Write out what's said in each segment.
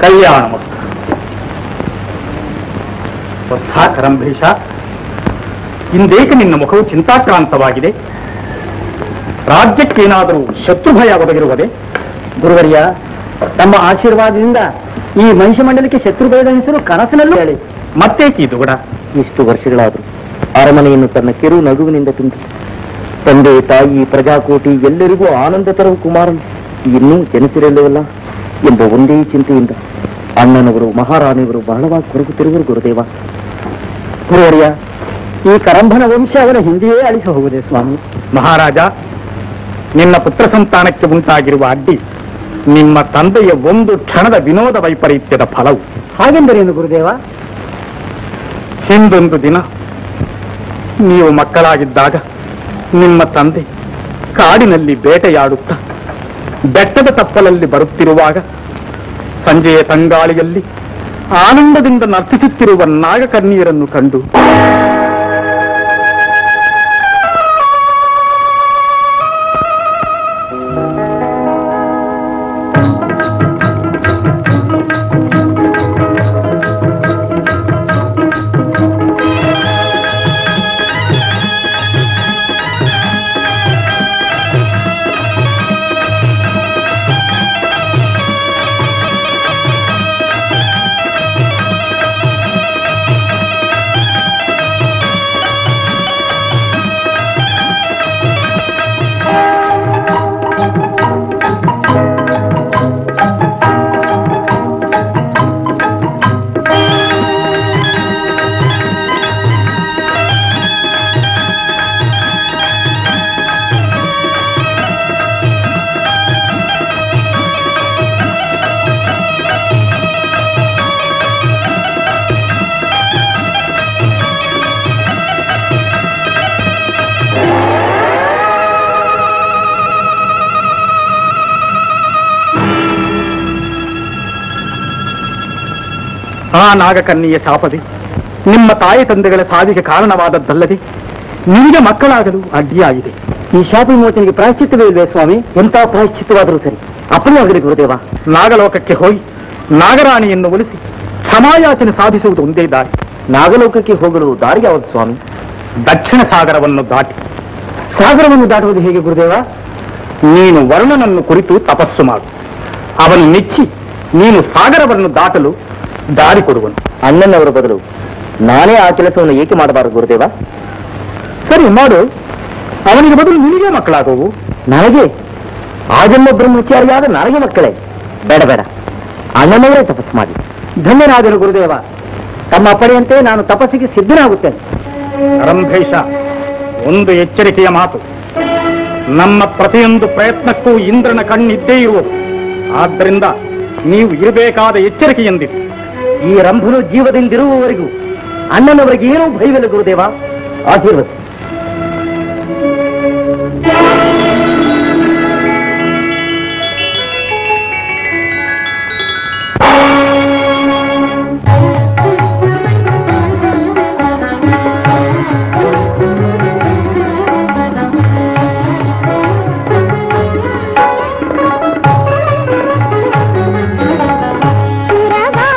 ಕಲ್ಯಾಣ ಕರಂಭೇಶ ಇಂದೇಕೆ ನಿನ್ನ ಮುಖವು ಚಿಂತಾಕ್ರಾಂತವಾಗಿದೆ ರಾಜ್ಯಕ್ಕೇನಾದರೂ ಶತ್ರುಭಯ ಒದಗಿರುವುದೇ ಗುರುವರ್ಯ ತಮ್ಮ ಆಶೀರ್ವಾದದಿಂದ ಈ ಮನುಷ್ಯ ಮಂಡಲಕ್ಕೆ ಶತ್ರು ಭಯದ ಹೆಸರು ಕನಸಿನಲ್ಲೂ ಹೇಳಿ ಮತ್ತೇಕಿ ದುಗುಡ ಇಷ್ಟು ವರ್ಷಗಳಾದರೂ ಅರಮನೆಯನ್ನು ತನ್ನ ಕಿರು ನಗುವಿನಿಂದ ತುಂಬಿ ತಂದೆ ತಾಯಿ ಪ್ರಜಾಕೋಟಿ ಎಲ್ಲರಿಗೂ ಆನಂದ ತರುವ ಕುಮಾರನು ಇನ್ನೂ ಜನಿಸಿರಲಿಲ್ಲವಲ್ಲ ಎಂಬ ಒಂದೇ ಚಿಂತೆಯಿಂದ ಅಣ್ಣನವರು ಮಹಾರಾಣಿಯವರು ಬಹಳವಾಗಿ ಕೊರಗುತ್ತಿರುವರು ಗುರುದೇವ ಗುರುವರ್ಯ ಈ ಕರಂಭನ ವಂಶ ಅವರ ಹಿಂದೆಯೇ ಅಳಿಸಿ ಹೋಗುವುದೇ ಸ್ವಾಮಿ ಮಹಾರಾಜ ನಿನ್ನ ಪುತ್ರ ಸಂತಾನಕ್ಕೆ ಉಂಟಾಗಿರುವ ಅಡ್ಡಿ ನಿಮ್ಮ ತಂದೆಯ ಒಂದು ಕ್ಷಣದ ವಿನೋದ ವೈಪರೀತ್ಯದ ಫಲವು ಹಾಗೆಂದರೇನು ಗುರುದೇವ ಹಿಂದೊಂದು ದಿನ ನೀವು ಮಕ್ಕಳಾಗಿದ್ದಾಗ ನಿಮ್ಮ ತಂದೆ ಕಾಡಿನಲ್ಲಿ ಬೇಟೆಯಾಡುತ್ತಾ ಬೆಟ್ಟದ ತಪ್ಪಲಲ್ಲಿ ಬರುತ್ತಿರುವಾಗ ಸಂಜೆಯ ತಂಗಾಳಿಯಲ್ಲಿ ಆನಂದದಿಂದ ನರ್ತಿಸುತ್ತಿರುವ ನಾಗಕನ್ನಿಯರನ್ನು ಕಂಡು ಆ ನಾಗಕನ್ನಿಯ ಶಾಪದೆ ನಿಮ್ಮ ತಾಯಿ ತಂದೆಗಳ ಸಾವಿಗೆ ಕಾರಣವಾದದ್ದಲ್ಲದೆ ನಿಮಗೆ ಮಕ್ಕಳಾಗಲು ಅಡ್ಡಿಯಾಗಿದೆ ಈ ಶಾಪ ವಿಮೋಚನೆಗೆ ಪ್ರಾಯಶ್ಚಿತ್ತವೇ ಇಲ್ವೇ ಸ್ವಾಮಿ ಎಂಥ ಪ್ರಾಯಶ್ಚಿತ್ತವಾದರೂ ಸರಿ ಅಪನವಾಗಲಿ ಗುರುದೇವ ನಾಗಲೋಕಕ್ಕೆ ಹೋಗಿ ನಾಗರಾಣಿಯನ್ನು ಒಲಿಸಿ ಕ್ಷಮಾಯಾಚನೆ ಸಾಧಿಸುವುದು ಒಂದೇ ದಾರಿ ನಾಗಲೋಕಕ್ಕೆ ಹೋಗಲು ದಾರಿ ಯಾವುದು ಸ್ವಾಮಿ ದಕ್ಷಿಣ ಸಾಗರವನ್ನು ದಾಟಿ ಸಾಗರವನ್ನು ದಾಟುವುದು ಹೇಗೆ ಗುರುದೇವ ನೀನು ವರುಣನನ್ನು ಕುರಿತು ತಪಸ್ಸು ಮಾಡು ಅವನು ನೆಚ್ಚಿ ನೀನು ಸಾಗರವನ್ನು ದಾಟಲು ದಾರಿ ಕೊಡುವನು ಅಣ್ಣನವರ ಬದಲು ನಾನೇ ಆ ಕೆಲಸವನ್ನು ಏಕೆ ಮಾಡಬಾರದು ಗುರುದೇವ ಸರಿ ಮಾಡು ಅವನಿಗೆ ಬದಲು ನಿನಗೆ ಮಕ್ಕಳಾಗುವು ನನಗೆ ಆಜನ್ಮ ಬ್ರಹ್ಮಚಾರಿಯಾದ ನನಗೆ ಮಕ್ಕಳೇ ಬೇಡ ಬೇಡ ಅಣ್ಣನವರೇ ತಪಸ್ಸು ಮಾಡಿ ಧನ್ಯನಾದನು ಗುರುದೇವ ತಮ್ಮ ಅಪ್ಪಣೆಯಂತೆ ನಾನು ತಪಸ್ಸಿಗೆ ಸಿದ್ಧನಾಗುತ್ತೇನೆ ರಂಭೇಶ ಒಂದು ಎಚ್ಚರಿಕೆಯ ಮಾತು ನಮ್ಮ ಪ್ರತಿಯೊಂದು ಪ್ರಯತ್ನಕ್ಕೂ ಇಂದ್ರನ ಕಣ್ಣಿದ್ದೇ ಇರುವುದು ಆದ್ದರಿಂದ ನೀವು ಇರಬೇಕಾದ ಎಚ್ಚರಿಕೆಯೆಂದಿದೆ ಈ ರಂಭನು ಜೀವದಿಂದಿರುವವರೆಗೂ ಅಣ್ಣನವರಿಗೆ ಏನೂ ಭಯವಿಲ್ಲ ಗುರುದೇವ ಆಶೀರ್ವದ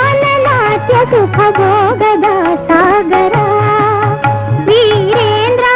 ಸುರಗಾನ ನಾಟ್ಯ ಸುಖ ಭೋಗದ ಸಾಗರ ವೀರೇಂದ್ರ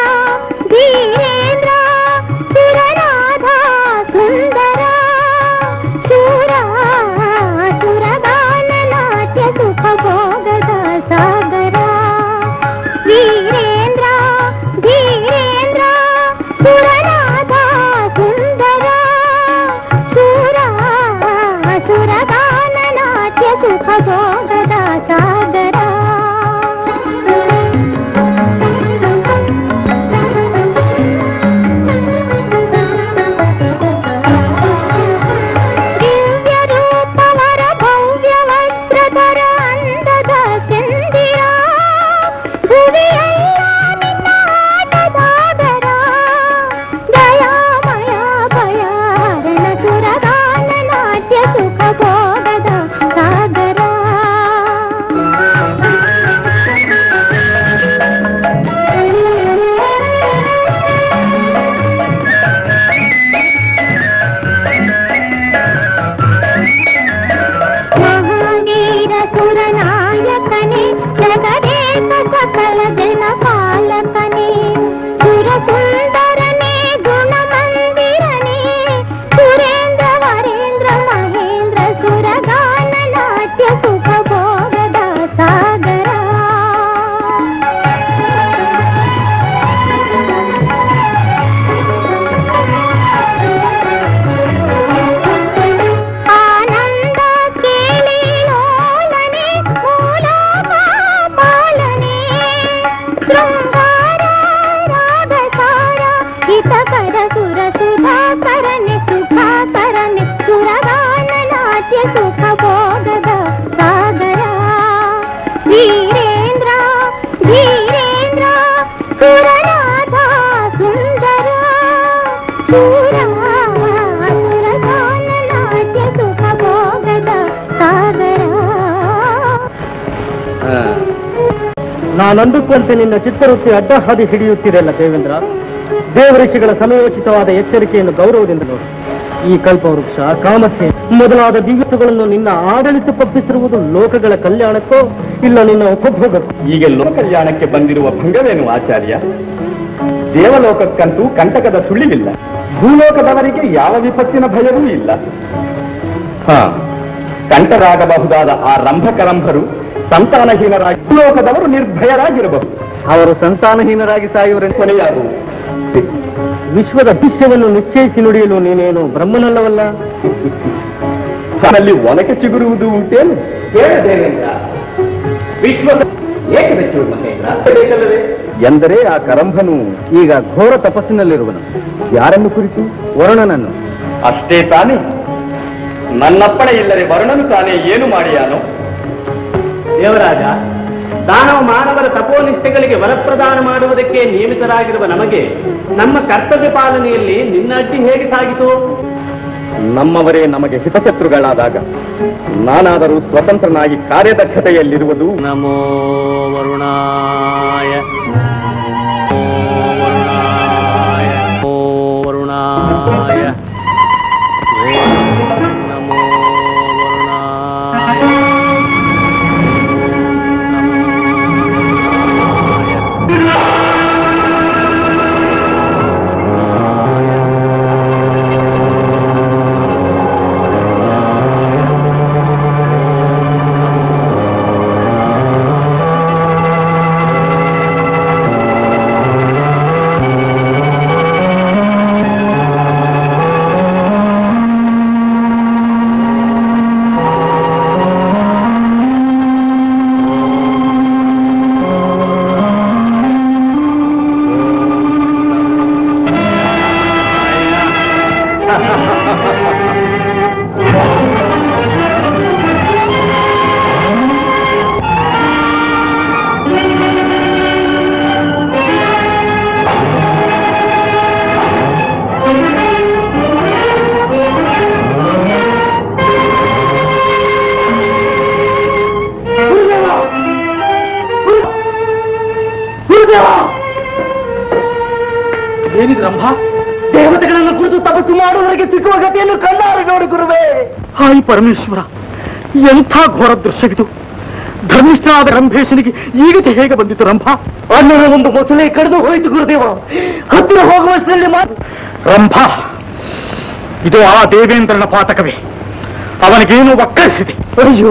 ನಾನಂದುಕೊಂತೆ ನಿನ್ನ ಚಿತ್ತವೃತ್ತಿ ಅಡ್ಡ ಹಾದಿ ಹಿಡಿಯುತ್ತಿರಲ್ಲ ದೇವೇಂದ್ರ ದೇವಋಷಿಗಳ ಸಮಯೋಚಿತವಾದ ಎಚ್ಚರಿಕೆಯನ್ನು ಗೌರವದಿಂದ ನೋಡು ಈ ಕಲ್ಪವೃಕ್ಷ ಕಾಮಧೆ ಮೊದಲಾದ ದಿವ್ಯತೆಗಳನ್ನು ನಿನ್ನ ಆಡಳಿತ ಪಪ್ಪಿಸಿರುವುದು ಲೋಕಗಳ ಕಲ್ಯಾಣಕ್ಕೋ ಇಲ್ಲ ನಿನ್ನ ಉಪಭೋಗಕ್ಕೋ ಈಗ ಲೋಕ ಕಲ್ಯಾಣಕ್ಕೆ ಬಂದಿರುವ ಭಂಗವೇನು ಆಚಾರ್ಯ ದೇವಲೋಕಕ್ಕಂತೂ ಕಂಟಕದ ಸುಳ್ಳಿಲಿಲ್ಲ ಭೂಲೋಕದವರಿಗೆ ಯಾವ ವಿಪತ್ತಿನ ಭಯವೂ ಇಲ್ಲ ಹಾ ಕಂಟರಾಗಬಹುದಾದ ಆ ರಂಭಕರಂಭರು ಸಂತಾನಹೀನರಾಗಿ ಭೂಲೋಕದವರು ನಿರ್ಭಯರಾಗಿರಬಹುದು ಅವರು ಸಂತಾನಹೀನರಾಗಿ ಸಾಯುವರೆಂದು ಕೊನೆಯಾರು ವಿಶ್ವದ ಭವಿಷ್ಯವನ್ನು ನಿಶ್ಚಯಿಸಿ ನುಡಿಯಲು ನೀನೇನು ಬ್ರಹ್ಮನಲ್ಲವಲ್ಲ ಅಲ್ಲಿ ಒನಕೆ ಚಿಗುರುವುದು ಉಂಟೇನು ಹೇಳ ದೇವೇಂದ್ರ ವಿಶ್ವದ ಏಕೆ ಬೆಚ್ಚುವ ಮಹೇಂದ್ರ ಬೇಕಲ್ಲವೇ ಎಂದರೆ ಆ ಕರಂಭನು ಈಗ ಘೋರ ತಪಸ್ಸಿನಲ್ಲಿರುವನು ಯಾರನ್ನು ಕುರಿತು ವರುಣನನ್ನು ಅಷ್ಟೇ ತಾನೇ ನನ್ನಪ್ಪಣೆ ಇಲ್ಲದೆ ವರ್ಣನು ತಾನೇ ಏನು ಮಾಡಿಯಾನೋ ದೇವರಾಜ ದಾನವ ಮಾನವರ ತಪೋನಿಷ್ಠೆಗಳಿಗೆ ವರಪ್ರದಾನ ಮಾಡುವುದಕ್ಕೆ ನೇಮಿತರಾಗಿರುವ ನಮಗೆ ನಮ್ಮ ಕರ್ತವ್ಯ ಪಾಲನೆಯಲ್ಲಿ ನಿನ್ನ ಅಡ್ಡಿ ಹೇಗೆ ಸಾಗಿತು ನಮ್ಮವರೇ ನಮಗೆ ಹಿತಶತ್ರುಗಳಾದಾಗ ನಾನಾದರೂ ಸ್ವತಂತ್ರನಾಗಿ ಕಾರ್ಯದಕ್ಷತೆಯಲ್ಲಿರುವುದು ನಮೋ ವರುಣಾಯ ಓ ವರುಣಾಯ ನಮೋ ವರುಣಾಯ ಏನಿದ್ರಂಭ ದೇವತೆಗಳನ್ನು ಕುರಿತು ತಪಸ್ಸು ಮಾಡುವವರಿಗೆ ಸಿಕ್ಕುವ ಗತಿಯನ್ನು ಕಣ್ಣಾರೆ ನೋಡಿ ಗುರುವೇ ಹಾಯ್ ಪರಮೇಶ್ವರ ಎಂಥ ಘೋರ ದೃಶ್ಯವಿದು ಧರ್ಮಿಷ್ಠನಾದ ರಂಭೇಶನಿಗೆ ಈಗತೆ ಹೇಗೆ ಬಂದಿತು ರಂಭ ಅನ್ನದ ಒಂದು ಮೊಸಳೆ ಕಡಿದು ಹೋಯಿತು ಗುರುದೇವ ಹತ್ತಿರ ಹೋಗುವಷ್ಟರಲ್ಲಿ ಮಾತು ರಂಭ ಇದು ಆ ದೇವೇಂದ್ರನ ಪಾತಕವೇ ಅವನಿಗೇನು ಒಕ್ಕರಿಸಿದೆ ಅಯ್ಯೋ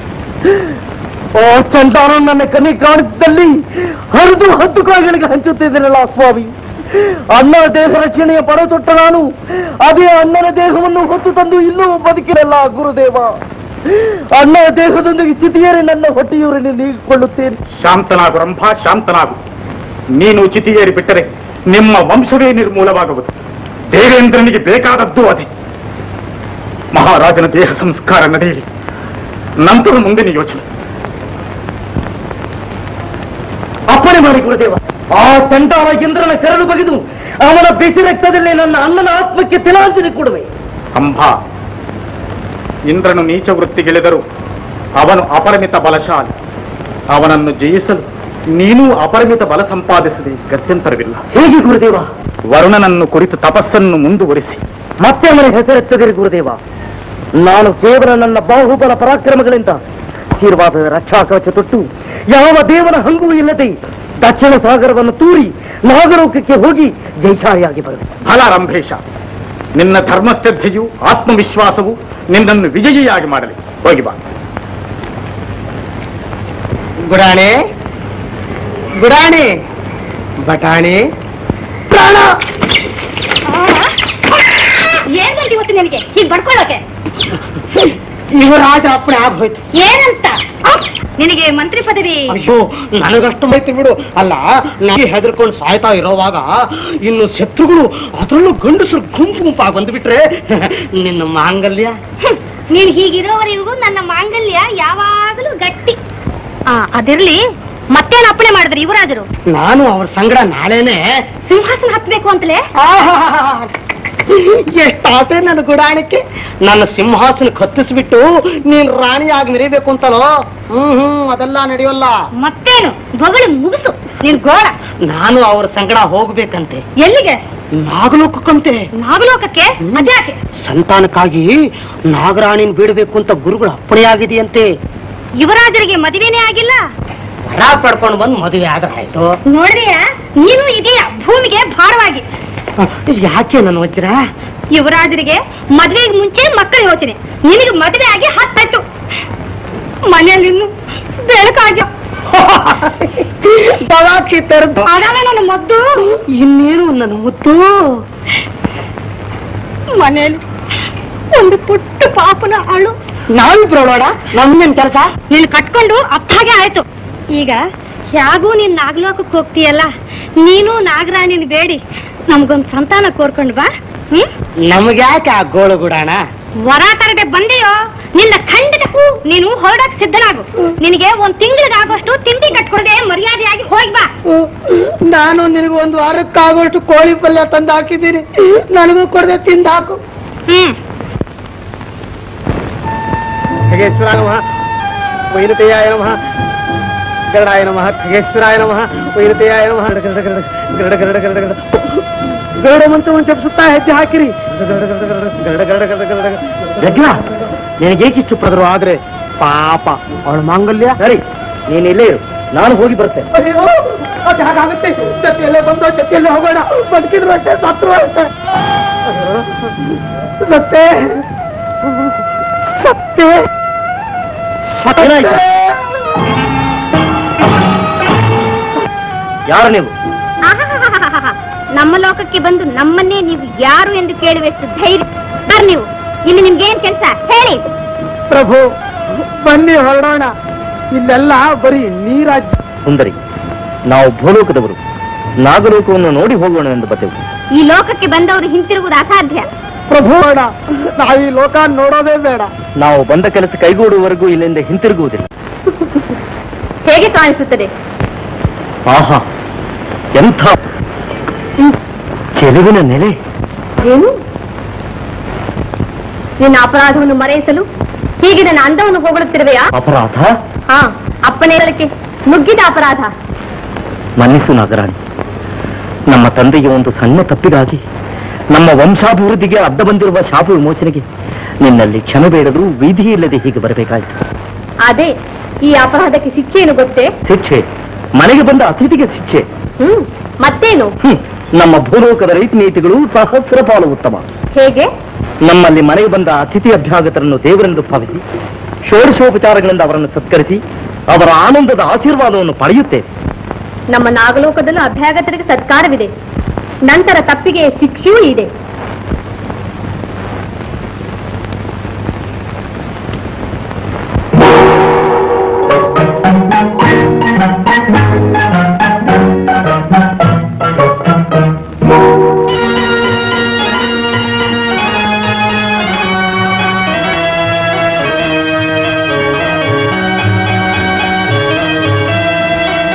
ಆ ಚಂಡಾನ ನನ್ನ ಕಣ್ಣಿ ಕಾಣಿಸಿದಲ್ಲಿ ಹರಿದು ಹತ್ತು ಕಾಯಿಗಳಿಗೆ ಹಂಚುತ್ತಿದ್ದೀರಲ್ಲ ಸ್ವಾಮಿ ಅನ್ನ ದೇಹ ರಕ್ಷಣೆಯ ಪಡ ತೊಟ್ಟ ನಾನು ಅದೇ ಅಣ್ಣನ ದೇಹವನ್ನು ಹೊತ್ತು ತಂದು ಇನ್ನೂ ಬದುಕಿರಲ್ಲ ಗುರುದೇವ ಅಣ್ಣ ದೇಹದೊಂದಿಗೆ ಚಿತಿಯೇರಿ ನನ್ನ ಹೊಟ್ಟೆಯೂರಿನ ನೀಗಿಕೊಳ್ಳುತ್ತೇನೆ ಶಾಂತನಾಗು ರಂಭ ಶಾಂತನಾಗು ನೀನು ಚಿತಿಯೇರಿ ಬಿಟ್ಟರೆ ನಿಮ್ಮ ವಂಶವೇ ನಿರ್ಮೂಲವಾಗುವುದು ದೇವೇಂದ್ರನಿಗೆ ಬೇಕಾದದ್ದು ಅದೇ ಮಹಾರಾಜನ ದೇಹ ಸಂಸ್ಕಾರ ನಡೆಯಲಿ ನಂತರ ಮುಂದಿನ ಯೋಚನೆ ಅಪ್ಪಣೆ ಮಾಡಿ ಗುರುದೇವ ಆ ಚಂಡಾಲ ಇಂದ್ರನ ಕರಳು ಬಗೆದು ಅವನ ಬಿಸಿ ರಕ್ತದಲ್ಲಿ ನನ್ನ ಅಣ್ಣನ ಆತ್ಮಕ್ಕೆ ತಿಲಾಂಜಲಿ ಕೊಡುವೆ ಅಂಬ ಇಂದ್ರನು ನೀಚ ವೃತ್ತಿಗಿಳಿದರು ಅವನು ಅಪರಿಮಿತ ಬಲಶಾಲಿ ಅವನನ್ನು ಜಯಿಸಲು ನೀನೂ ಅಪರಿಮಿತ ಬಲ ಸಂಪಾದಿಸದೆ ಗತ್ಯಂತರವಿಲ್ಲ ಹೇಗೆ ಗುರುದೇವ ವರುಣನನ್ನು ಕುರಿತು ತಪಸ್ಸನ್ನು ಮುಂದುವರಿಸಿ ಮತ್ತೆ ಅವನ ಹೆಸರೆತ್ತದಿರಿ ಗುರುದೇವ ನಾನು ಕೇವಲ ನನ್ನ ಬಾಹುಬಲ ಪರಾಕ್ರಮಗಳಿಂದ ಸ್ಥಿರವಾದ ರಕ್ಷಾ ಕವಚ ತೊಟ್ಟು ಯಾವ ದೇವನ ಹಂಗೂ ಇಲ್ಲದೆ ದಕ್ಷಿಣ ಸಾಗರವನ್ನು ತೂರಿ ನಾಗಲೋಕಕ್ಕೆ ಹೋಗಿ ಜೈಶಾಲಿಯಾಗಿ ಬರಬೇಕು ಫಲ ರಂಭೇಶ ನಿನ್ನ ಧರ್ಮಶ್ರದ್ಧೆಯು ಆತ್ಮವಿಶ್ವಾಸವು ನಿನ್ನನ್ನು ವಿಜಯಿಯಾಗಿ ಮಾಡಲಿ ಹೋಗಿ ಬಾ ಗುಡಾಣೆ ಗುಡಾಣೆ ಬಟಾಣೆ ಪ್ರಾಣ ಏನ್ ಬಂತು ಇವತ್ತು ನಿನಗೆ ಹೀಗ್ ಬಡ್ಕೊಳ್ಳೋಕೆ ಯುವರಾಜ ಅಪ್ಪಣೆ ಆಗೋಯ್ತು ಏನಂತ ನಿನಗೆ ಮಂತ್ರಿ ಪದವಿ ಅಯ್ಯೋ ನನಗಷ್ಟು ಮಾಹಿತಿ ಬಿಡು ಅಲ್ಲ ನನಗೆ ಹೆದರ್ಕೊಂಡು ಸಾಯ್ತಾ ಇರೋವಾಗ ಇನ್ನು ಶತ್ರುಗಳು ಅದರಲ್ಲೂ ಗಂಡಸರು ಗುಂಪು ಗುಂಪಾಗಿ ಬಂದ್ಬಿಟ್ರೆ ನಿನ್ನ ಮಾಂಗಲ್ಯ ಹ್ಮ್. ನೀನ್ ಹೀಗಿರೋವರೆಗೂ ನನ್ನ ಮಾಂಗಲ್ಯ ಯಾವಾಗಲೂ ಗಟ್ಟಿ ಆ ಅದಿರ್ಲಿ ಮತ್ತೇನ್ ಅಪ್ಪಣೆ ಮಾಡಿದ್ರಿ ಯುವರಾಜರು ನಾನು ಅವ್ರ ಸಂಗಡ ನಾಳೆನೆ ಸಿಂಹಾಸನ ಹತ್ಬೇಕು ಅಂತಲೇ ಆಹಾಹಾಹಾ. ಎಷ್ಟಾಸೆ ನನ್ನ ಗುಡಾಣಕ್ಕೆ ನನ್ನ ಸಿಂಹಾಸನ ಕತ್ತಿಸ್ಬಿಟ್ಟು ನೀನ್ ರಾಣಿಯಾಗಿ ಮೆರಿಬೇಕು ಅಂತಲೋ ಹ್ಮ್ ಹ್ಮ್ ಅದೆಲ್ಲ ನಡೆಯೋಲ್ಲ ಮತ್ತೇನು ಬೊಗಳು ಮುಗಿಸು ನೀನ್ ಗೋಳ ನಾನು ಅವ್ರ ಸಂಗಡ ಹೋಗ್ಬೇಕಂತೆ ಎಲ್ಲಿಗೆ ನಾಗಲೋಕಕ್ಕಂತೆ ನಾಗಲೋಕಕ್ಕೆ ಅದ್ಯಾಕೆ ಸಂತಾನಕ್ಕಾಗಿ ನಾಗರಾಣಿನ ಬಿಡಬೇಕು ಅಂತ ಗುರುಗಳ ಅಪ್ಪಣೆಯಾಗಿದೆಯಂತೆ ಯುವರಾಜರಿಗೆ ಮದುವೆನೇ ಆಗಿಲ್ಲ ವರ ಪಡ್ಕೊಂಡು ಬಂದು ಮದುವೆ ಆದ್ರೆ ಆಯ್ತು ನೋಡ್ರಿಯ ನೀನು ಇದೆಯ ಭೂಮಿಗೆ ಭಾರವಾಗಿ ಯಾಕೆ ನನ್ನ ವಜ್ರ ಯುವರಾಜರಿಗೆ ಮದುವೆಗೆ ಮುಂಚೆ ಮಕ್ಕಳು ಹೋಗ್ತೀನಿ ನಿನಗೆ ಮದುವೆ ಆಗಿ ಹತ್ತಾಯ್ತು ಮನೆಯಲ್ಲಿ ಇನ್ನು ಬೆಳಕಾಗ್ಯ ದವಾಕ್ಷಿ ತೆರೆದು ಅದಾವೆ ನನ್ನ ಮದ್ದು ಇನ್ನೇನು ನನ್ನ ಮುದ್ದು ಮನೆಯಲ್ಲಿ ಒಂದು ಪುಟ್ಟ ಪಾಪನ ಅಳು ನಾವಿಬ್ರು ನೋಡ ನಮ್ಗೇನ್ ಕೆಲಸ ನೀನ್ ಕಟ್ಕೊಂಡು ಅತ್ತಾಗೆ ಆಯ್ತು ಈಗ ಹೇಗೂ ನೀನ್ ನಾಗಲೋಕಕ್ಕೆ ಹೋಗ್ತೀಯಲ್ಲ ನೀನು ನಾಗರಾಣಿನ ಬೇಡಿ ನಮ್ಗೊಂದ್ ಸಂತಾನ ಕೋರ್ಕೊಂಡು ಬಾ ಹ್ಮ್ ನಮ್ಗ್ಯಾಕೆ ಆ ಗೋಳು ಗುಡಾಣ ವರ ತರದೆ ಬಂದೆಯೋ ನಿನ್ನ ಖಂಡಿತ ನೀನು ಹೊರಡಕ್ ಸಿದ್ಧನಾಗು ನಿನಗೆ ಒಂದ್ ತಿಂಗಳಿಗಾಗೋಷ್ಟು ತಿಂಡಿ ಕಟ್ಕೊಡದೆ ಮರ್ಯಾದೆಯಾಗಿ ಹೋಗಿ ಬಾ ನಾನು ನಿನಗೆ ಒಂದು ವಾರಕ್ಕಾಗೋಷ್ಟು ಕೋಳಿ ಪಲ್ಯ ತಂದು ಹಾಕಿದ್ದೀನಿ ನನಗೂ ಕೊಡದೆ ತಿಂದು ಹಾಕು ಹ್ಮ್ ಖಗೇಶ್ವರಾಯ ನಮಃ ವೈನತೆಯಾಯ ನಮಃ ಗರುಡಾಯ ನಮಃ ಖಗೇಶ್ವರಾಯ ನಮಃ ವೈನತೆಯಾಯ ನಮಃ ಗರುಡ ಗರುಡ ಗರುಡ ಗರುಡ ಗರುಡ ಗರುಡ ಗರುಡ ಮಂತ್ರವನ್ನು ಜಪಿಸುತ್ತಾ ಹೆಜ್ಜೆ ಹಾಕಿರಿ ಗರುಡ ಗರುಡ ಗರುಡ ಗರುಡ ಗರುಡ ಗರುಡ ಯಜ್ಞ ನಿನಗೇಕಿಷ್ಟು ಪ್ರದರು ಆದ್ರೆ ಪಾಪ ಅವಳ ಮಾಂಗಲ್ಯ ಸರಿ ನೀನ್ ಇಲ್ಲೇ ಇರು ನಾನು ಹೋಗಿ ಬರ್ತೇನೆ ಅಯ್ಯೋ ಅದು ಹಾಗಾಗುತ್ತೆ ಜೊತೆಯಲ್ಲೇ ಬಂದು ಜೊತೆಯಲ್ಲೇ ಹೋಗೋಣ ಬದುಕಿದ್ರು ಅಷ್ಟೇ ಸತ್ರು ಅಷ್ಟೇ ಸತ್ತೆ ಸತ್ತೆ ಏನಾಯ್ತು? ಯಾರು ನೀವು ಆಹಾಹಾಹಾಹಾಹಾ. ನಮ್ಮ ಲೋಕಕ್ಕೆ ಬಂದು ನಮ್ಮನ್ನೇ ನೀವು ಯಾರು ಎಂದು ಕೇಳುವಷ್ಟು ಧೈರ್ಯ ಸರ್ ನೀವು ಇಲ್ಲಿ ನಿಮ್ಗೇನ್ ಕೆಲಸ ಹೇಳಿ ಪ್ರಭು ಬನ್ನಿ ಹೊರಡೋಣ ಇಲ್ಲೆಲ್ಲ ಬರೀ ನೀರಾಜ್ ಸುಂದರಿ ನಾವು ಭೂಲೋಕದವರು ನಾಗಲೋಕವನ್ನು ನೋಡಿ ಹೋಗೋಣ ಎಂದು ಬಂದೆವು ಈ ಲೋಕಕ್ಕೆ ಬಂದವರು ಹಿಂತಿರುಗುವುದು ಅಸಾಧ್ಯ ಪ್ರಭು ಬೇಡ ನಾವು ಈ ಲೋಕ ನೋಡೋದೇ ಬೇಡ ನಾವು ಬಂದ ಕೆಲಸ ಕೈಗೂಡುವವರೆಗೂ ಇಲ್ಲಿಂದ ಹಿಂತಿರುಗುವುದಿಲ್ಲ ಹೇಗೆ ಕಾಣಿಸುತ್ತದೆ ಆಹಾ ಎಂಥ ಚೆಲುವಿನ ನೆಲೆ ಏನು ನಿನ್ನ ಅಪರಾಧವನ್ನು ಮರೆಯಿಸಲು ಹೀಗೆ ನನ್ನ ಅಂದವನ್ನು ಹೊಗಳುತ್ತಿರುವೆಯಾ ಅಪರಾಧ ಹಾ ಅಪ್ಪನೇ ಇರಲಿಕ್ಕೆ ನುಗ್ಗಿದ ಅಪರಾಧ ಮನ್ನಿಸು ನಾಗರಾಣಿ ನಮ್ಮ ತಂದೆಗೆ ಒಂದು ಸಣ್ಣ ತಪ್ಪಿಗಾಗಿ ನಮ್ಮ ವಂಶಾಭಿವೃದ್ಧಿಗೆ ಅಡ್ಡ ಬಂದಿರುವ ಶಾಪ ವಿಮೋಚನೆಗೆ ನಿನ್ನಲ್ಲಿ ಕ್ಷಮೆ ಬೇಡದರೂ ವಿಧಿ ಇಲ್ಲದೆ ಹೀಗೆ ಬರಬೇಕಾಯಿತು ಅದೇ ಈ ಅಪರಾಧಕ್ಕೆ ಶಿಕ್ಷೆಯನ್ನು ಗೊತ್ತೇ ಶಿಕ್ಷೆ ಮನೆಗೆ ಬಂದ ಅತಿಥಿಗೆ ಶಿಕ್ಷೆ ಹ್ಮ್ ಮತ್ತೇನು ಹ್ಮ್. ನಮ್ಮ ಭೂಲೋಕದ ರೀತಿ ನೀತಿಗಳು ಸಹಸ್ರ ಪಾಲು ಉತ್ತಮ ಹೇಗೆ ನಮ್ಮಲ್ಲಿ ಮನೆಗೆ ಬಂದ ಅತಿಥಿ ಅಭ್ಯಾಗತರನ್ನು ದೇವರೆಂದು ಭಾವಿಸಿ ಷೋಡಶೋಪಚಾರಗಳಿಂದ ಅವರನ್ನು ಸತ್ಕರಿಸಿ ಅವರ ಆನಂದದ ಆಶೀರ್ವಾದವನ್ನು ಪಡೆಯುತ್ತೇವೆ ನಮ್ಮ ನಾಗಲೋಕದಲ್ಲೂ ಅಭ್ಯಾಗತರಿಗೆ ಸತ್ಕಾರವಿದೆ ನಂತರ ತಪ್ಪಿಗೆ ಶಿಕ್ಷೆಯೂ ಇದೆ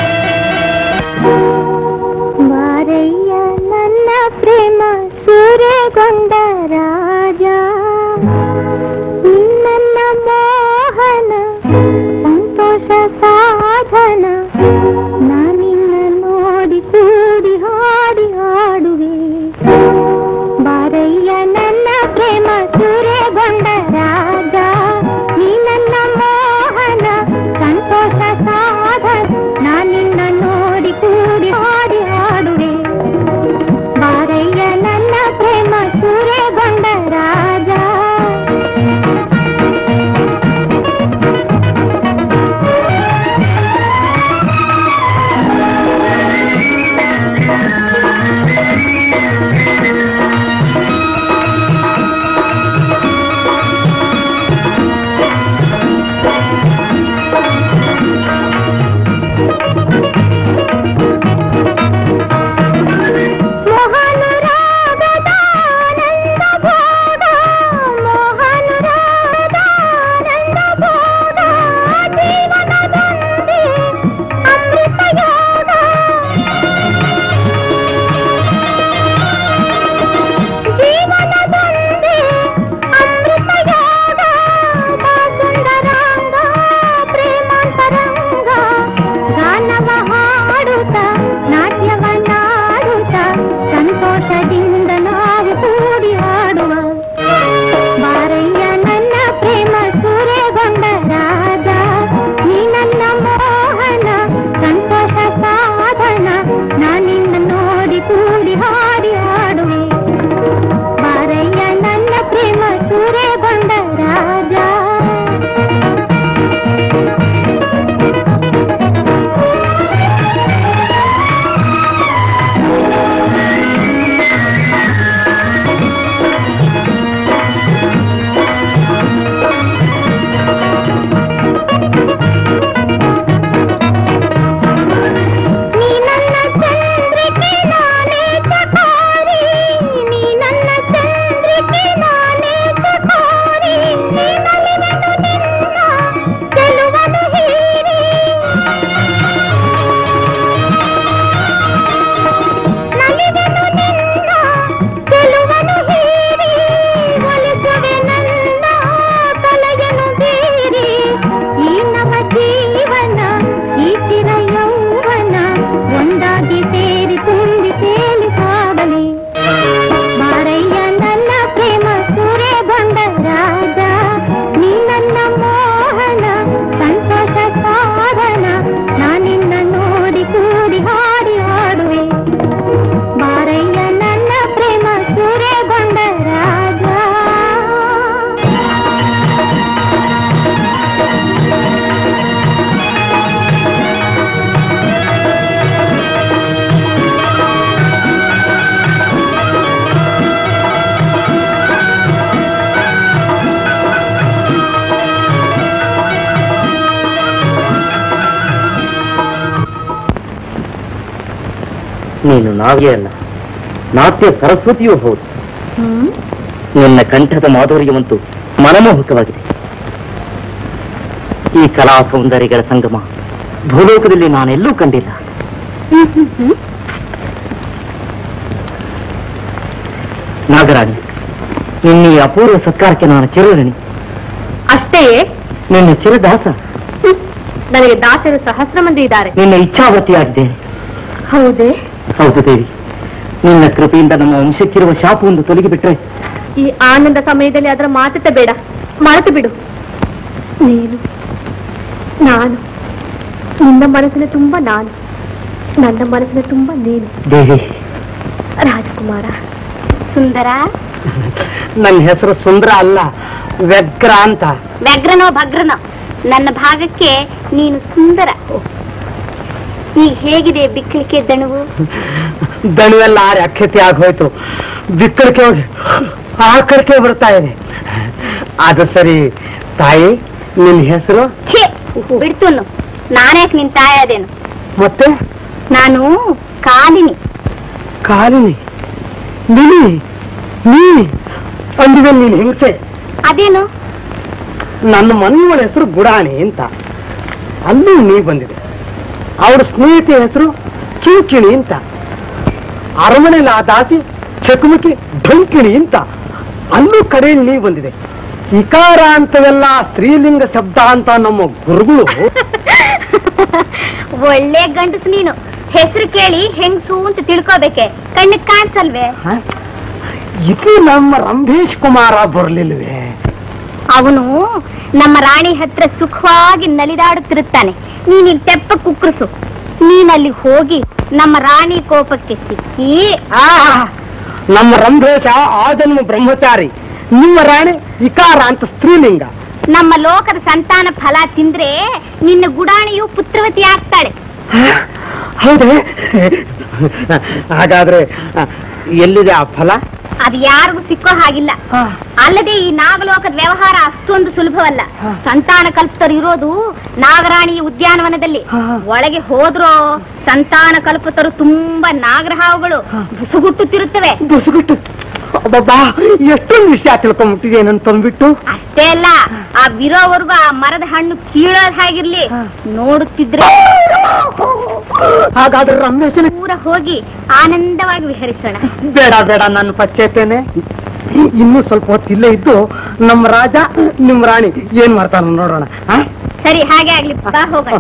ಮಾರಯ್ಯ ನನ್ನ ಪ್ರೇಮ ಸೂರ್ಯ ನೀನು ನಾವೇ ಅಲ್ಲ ನಾಟ್ಯ ಸರಸ್ವತಿಯೂ ಹೌದು ಹ್ಮ್ ನಿನ್ನ ಕಂಠದ ಮಾಧುರ್ಯವಂತೂ ಮನಮೋಹಕವಾಗಿದೆ ಈ ಕಲಾ ಸೌಂದರ್ಯಗಳ ಸಂಗಮ ಭೂಲೋಕದಲ್ಲಿ ನಾನೆಲ್ಲೂ ಕಂಡಿಲ್ಲ ಹ್ಮ್ ಹ್ಮ್ ಹ್ಮ್ ನಾಗರಾಣಿ ನಿನ್ನ ಈ ಅಪೂರ್ವ ಸತ್ಕಾರಕ್ಕೆ ನಾನು ಚಿರಋಣಿ ಅಷ್ಟೇಯೇ ನಿನ್ನ ಚಿರದಾಸ ಹ್ಮ್. ನನಗೆ ದಾಸರು ಸಹಸ್ರ ಮಂದಿ ಇದ್ದಾರೆ ನಿನ್ನ ಇಚ್ಛಾವತಿಯಾಗಿದ್ದೇನೆ ಹೌದೇ ಹೌದು ದೇವಿ ನಿನ್ನ ಕೃಪೆಯಿಂದ ನಮ್ಮ ವಂಶಕ್ಕಿರುವ ಶಾಪವನ್ನು ತೊಲಗಿಬಿಟ್ರೆ ಈ ಆನಂದ ಸಮಯದಲ್ಲಿ ಅದರ ಮಾತುತ್ತೆ ಬೇಡ ಮರೆತು ಬಿಡು ನೀನು ನಾನು ನಿನ್ನ ಮನಸ್ಸಿನ ತುಂಬ ನಾನು ನನ್ನ ಮನಸ್ಸಿನ ತುಂಬ ನೀನು ದೇವಿ ರಾಜಕುಮಾರ ಸುಂದರ ನನ್ನ ಹೆಸರು ಸುಂದರ ಅಲ್ಲ ವ್ಯಗ್ರ ಅಂತ ವ್ಯಗ್ರನೋ ಭಗ್ರನೋ ನನ್ನ ಭಾಗಕ್ಕೆ ನೀನು ಸುಂದರ ಈಗ ಹೇಗಿದೆ ಬಿಕ್ಕಳಿಕೆ ದಣವು ದಣಿವೆಲ್ಲ ಆರಿ ಅಕ್ಷತೆ ಆಗೋಯ್ತು ಬಿಕ್ಕಳಿಕೆ ಹೋಗಿ ಆಕಳಿಕೆ ಬರ್ತಾ ಇದೆ ಅದು ಸರಿ ತಾಯಿ ನಿನ್ನ ಹೆಸರು ಛೇ ಬಿಡ್ತುನು ನಾನ್ಯಾಕೆ ನಿನ್ ತಾಯಾದೇನು ಮತ್ತೆ ನಾನು ಕಾಲಿನಿ ಕಾಲಿನಿ ನಿನಿ ನೀ ಅಂದಿವೆ ನೀನು ಹಿಂಸೆ ಅದೇನು ನನ್ನ ಮನೆಯವಳ ಹೆಸರು ಗುಡಾಣಿ ಅಂತ ಅಲ್ಲೂ ನೀ ಬಂದಿದೆ ಅವಳ ಸ್ನೇಹಿತೆ ಹೆಸರು ಕಿಂಕಿಣಿ ಅಂತ ಅರಮನೆಯಲ್ಲಿ ಆ ದಾಸಿ ಚಕಮಕಿ ಢಂಕಿಣಿ ಅಂತ ಅಲ್ಲೂ ಕಡೆಯಲ್ಲಿ ನೀ ಬಂದಿದೆ ಇಕಾರ ಅಂತವೆಲ್ಲ ಸ್ತ್ರೀಲಿಂಗ ಶಬ್ದ ಅಂತ ನಮ್ಮ ಗುರುಗಳು ಒಳ್ಳೆ ಗಂಡಸು ನೀನು ಹೆಸರು ಕೇಳಿ ಹೆಂಗ್ಸು ಅಂತ ತಿಳ್ಕೋಬೇಕೆ ಕಣ್ಣಿಗೆ ಕಾಣಿಸಲ್ವೇ ಹ? ಇದು ನಮ್ಮ ರಂಭೇಶ್ ಕುಮಾರ ಬರ್ಲಿಲ್ವೇ ಅವನು ನಮ್ಮ ರಾಣಿ ಹತ್ರ ಸುಖವಾಗಿ ನಲಿದಾಡುತ್ತಿರುತ್ತಾನೆ ನೀನಿಲ್ಲಿ ತೆಪ್ಪ ಕುಕ್ಕರಿಸು ನೀನಲ್ಲಿ ಹೋಗಿ ನಮ್ಮ ರಾಣಿ ಕೋಪಕ್ಕೆ ಸಿಕ್ಕಿ ಆ ನಮ್ಮ ರಂಭೇಶ ಆ ಜನ್ಮ ಬ್ರಹ್ಮಚಾರಿ ನಿಮ್ಮ ರಾಣಿ ಇಕಾರ ಅಂತ ಸ್ತ್ರೀಲಿಂಗ ನಮ್ಮ ಲೋಕದ ಸಂತಾನ ಫಲ ತಿಂದ್ರೆ ನಿನ್ನ ಗುಡಾಣಿಯು ಪುತ್ರವತಿ ಆಗ್ತಾಳೆ ಹೌದೇ ಹಾಗಾದ್ರೆ ಆ, ಎಲ್ಲಿದೆ ಆ ಫಲ ಅದು ಯಾರಿಗೂ ಸಿಕ್ಕೋ ಹಾಗಿಲ್ಲ ಅಲ್ಲದೆ ಈ ನಾಗಲೋಕದ ವ್ಯವಹಾರ ಅಷ್ಟೊಂದು ಸುಲಭವಲ್ಲ ಹಾ. ಸಂತಾನ ಕಲ್ಪತರು ಇರೋದು ನಾಗರಾಣಿ ಉದ್ಯಾನವನದಲ್ಲಿ ಹಾ. ಒಳಗೆ ಹೋದ್ರೋ ಸಂತಾನ ಕಲ್ಪತರು ತುಂಬಾ ನಾಗರಹಾವುಗಳು ಹಾ. ಬುಸುಗುಟ್ಟುತ್ತಿರುತ್ತವೆ ಬುಸುಗುಟ್ಟು ಅಬ್ಬಬ್ಬಾ ಎಷ್ಟೊಂದು ವಿಷಯ ತಿಳ್ಕೊಂಡ್ಬಿಟ್ಟಿದೆ ನನ್ನ ತಂದ್ಬಿಟ್ಟು ಅಷ್ಟೇ ಅಲ್ಲ ಆ ಬಿರೋವರೆಗೂ ಆ ಮರದ ಹಣ್ಣು ಕೀಳೋದ್ ಹಾಗಿರ್ಲಿ ಹಾ. ನೋಡುತ್ತಿದ್ರೆ ಹಾಗಾದ್ರೆ ರಮೇಶನ ಪೂರ ಹೋಗಿ ಆನಂದವಾಗಿ ವಿಹರಿಸೋಣ ಬೇಡ ಬೇಡ ನಾನು ಪಚ್ಚೇತೇನೆ ಇನ್ನೂ ಸ್ವಲ್ಪ ಹೊತ್ತು ಇಲ್ಲೇ ಇದ್ದು ನಮ್ಮ ರಾಜ ನಿಮ್ಮ ರಾಣಿ ಏನ್ ಮಾಡ್ತಾನ ನೋಡೋಣ ಆ? ಸರಿ ಹಾಗೆ ಆಗ್ಲಿ ಬಾ ಹೋಗೋಣ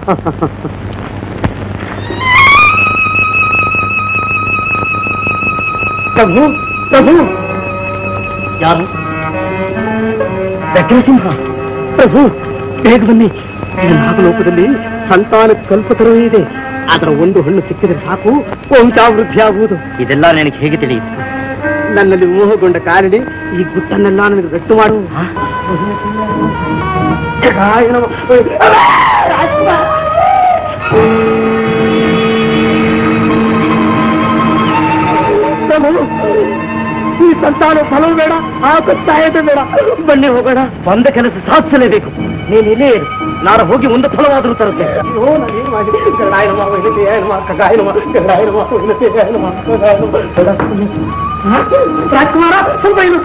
ಪ್ರಭು ಪ್ರಭು ಯಾರು ಸಿಂಹ ಪ್ರಭು ಬೇಗ ಬನ್ನಿ ಈ ನಾಗಲೋಕದಲ್ಲಿ ಸಂತಾನ ಕಲ್ಪತರೂ ಇದೆ ಅದರ ಒಂದು ಹಣ್ಣು ಸಿಕ್ಕಿದ್ರೆ ಸಾಕು ವಂಶಾವೃದ್ಧಿ ಆಗುವುದು ಇದೆಲ್ಲ ನನಗೆ ಹೇಗೆ ತಿಳಿಯಿತು ನನ್ನಲ್ಲಿ ಮೋಹಗೊಂಡ ಕಾರಣಿ ಈ ಗುಟ್ಟನ್ನೆಲ್ಲ ನನಗೆ ಗಟ್ಟು ಮಾಡು ಜಗಾಯ ನಮಃ. ಪ್ರಭು ಈ ಸಂತಾನ ಫಲವು ಬೇಡ ಆ ಗೊತ್ತಾಯತೆ ಬೇಡ ಬನ್ನಿ ಹೋಗೋಣ ಬಂದ ಕೆಲಸ ಸಾಧಿಸಲೇಬೇಕು ನೀನು ಇಲ್ಲೇ ಇರು ನಾನು ಹೋಗಿ ಒಂದು ಫಲವಾದರೂ ತರುತ್ತೆ ಅಯ್ಯೋ ನಾನೇನು ಮಾಡಿ ಗರುಡಾಯ ನಮಃ ವೈನತೆಯಾಯ ನಮಃ ಖಗಾಯ ನಮಃ ಗರುಡಾಯ ನಮಃ ವೈನತೆಯಾಯ ನಮಃ ಖಗಾಯ ನಮಃ ಗರುಡ- ಹಾ? ರಾಜ್ಕುಮಾರ ಸ್ವಲ್ಪ ಇರು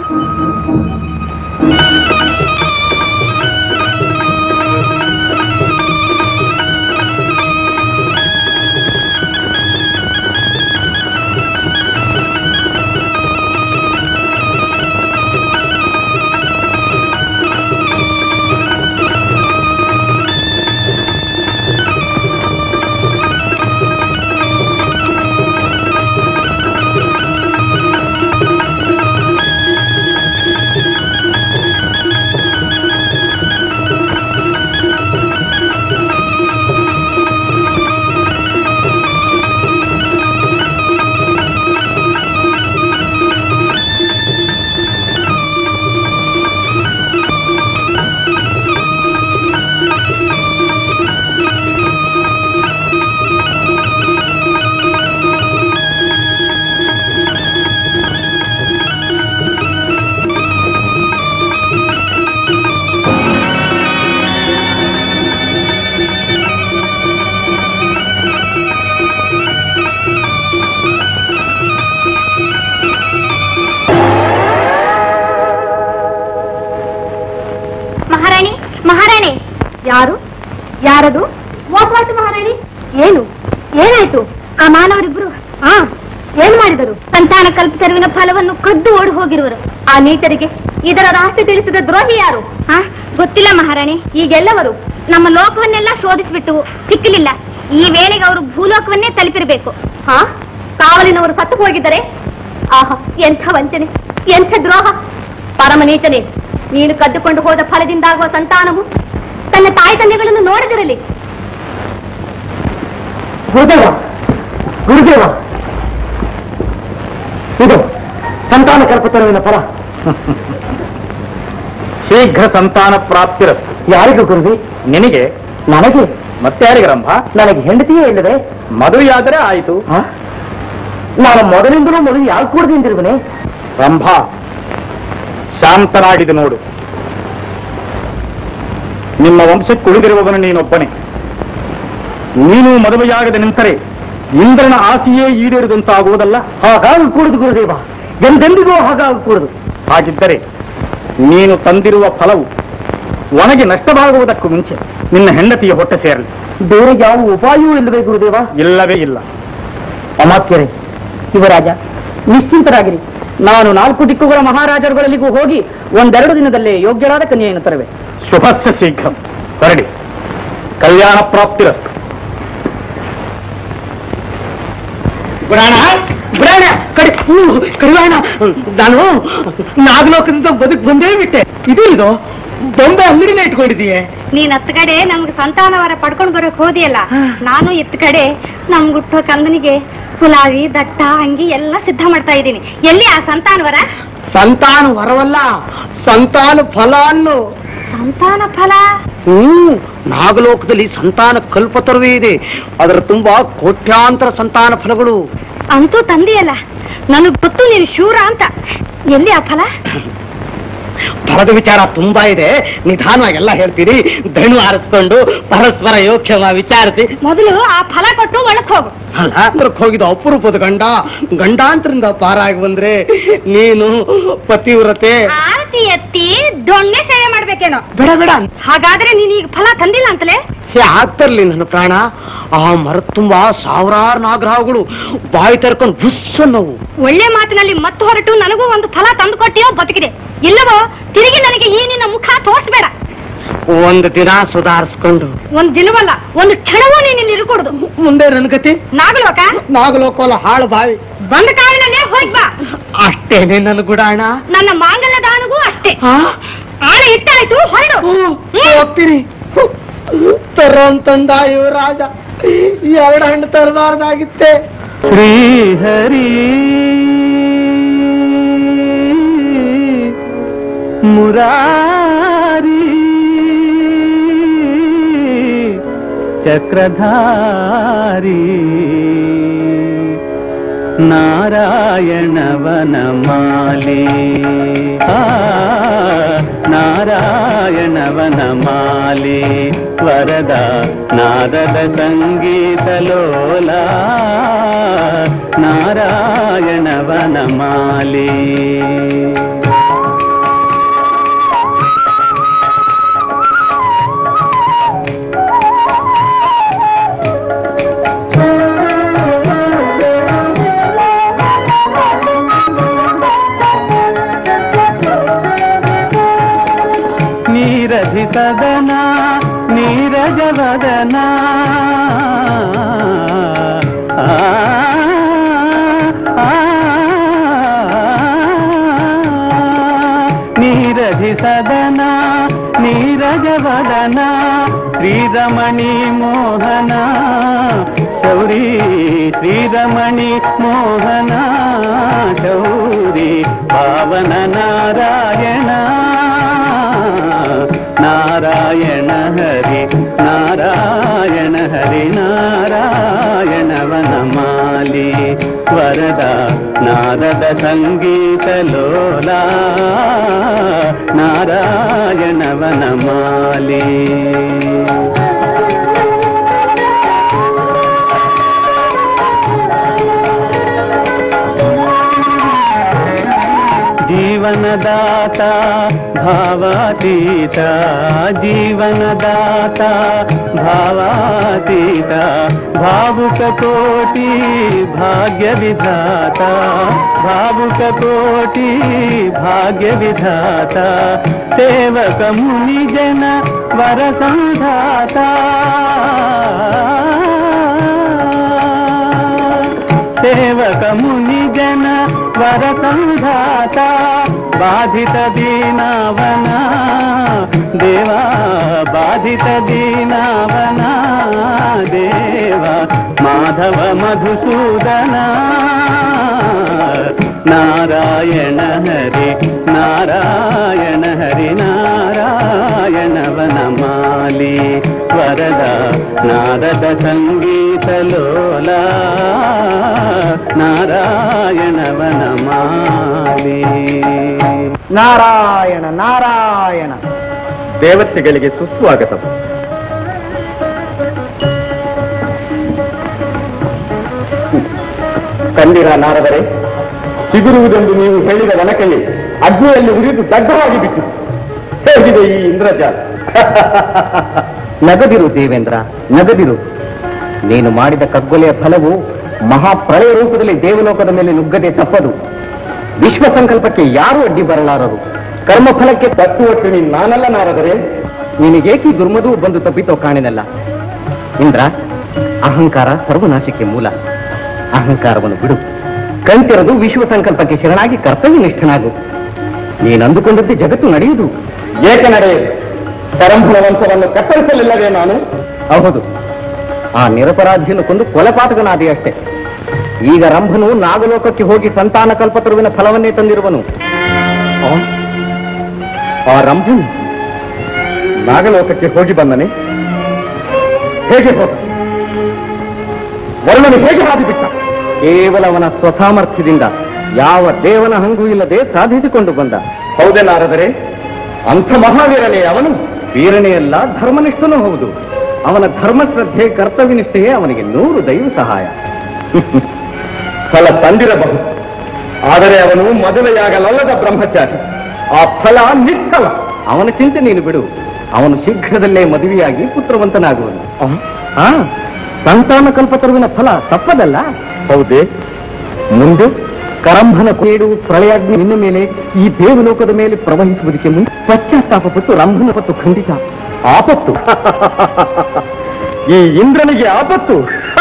ಮಹಾರಾಣಿ ಯಾರು ಯಾರದು ಹೋಗ್ಬಾರ್ದು ಮಹಾರಾಣಿ ಏನು ಏನಾಯ್ತು ಆ ಮಾನವರಿಬ್ರು ಹಾ ಏನ್ ಮಾಡಿದರು ಸಂತಾನ ಕಲ್ಪಿಸಿರುವಿನ ಫಲವನ್ನು ಕದ್ದು ಓಡಿ ಹೋಗಿರುವರು ಆ ನೀಚರಿಗೆ ಇದರ ರಹಸ್ಯ ತಿಳಿಸಿದ ದ್ರೋಹಿ ಯಾರು ಹಾ ಗೊತ್ತಿಲ್ಲ ಮಹಾರಾಣಿ ಈಗೆಲ್ಲವರು ನಮ್ಮ ಲೋಕವನ್ನೆಲ್ಲ ಶೋಧಿಸಿಬಿಟ್ಟು ಸಿಕ್ಕಲಿಲ್ಲ ಈ ವೇಳೆಗೆ ಅವರು ಭೂಲೋಕವನ್ನೇ ತಲುಪಿರಬೇಕು ಹಾ ಕಾವಲಿನವರು ಸತ್ತು ಹೋಗಿದ್ದಾರೆ ಆಹಾ ಎಂಥ ವಂಚನೆ ಎಂಥ ದ್ರೋಹ ಪರಮ ನೀಚನೆ ನೀನು ಕದ್ದುಕೊಂಡು ಹೋದ ಫಲದಿಂದಾಗುವ ಸಂತಾನವು ತನ್ನ ತಾಯಿ ತಂದೆಗಳನ್ನು ನೋಡದಿರಲಿ ಗುರುದೇವ ಗುರುದೇವ ಇದು ಸಂತಾನ ಕಲ್ಪತರುವಿನ ಫಲ ಶೀಘ್ರ ಸಂತಾನ ಪ್ರಾಪ್ತಿರಸ್ತು ಯಾರಿಗೂ ಗುರುವಿ ನಿನಗೆ ನನಗೆ ಮತ್ತೆ ಯಾರಿಗೆ ರಂಭ ನನಗೆ ಹೆಂಡತಿಯೇ ಇಲ್ಲದೆ ಮದುವೆಯಾದರೆ ಆಯಿತು ಆ? ನಾನು ಮೊದಲಿಂದಲೂ ಮೊದಲು ಯಾವ ಕೂಡದಿಂದಿರುವನೆ ರಂಭ ಶಾಂತನಾಡಿದು ನೋಡು ನಿಮ್ಮ ವಂಶಕ್ಕೆ ಉಳಿದಿರುವವನು ನೀನೊಬ್ಬನೇ ನೀನು ಮದುವೆಯಾಗದೆ ನಿಂತರೆ ಇಂದ್ರನ ಆಸೆಯೇ ಈಡೇರಿದಂತಾಗುವುದಲ್ಲ ಹಾಗಾಗಕೂಡದು ಗುರುದೇವ ಎಂದೆಂದಿಗೂ ಹಾಗಾಗಕೂಡದು ಹಾಗಿದ್ದರೆ ನೀನು ತಂದಿರುವ ಫಲವು ಒಣಗಿ ನಷ್ಟವಾಗುವುದಕ್ಕೂ ಮುಂಚೆ ನಿನ್ನ ಹೆಂಡತಿಯ ಹೊಟ್ಟೆ ಸೇರಲಿ ಬೇರೆ ಯಾವ ಉಪಾಯವೂ ಇಲ್ಲವೇ ಗುರುದೇವ ಇಲ್ಲವೇ ಇಲ್ಲ ಅಮಾತ್ಯರೇ ಯುವರಾಜ ನಿಶ್ಚಿಂತರಾಗಿರಿ ನಾನು ನಾಲ್ಕು ದಿಕ್ಕುಗಳ ಮಹಾರಾಜರುಗಳಲ್ಲಿಗೂ ಹೋಗಿ ಒಂದೆರಡು ದಿನದಲ್ಲೇ ಯೋಗ್ಯರಾದ ಕನ್ಯೆಯನ್ನು ತರುವೆ ಶುಭಸ್ಯ ಶೀಘ್ರ ಹೊರಡಿ ಕಲ್ಯಾಣ ಪ್ರಾಪ್ತಿರಸ್ತು ಪುರಾಣ ಪುರಾಣ ಕಡಿ ಕಡಿವಾಣ ನಾನು ನಾಗಲೋಕದಿಂದ ಬದುಕು ಬಂದೇ ಬಿಟ್ಟೆ ಇದು ಇದು ಬೊಂಬೆ ಅಂಗಡಿನ ಇಟ್ಕೊಂಡಿದೀಯ ನೀನ್ ಹತ್ತು ಕಡೆ ನಮ್ಗೆ ಸಂತಾನವರ ಪಡ್ಕೊಂಡು ಬರೋಕ್ ಹೋದಿಯಲ್ಲ ನಾನು ಎತ್ತ ಕಡೆ ನಮ್ ಹುಟ್ಟೋ ಕಂದನಿಗೆ ಕುಲಾವಿ ದಟ್ಟ ಅಂಗಿ ಎಲ್ಲ ಸಿದ್ಧ ಮಾಡ್ತಾ ಇದ್ದೀನಿ ಎಲ್ಲಿ ಆ ಸಂತಾನವರ ಸಂತಾನ ವರವಲ್ಲ ಸಂತಾನ ಫಲ ಅನ್ನು ಸಂತಾನ ಫಲ ಹ್ಮ್ ನಾಗಲೋಕದಲ್ಲಿ ಸಂತಾನ ಕಲ್ಪತರುವೇ ಇದೆ ಅದರ ತುಂಬಾ ಕೋಟ್ಯಾಂತರ ಸಂತಾನ ಫಲಗಳು ಅಂತೂ ತಂದೆಯಲ್ಲ ನನಗ್ ಗೊತ್ತು ನೀನು ಶೂರ ಅಂತ ಎಲ್ಲಿ ಆ ಫಲ ಫಲದ ವಿಚಾರ ತುಂಬಾ ಇದೆ ನಿಧಾನವಾಗಿ ಎಲ್ಲ ಹೇಳ್ತೀರಿ ಧನು ಆರಿಸ್ಕೊಂಡು ಪರಸ್ಪರ ಯೋಕ್ಷಮ ವಿಚಾರಿಸಿ ಮೊದಲು ಆ ಫಲ ಕೊಟ್ಟು ಒಳಕ್ ಹೋಗು ಅಲಾಂತರಕ್ಕೆ ಹೋಗಿದ ಅಪರೂಪದ ಗಂಡ ಗಂಡಾಂತರಿಂದ ಪಾರಾಗಿ ಬಂದ್ರೆ ನೀನು ಪತಿವ್ರತೆ ಆರತಿ ಎತ್ತಿ ದೊಣ್ಣೆ ಸೇವೆ ಮಾಡ್ಬೇಕೇನೋ ಬೇಡ ಬೇಡ ಹಾಗಾದ್ರೆ ನೀನ್ ಈಗ ಫಲ ತಂದಿಲ್ಲ ಅಂತಲೇ ಆಗ್ತಿರ್ಲಿ ನನ್ನ ಪ್ರಾಣ ಆ ಮರ ತುಂಬಾ ಸಾವಿರಾರು ನಾಗರಹಗಳು ಬಾಯಿ ತೆರ್ಕೊಂಡು ಬುಸ್ ಅನ್ನೋವು ಒಳ್ಳೆ ಮಾತಿನಲ್ಲಿ ಮತ್ತೆ ಹೊರಟು ನನಗೂ ಒಂದು ಫಲ ತಂದು ಕೊಟ್ಟಿಯೋ ಬದುಕಿದೆ ಇಲ್ಲವೋ ತಿರುಗಿ ನನಗೆ ಈ ನಿನ್ನ ಮುಖ ತೋರಿಸ್ಬೇಡ ಒಂದು ದಿನ ಸುಧಾರಿಸ್ಕೊಂಡು ಒಂದ್ ದಿನವಲ್ಲ ಒಂದು ಕ್ಷಣವೂ ನೀನ್ ಇಲ್ಲಿ ಇರ್ಕೂಡುದು ಮುಂದೆ ನನ್ನ ಗತಿ ನಾಗಲೋಕ ನಾಗಲೋಕೋಲ ಹಾಳು ಬಾವಿ ಬಂದ ಕಾರಣಲ್ಲೇ ಹೋಗ್ ಬಾ ಅಷ್ಟೇನೆ ನನ್ನ ಗುಡಾಣ ನನ್ನ ಮಾಂಗಲ್ಯ ದಾನಗೂ ಅಷ್ಟೇ ಆಳೆ ಇಟ್ಟಾಯ್ತು ಹೊರಡು ಹ್ಮ್. ಹೋಗ್ತೀರಿ ತರೋ ಅಂತಂದ ಯುವರಾಜ ಎರಡು ಹಣ್ಣು ತರಬಾರ್ದಾಗಿತ್ತೆ ಶ್ರೀಹರಿ ಮುರಾರಿ ಚಕ್ರಧಾರಿ ನಾರಾಯಣವನ ಮಾಲೆ ಆ, ನಾರಾಯಣವನ ಮಾಲೆ ವರದ ನಾದದ ಸಂಗೀತ ಲೋಲ ನಾರಾಯಣವನ ಮಾಲೆ ನೀರಧಿ ಸದನ ನೀರಜವದನ ಆ, ಆ, ನೀರಧಿ ಸದನ ನೀರಜವದನ ಶ್ರೀರಮಣಿ ಮೋಹನ ಶೌರಿ ಶ್ರೀರಮಣಿ ಮೋಹನ ಶೌರಿ ಪಾವನ ನಾರಾಯಣ ನಾರಾಯಣ ಹರಿ ನಾರಾಯಣ ಹರಿ ನಾರಾಯಣವನ ಮಾಲಿ ವರದ ನಾರದ ಸಂಗೀತ ಲೋಲ ನಾರಾಯಣವನ ಮಾಲಿ ಜೀವನದಾತ ಭಾವಾತೀತ ಜೀವನದಾತ ಭಾವಾತೀತ ಭಾವುಕ ಕೋಟಿ ಭಾಗ್ಯ ವಿಧಾತ ಭಾವುಕ ಕೋಟಿ ಭಾಗ್ಯ ವಿಧಾತ ಸೇವಕ ಮುನಿ ಜನ ವರ ಸಂಧಾತ ಸೇವಕ ಮುನಿ ಜನ ವರ ಸಂಧಾತ ಬಾಧಿತ ದೀನಾವನ ದೇವಾ ಬಾಧಿತ ದೀನಾವನ ದೇವ ಮಾಧವ ಮಧುಸೂದನ ನಾರಾಯಣ ಹರಿ ನಾರಾಯಣ ಹರಿ ನಾರಾಯಣವನ ಮಾಲಿ ವರದ ನಾರದ ಸಂಗೀತ ಲೋಲ ನಾರಾಯಣವನ ಮಾಲಿ ನಾರಾಯಣ ನಾರಾಯಣ ದೇವತೆಗಳಿಗೆ ಸುಸ್ವಾಗತ ಕಂದಿರ ನಾರದರೆ ಸಿಗುರುವುದೆಂದು ನೀವು ಹೇಳಿದ ವನಕೆಯೇ ಅಗ್ನಿಯಲ್ಲಿ ಉರಿದು ದಗ್ಧವಾಗಿ ಬಿಟ್ಟಿತು ಹೇಗಿದೆ ಈ ಇಂದ್ರಜಾಲ ನಗದಿರು ದೇವೇಂದ್ರ ನಗದಿರು ನೀನು ಮಾಡಿದ ಕಗ್ಗೊಲೆಯ ಫಲವು ಮಹಾಪ್ರಳಯ ರೂಪದಲ್ಲಿ ದೇವಲೋಕದ ಮೇಲೆ ನುಗ್ಗದೆ ತಪ್ಪದು ವಿಶ್ವ ಸಂಕಲ್ಪಕ್ಕೆ ಯಾರು ಅಡ್ಡಿ ಬರಲಾರರು ಕರ್ಮಫಲಕ್ಕೆ ತತ್ತುವಟ್ಟು ನೀನು ನಾನಲ್ಲ ನಾರದರೆ ನಿನಗೇಕಿ ದುರ್ಮದು ಬಂದು ತಪ್ಪಿತೋ ಕಾಣಿನಲ್ಲ ಇಂದ್ರ ಅಹಂಕಾರ ಸರ್ವನಾಶಕ್ಕೆ ಮೂಲ ಅಹಂಕಾರವನ್ನು ಬಿಡು ಕಂತಿರದು ವಿಶ್ವ ಸಂಕಲ್ಪಕ್ಕೆ ಶರಣಾಗಿ ಕರ್ತವ್ಯ ನಿಷ್ಠನಾಗು ನೀನು ಅಂದುಕೊಂಡದ್ದು ಜಗತ್ತು ನಡೆಯುವುದು ಏಕೆ ನಡೆಯದು ಪರಂಪರ ವಂಶವನ್ನು ಕತ್ತರಿಸಲಿಲ್ಲವೇ ನಾನು ಹೌದು ಆ ನಿರಪರಾಧಿಯನ್ನು ಕೊಂದು ಕೊಲೆಪಾತಕನಾದಿ ಅಷ್ಟೇ ಈಗ ರಂಭನು ನಾಗಲೋಕಕ್ಕೆ ಹೋಗಿ ಸಂತಾನ ಕಲ್ಪತರುವಿನ ಫಲವನ್ನೇ ತಂದಿರುವನು ಆ? ಆ ರಂಭನು ನಾಗಲೋಕಕ್ಕೆ ಹೋಗಿ ಬಂದನೆ ಹೇಗೆ ಹೋದ ವರ್ಣನು ಹೇಗೆ ಹಾದಿಬಿಟ್ಟ ಕೇವಲ ಅವನ ಸ್ವಸಾಮರ್ಥ್ಯದಿಂದ ಯಾವ ದೇವನ ಹಂಗೂ ಇಲ್ಲದೆ ಸಾಧಿಸಿಕೊಂಡು ಬಂದ ಹೌದೇನಾರದರೆ ಅಂಥ ಮಹಾವೀರನೇ ಅವನು ವೀರನೆಯಲ್ಲ ಧರ್ಮನಿಷ್ಠನೂ ಹೌದು ಅವನ ಧರ್ಮಶ್ರದ್ಧೆ ಕರ್ತವ್ಯನಿಷ್ಠೆಯೇ ಅವನಿಗೆ ನೂರು ದೈವ ಸಹಾಯ ಫಲ ತಂದಿರಬಹುದು ಆದರೆ ಅವನು ಮದುವೆಯಾಗಲಲ್ಲದ ಬ್ರಹ್ಮಚಾರಿ ಆ ಫಲ ನಿಷ್ಫಲ ಅವನ ಚಿಂತೆ ನೀನು ಬಿಡು ಅವನು ಶೀಘ್ರದಲ್ಲೇ ಮದುವೆಯಾಗಿ ಪುತ್ರವಂತನಾಗುವನು ಆ ಸಂತಾನ ಕಲ್ಪತರುವಿನ ಫಲ ತಪ್ಪದಲ್ಲ ಹೌದೇ ಮುಂದೆ ಕರಂಭನ ಕೇಡು ಪ್ರಳಯಾಗ್ನಿ ಇನ್ನು ಮೇಲೆ ಈ ದೇವಲೋಕದ ಮೇಲೆ ಪ್ರವಹಿಸುವುದಕ್ಕೆ ಮುಂದೆ ಪಶ್ಚಾತ್ತಾಪ ಪಟ್ಟು ರಂಭನ ಪಟ್ಟು ಖಂಡಿತ ಆಪತ್ತು ಈ ಇಂದ್ರನಿಗೆ ಆಪತ್ತು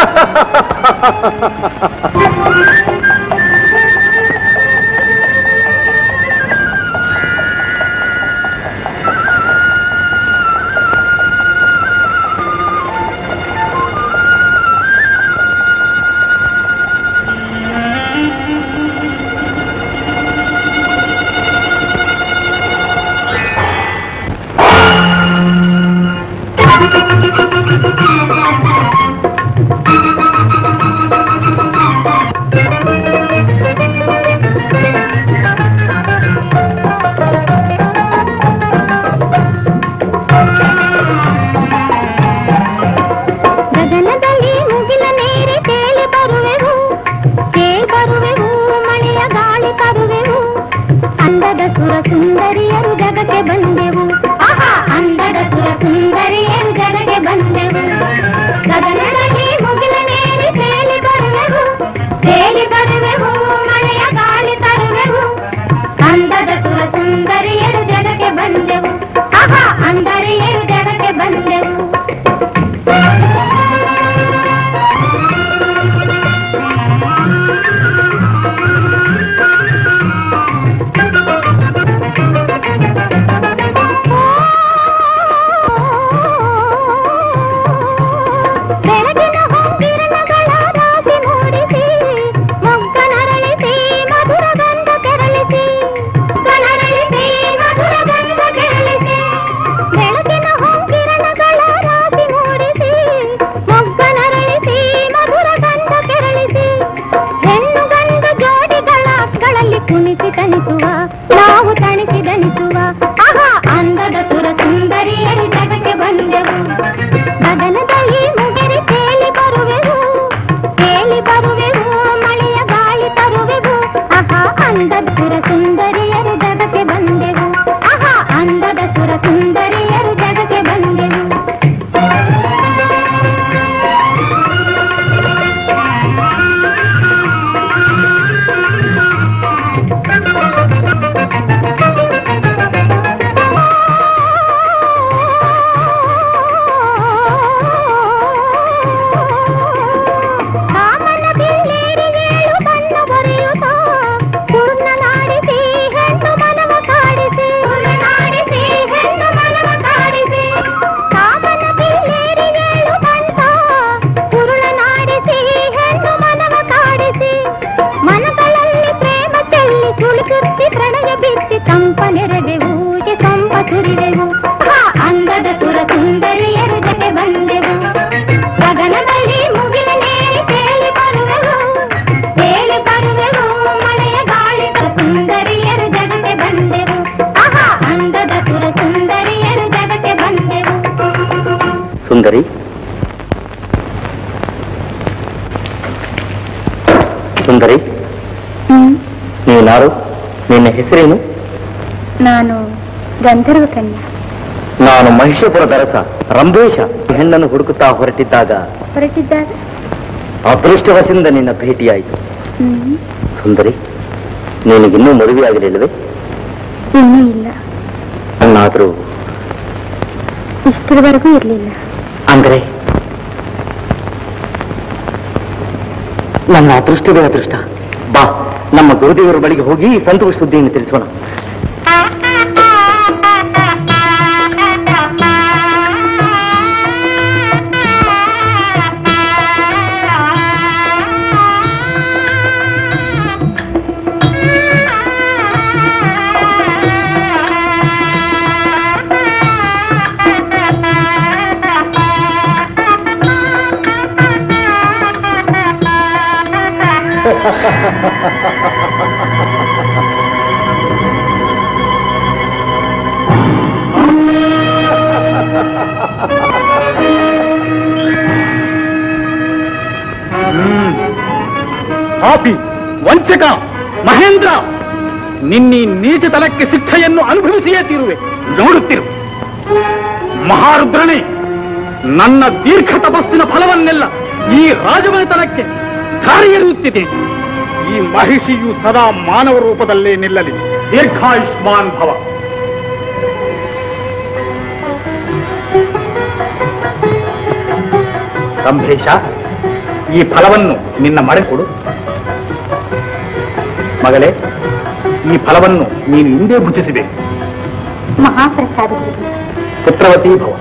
ಗಗನದಲ್ಲಿ ಮುಗಿಲ ನೇರೆ ತೇಲಿ ಬರುವೆವು ತೇಲ್ ಬರುವೆವು ಮಳೆಯ ಗಾಳಿ ತರುವೆವು ಅಂದದ ಸುರ ಸುಂದರಿಯರು ಜಗಕ್ಕೆ ಬಂದೆವು ಆಹಾ ಅಂದದ ಸುರ ಸುಂದರಿಯರು ಜಗಕ್ಕೆ ಬಂದೆವು ಗಗನದಲ್ಲಿ ಮುಗಿಲ ನೇರೆ ತೇಲಿ ಬರುವೆವು ತೇಲಿ ಬರುವೆವು ಮಳೆಯ ಗಾಳಿ ತರುವೆವು ಅಂದದ ಸುರ ಸುಂದರಿಯರು ಜಗಕ್ಕೆ ಬಂದೆವು ಆಹಾ ಅಂದರಿಯರು ಜಗಕ್ಕೆ ಬಂದೆವು ಬೆಳಗಿನ ಹೊಂಗಿರಣಗಳ ರಾಶಿ ಮೂಡಿಸಿ ಮೊಗ್ಗನರಳಿಸಿ ಮಧುರ ಗಂಧ ಕೆರಳಿಸಿ ಕನರಳಿಸಿ ಮಧುರ ಗಂಧ ಕೆರಳಿಸಿ ಬೆಳಗಿನ ಹೊಂಗಿರಣಗಳ ರಾಶಿ ಮೂಡಿಸಿ ಮೊಗ್ಗನರಳಿಸಿ ಮಧುರ ಗಂಧ ಕೆರಳಿಸಿ ಹೆಣ್ಣು ಗಂಡು ಜೋಡಿಗಳ ಅಕ್ಕಗಳಲ್ಲಿ ಕುಣಿಸಿ ತಣಿಸುವ ನಾವು ತಣಿಸಿ ದಣಿಸುವ ಆಹಾ ಅಂದದ ಸುರ ಸುಂದರಿಯರು ಜಗಕ್ಕೆ ಬಂದೆವು ಗಗನದಲ್ಲಿ ಮುಗಿರಿ ತೇಲಿ ಬರುವೆವು ತೇಲಿ ಬರುವೆವು ಮಳೆಯ ಗಾಳಿ ತರುವೆವು ಆಹಾ ಅಂದದ ಸುರ ಸುಂದರಿಯರು ಸುಂದರಿ ಸುಂದರಿ ನೀನಾರು ನಿನ್ನ ಹೆಸರೇನು ನಾನು ಗಂಧರ್ವ ಕನ್ಯಾ ನಾನು ಮಹಿಷಪುರದ ಅರಸ ರಂಭೇಶ ಹೆಣ್ಣನ್ನು ಹುಡುಕುತ್ತಾ ಹೊರಟಿದ್ದಾಗ ಹೊರಟಿದ್ದಾಗ ಅದೃಷ್ಟವಶದಿಂದ ನಿನ್ನ ಭೇಟಿಯಾಯಿತು ಹ್ಮ್ ಸುಂದರಿ ನಿನಗಿನ್ನೂ ಮದುವೆಯಾಗಲಿಲ್ಲವೇ ಇನ್ನೂ ಇಲ್ಲ ಅನ್ನಾದರೂ ಇಷ್ಟರವರೆಗೂ ಇರಲಿಲ್ಲ ಅಂದ್ರೆ ನನ್ನ ಅದೃಷ್ಟವೇ ಅದೃಷ್ಟ ಬಾ ನಮ್ಮ ಗುರುದೇವರ ಬಳಿಗೆ ಹೋಗಿ ಈ ಸಂತೋಷ ಸುದ್ದಿಯನ್ನು ತಿಳಿಸೋಣ ಪಾಪಿ ವಂಚಕ ಮಹೇಂದ್ರ ನಿನ್ನೀ ನೀಚತನಕ್ಕೆ ಶಿಕ್ಷೆಯನ್ನು ಅನುಭವಿಸಿಯೇ ತೀರುವೆ ನೋಡುತ್ತಿರು ಮಹಾರುದ್ರನೇ ನನ್ನ ದೀರ್ಘ ತಪಸ್ಸಿನ ಫಲವನ್ನೆಲ್ಲ ಈ ರಾಜಮನೆತನಕ್ಕೆ ಧಾರೆಯೆರೆಯುತ್ತಿದೆ ಈ ಮಹಿಷಿಯು ಸದಾ ಮಾನವ ರೂಪದಲ್ಲೇ ನಿಲ್ಲಲಿ ದೀರ್ಘಾಯುಷ್ಮಾನ್ ಭವ ರಂಭೇಶ ಈ ಫಲವನ್ನು ನಿನ್ನ ಮಳೆ ಕೊಡು ಮಗಳೇ ಈ ಫಲವನ್ನು ನೀನು ಹಿಂದೆ ಭುಜಿಸಿದೆ ಮಹಾಪ್ರಸಾದಗಳು ಪುತ್ರವತಿ ಭವ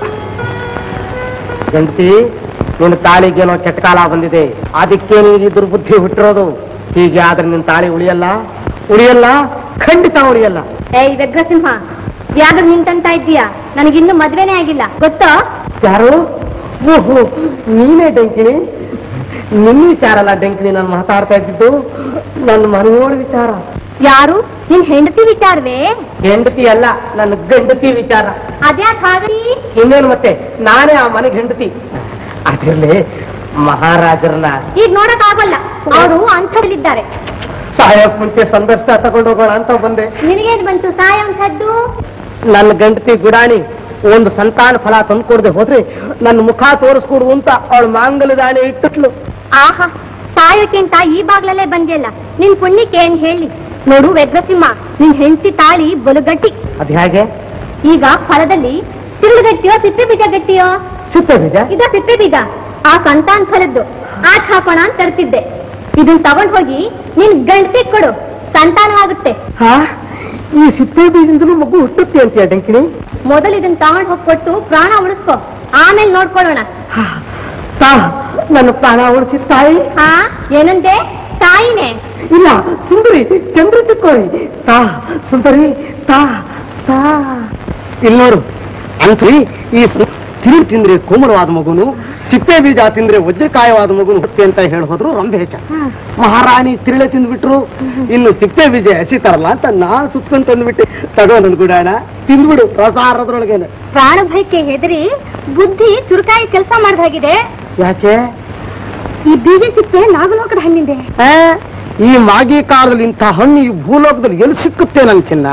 ಗಂಟಿ ನಿನ್ನ ತಾಳಿಗೇನೋ ಕೆಟ್ಟ ಕಾಲ ಬಂದಿದೆ ಅದಕ್ಕೆ ನೀನು ಈ ದುರ್ಬುದ್ಧಿ ಹುಟ್ಟಿರೋದು ಹೀಗೆ ಆದ್ರೆ ನಿನ್ನ ತಾಳಿ ಉಳಿಯಲ್ಲ ಉಳಿಯಲ್ಲ ಖಂಡಿತ ಉಳಿಯಲ್ಲ ಏಯ್ ವ್ಯಗ್ರಸಿಂಹ ಯಾವ್ದು ನಿಂತಂತ ಇದ್ದೀಯಾ ನನಗಿನ್ನೂ ಮದ್ವೆನೇ ಆಗಿಲ್ಲ ಗೊತ್ತೋ ಯಾರು ಓಹೋ ನೀನೇ ಡೆಂಕಿಣಿ ನಿನ್ನ ವಿಚಾರ ಅಲ್ಲ ಡೆಂಕಿಣಿ ನಾನು ಮಾತಾಡ್ತಾ ಇದ್ದಿದ್ದು ನನ್ನ ಮನೆಯೋಳ ವಿಚಾರ ಯಾರು ನಿನ್ ಹೆಂಡತಿ ವಿಚಾರವೇ ಹೆಂಡತಿ ಅಲ್ಲ ನನ್ನ ಗಂಡತಿ ವಿಚಾರ ಅದ್ಯಾಕ್ ಹಾಗರಿ ಇನ್ನೇನು ಮತ್ತೆ ನಾನೇ ಆ ಮನೆಗೆ ಹೆಂಡತಿ ಅದಿರ್ಲಿ ಮಹಾರಾಜರನ್ನ ಈಗ ನೋಡಕ್ ಆಗೋಲ್ಲ ಅವರು ಅಂಥದ್ರಲ್ಲಿದ್ದಾರೆ ಸಾಯಕ್ ಮುಂಚೆ ಸಂದರ್ಶನ ತಗೊಂಡು ಹೋಗೋಣ ಅಂತ ಬಂದೆ ನಿನಗೇನ್ ಬಂತು ಸಾಯಂಥದ್ದು ನನ್ನ ಗಂಡತಿ ಗುಡಾಣಿ ಒಂದು ಸಂತಾನ ಫಲ ತಂದ್ಕೊಡ್ದೆ ಹೋದ್ರೆ ನನ್ನ ಮುಖ ತೋರಿಸ್ಕೊಡು ಅಂತ ಅವಳು ಮಾಂಗಲ್ಯ ದಾಣಿ ಇಟ್ಟಿಟ್ಲು ಆಹಾ ಸಾಯೋಕ್ಕಿಂತ ಈ ಬಾಗ್ಲಲ್ಲೇ ಬಂದಿಯಲ್ಲ ನಿನ್ ಪುಣ್ಯಕ್ಕೆ ಏನ್ ಹೇಳಿ ನೋಡು ವ್ಯಗ್ರಸಿಂಹ ನಿನ್ ಹೆಂಡತಿ ತಾಳಿ ಬಲುಗಟ್ಟಿ ಅದ್ ಹೇಗೆ ಈಗ ಫಲದಲ್ಲಿ ತಿರುಳು ಗಟ್ಟಿಯೋ ಸಿಪ್ಪೆ ಬೀಜ ಗಟ್ಟಿಯೋ ಸಿಪ್ಪೆ ಬೀಜ ಇದ ಸಿಪ್ಪೆ ಬೀಜ ಆ ಸಂತಾನ ಫಲದ್ದು ಆಚ್ ಹಾಕೋಣ ಅಂತ ತರ್ತಿದ್ದೆ ಇದನ್ ತಗೊಂಡ್ ಹೋಗಿ ನಿನ್ ಗಂಡಸಿಗ್ ಕೊಡು ಸಂತಾನವಾಗುತ್ತೆ ಹಾ ಈ ಸಿಪ್ಪೆ ಬೀಜದಿಂದಲೂ ಮಗು ಹುಟ್ಟುತ್ತೆ ಅಂತೀಯ ಡೆಂಕಿಣಿ ಮೊದಲು ಇದನ್ ತಗೊಂಡ್ ಹೋಗಿ ಕೊಟ್ಟು ಪ್ರಾಣ ಉಳಿಸ್ಕೊ ಆಮೇಲೆ ನೋಡ್ಕೊಳ್ಳೋಣ ಹಾ, ತಾ ನನ್ನ ಪ್ರಾಣ ಉಳಿಸಿ ತಾಯಿ ಹಾ ಏನಂದೆ ತಾಯಿನೇ ಇಲ್ಲ ಸುಂದರಿ ಚಂದ್ರ ಚಿಕ್ಕೋರಿ ತಾ ಸುಂದರಿ ತಾ ತಾ ಇಲ್ಲಿ ನೋಡು ಅಂತ್ರಿ ಈ ತಿರುಳು ತಿಂದ್ರೆ ಕೋಮಲವಾದ ಮಗುನು ಸಿಪ್ಪೆ ಬೀಜ ತಿಂದ್ರೆ ವಜ್ರಕಾಯವಾದ ಮಗುನು ಹುಟ್ಟೆ ಅಂತ ಹೇಳಿ ಹೋದ್ರು ರಂಭೇಚ ಮಹಾರಾಣಿ ತಿರುಳೆ ತಿಂದ್ಬಿಟ್ರು ಇನ್ನು ಸಿಪ್ಪೆ ಬೀಜ ಎಸಿತಾರಲ್ಲ ಅಂತ ನಾನು ಸುತ್ಕೊಂಡ್ ತಂದ್ಬಿಟ್ಟೆ ತಗೋ ನನ್ ಗುಡಾಣ ತಿಂದ್ಬಿಡು ರಸಾರದ್ರೊಳಗೇನೆ ಪ್ರಾಣ ಭಯಕ್ಕೆ ಹೆದರಿ ಬುದ್ಧಿ ಚುರುಕಾಗಿ ಕೆಲಸ ಮಾಡ್ದಾಗಿದೆ ಯಾಕೆ ಈ ಬೀಜ ಸಿಪ್ಪೆ ನಾಗಲೋಕದ ಹಣ್ಣಿಂದೆ ಆ, ಈ ಮಾಗಿ ಕಾಲದಲ್ಲಿ ಇಂಥ ಹಣ್ಣು ಈ ಭೂಲೋಕದಲ್ಲಿ ಎಲ್ಲಿ ಸಿಕ್ಕುತ್ತೆ ನನ್ ಚಿನ್ನ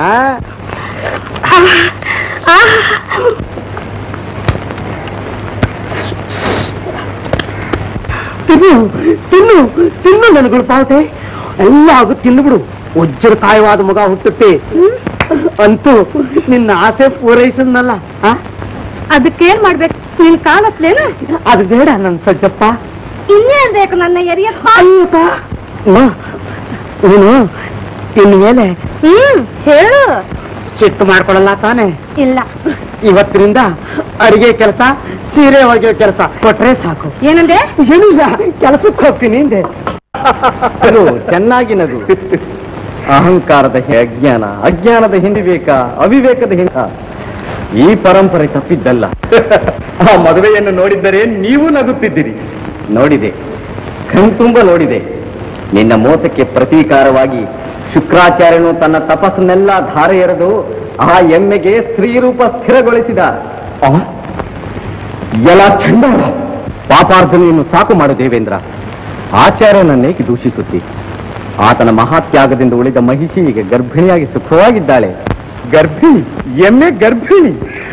ತಿನ್ನು ತಿನ್ನು ತಿನ್ನು ನನಗಳು ಪಾವತೆ ಎಲ್ಲ ಆಗು ತಿಂದುಬಿಡು ವಜ್ರ ಕಾಯವಾದ ಮಗ ಹುಟ್ಟುತ್ತೆ ಅಂತೂ ನಿನ್ನ ಆಸೆ ಪೂರೈಸದ್ನಲ್ಲ ಆ? ಅದಕ್ಕೇನ್ ಮಾಡ್ಬೇಕು ನೀನ್ ಕಾಣತ್ಲೇನು ಅದು ಬೇಡ ನನ್ ಸಜ್ಜಪ್ಪ ಇನ್ನೇನ್ ಬೇಕು ನನ್ನ ಎರಿಯಪ್ಪ ಅಯ್ಯಪ್ಪ ಓ, ನೀನು ಇನ್ಮೇಲೆ ಹ್ಮ್ ಹೇಳು ಸಿಟ್ಟು ಮಾಡ್ಕೊಳಲ್ಲ ತಾನೆ ಇಲ್ಲ ಇವತ್ತಿನಿಂದ ಅಡಿಗೆ ಕೆಲಸ ಸೀರೆ ಒಗೆಯೋ ಕೆಲಸ ಕೊಟ್ರೆ ಸಾಕು ಏನಂದೆ ಏನಿಲ್ಲ ಕೆಲಸಕ್ಕೆ ಹೋಗ್ತೀನಿ ಹಿಂದೆ ನಗು ಚೆನ್ನಾಗಿ ನಗು ಅಹಂಕಾರದ ಹಿ- ಅಜ್ಞಾನ ಅಜ್ಞಾನದ ಹಿಂದೆ ಬೇಕಾ ಅವಿವೇಕದ ಹಿಂದ ಈ ಪರಂಪರೆ ತಪ್ಪಿದ್ದಲ್ಲ ಆ ಮದುವೆಯನ್ನು ನೋಡಿದ್ದರೆ ನೀವು ನಗುತ್ತಿದ್ದೀರಿ ನೋಡಿದೆ ಕಣ್ತುಂಬ ನೋಡಿದೆ ನಿನ್ನ ಮೋಸಕ್ಕೆ ಪ್ರತೀಕಾರವಾಗಿ ಶುಕ್ರಾಚಾರ್ಯನು ತನ್ನ ತಪಸ್ಸನ್ನೆಲ್ಲ ಧಾರೆ ಎರೆದು ಆ ಎಮ್ಮೆಗೆ ಸ್ತ್ರೀರೂಪ ಸ್ಥಿರಗೊಳಿಸಿದ ಆ? ಎಲ್ಲ ಚಂಡಾಳ ಪಾಪಾರ್ಜನೆಯನ್ನು ಸಾಕು ಮಾಡು ದೇವೇಂದ್ರ ಆಚಾರ್ಯನನ್ನೇಕೆ ದೂಷಿಸುತ್ತಿ ಆತನ ಮಹಾತ್ಯಾಗದಿಂದ ಉಳಿದ ಮಹಿಷಿ ಈಗ ಗರ್ಭಿಣಿಯಾಗಿ ಸುಖವಾಗಿದ್ದಾಳೆ ಗರ್ಭಿಣಿ ಎಮ್ಮೆ ಗರ್ಭಿಣಿ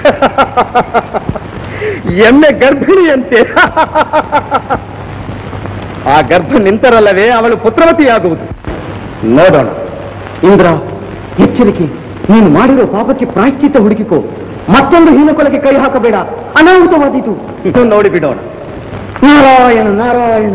ಎಮ್ಮೆ ಗರ್ಭಿಣಿಯಂತೆ ಆ ಗರ್ಭ ನಿಂತರಲ್ಲವೇ ಅವಳು ಪುತ್ರವತಿಯಾಗುವುದು ನೋಡೋಣ ಇಂದ್ರ ಎಚ್ಚರಿಕೆ ನೀನು ಮಾಡಿರೋ ಪಾಪಕ್ಕೆ ಪ್ರಾಶ್ಚಿತ್ತ ಹುಡುಕಿಕೋ ಮತ್ತೊಂದು ಹೀನಕೊಲಕ್ಕೆ ಕೈ ಹಾಕಬೇಡ ಅನಾಹುತವಾದೀತು ಇದು ನೋಡಿ ಬಿಡೋಣ ನಾರಾಯಣ ನಾರಾಯಣ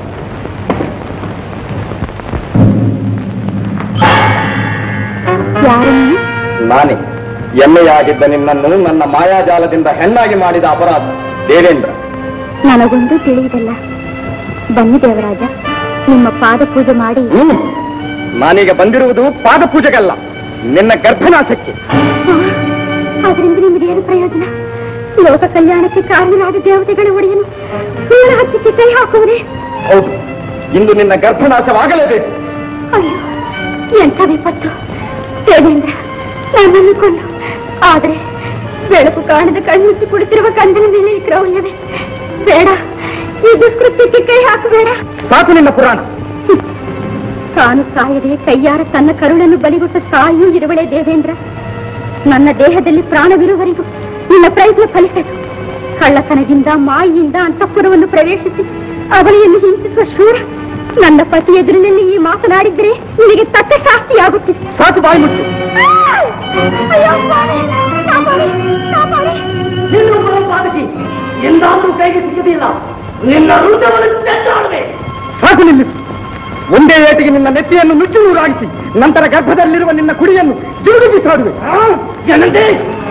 ಯಾರು ನೀನು? ನಾನೇ ಎಮ್ಮೆಯಾಗಿದ್ದ ನಿನ್ನನ್ನು ನನ್ನ ಮಾಯಾಜಾಲದಿಂದ ಹೆಣ್ಣಾಗಿ ಮಾಡಿದ ಅಪರಾಧ ದೇವೇಂದ್ರ ನನಗೊಂದು ತಿಳಿಯುವುದಿಲ್ಲ ಬನ್ನಿ ದೇವರಾಜ ನಿಮ್ಮ ಪಾದ ಪೂಜೆ ಮಾಡಿ ಹ್ಮ್ ನಾನೀಗ ಬಂದಿರುವುದು ಪಾದ ಪೂಜೆಗಲ್ಲ ನಿನ್ನ ಗರ್ಭನಾಶಕ್ಕೆ ಅದರಿಂದ ನಿಮಗೇನು ಪ್ರಯೋಜನ ಲೋಕ ಕಲ್ಯಾಣಕ್ಕೆ ಕಾರಣರಾದ ದೇವತೆಗಳ ಒಡೆಯನು ಸೂರ್ಯ ಹತ್ತಿಕ್ಕೆ ಕೈ ಹಾಕುವುದೇ ಹೌದು ಇಂದು ನಿನ್ನ ಗರ್ಭನಾಶವಾಗಲೇಬೇಕು ಅಯ್ಯೋ ಎಂಥ ವಿಪತ್ತು ದೇವೇಂದ್ರ ನನ್ನನ್ನು ಕೊಂದು ಆದರೆ ಬೆಳಕು ಕಾಣದ ಕಣ್ಮುಚ್ಚಿ ಕುಳಿತಿರುವ ಕಂದನ ಮೇಲೆ ಈ ಕ್ರೌರ್ಯವೇ ಬೇಡ ಈ ದುಷ್ಕೃತ್ಯಕ್ಕೆ ಕೈ ಹಾಕಬೇಡ ಸಾಕು ನಿನ್ನ ಪುರಾಣ ತಾನು ಸಾಯದೆ ಕೈಯಾರ ತನ್ನ ಕರುಳನ್ನು ಬಲಿಗೊಟ್ಟ ಸಾಯೂ ಇರುವಳೆ ದೇವೇಂದ್ರ ನನ್ನ ದೇಹದಲ್ಲಿ ಪ್ರಾಣವಿರುವವರೆಗೂ ನಿನ್ನ ಪ್ರಯತ್ನ ಫಲಿಸದು ಕಳ್ಳತನದಿಂದ ಮಾಯಿಯಿಂದ ಅಂತಃಪುರವನ್ನು ಪ್ರವೇಶಿಸಿ ಅವಳಿಯನ್ನು ಹಿಂಸಿಸುವ ಶೂರ ನನ್ನ ಪತಿ ಎದುರಿನಲ್ಲಿ ಈ ಮಾತನಾಡಿದ್ರೆ ನಿನಗೆ ತಕ್ಕ ಶಾಸ್ತಿಯಾಗುತ್ತಿದೆ ಸಾಕು ಬಾಯಿ ಮುಚ್ಚು ಅಯ್ಯೋ ಸ್ವಾಮಿ, ಕಾಪಾಡಿ, ಕಾಪಾಡಿ. ಪಾದಕಿ ಎಂದಾದರೂ ಕೈಗೆ ಸಿಕ್ಕದಿಲ್ಲ ನಿನ್ನ ಹೃದಯವನ್ನು ಚೆಂಡಾಡುವೆ ಸಾಕು ನಿಲ್ಲಿಸು ಒಂದೇ ಏಟಿಗೆ ನಿನ್ನ ನೆತ್ತಿಯನ್ನು ನುಚ್ಚು ನೂರಾಗಿಸಿ ನಂತರ ಗರ್ಭದಲ್ಲಿರುವ ನಿನ್ನ ಕುಡಿಯನ್ನು ಜುರುಡು ಬಿಸಾಡುವೆ ಜನತೆ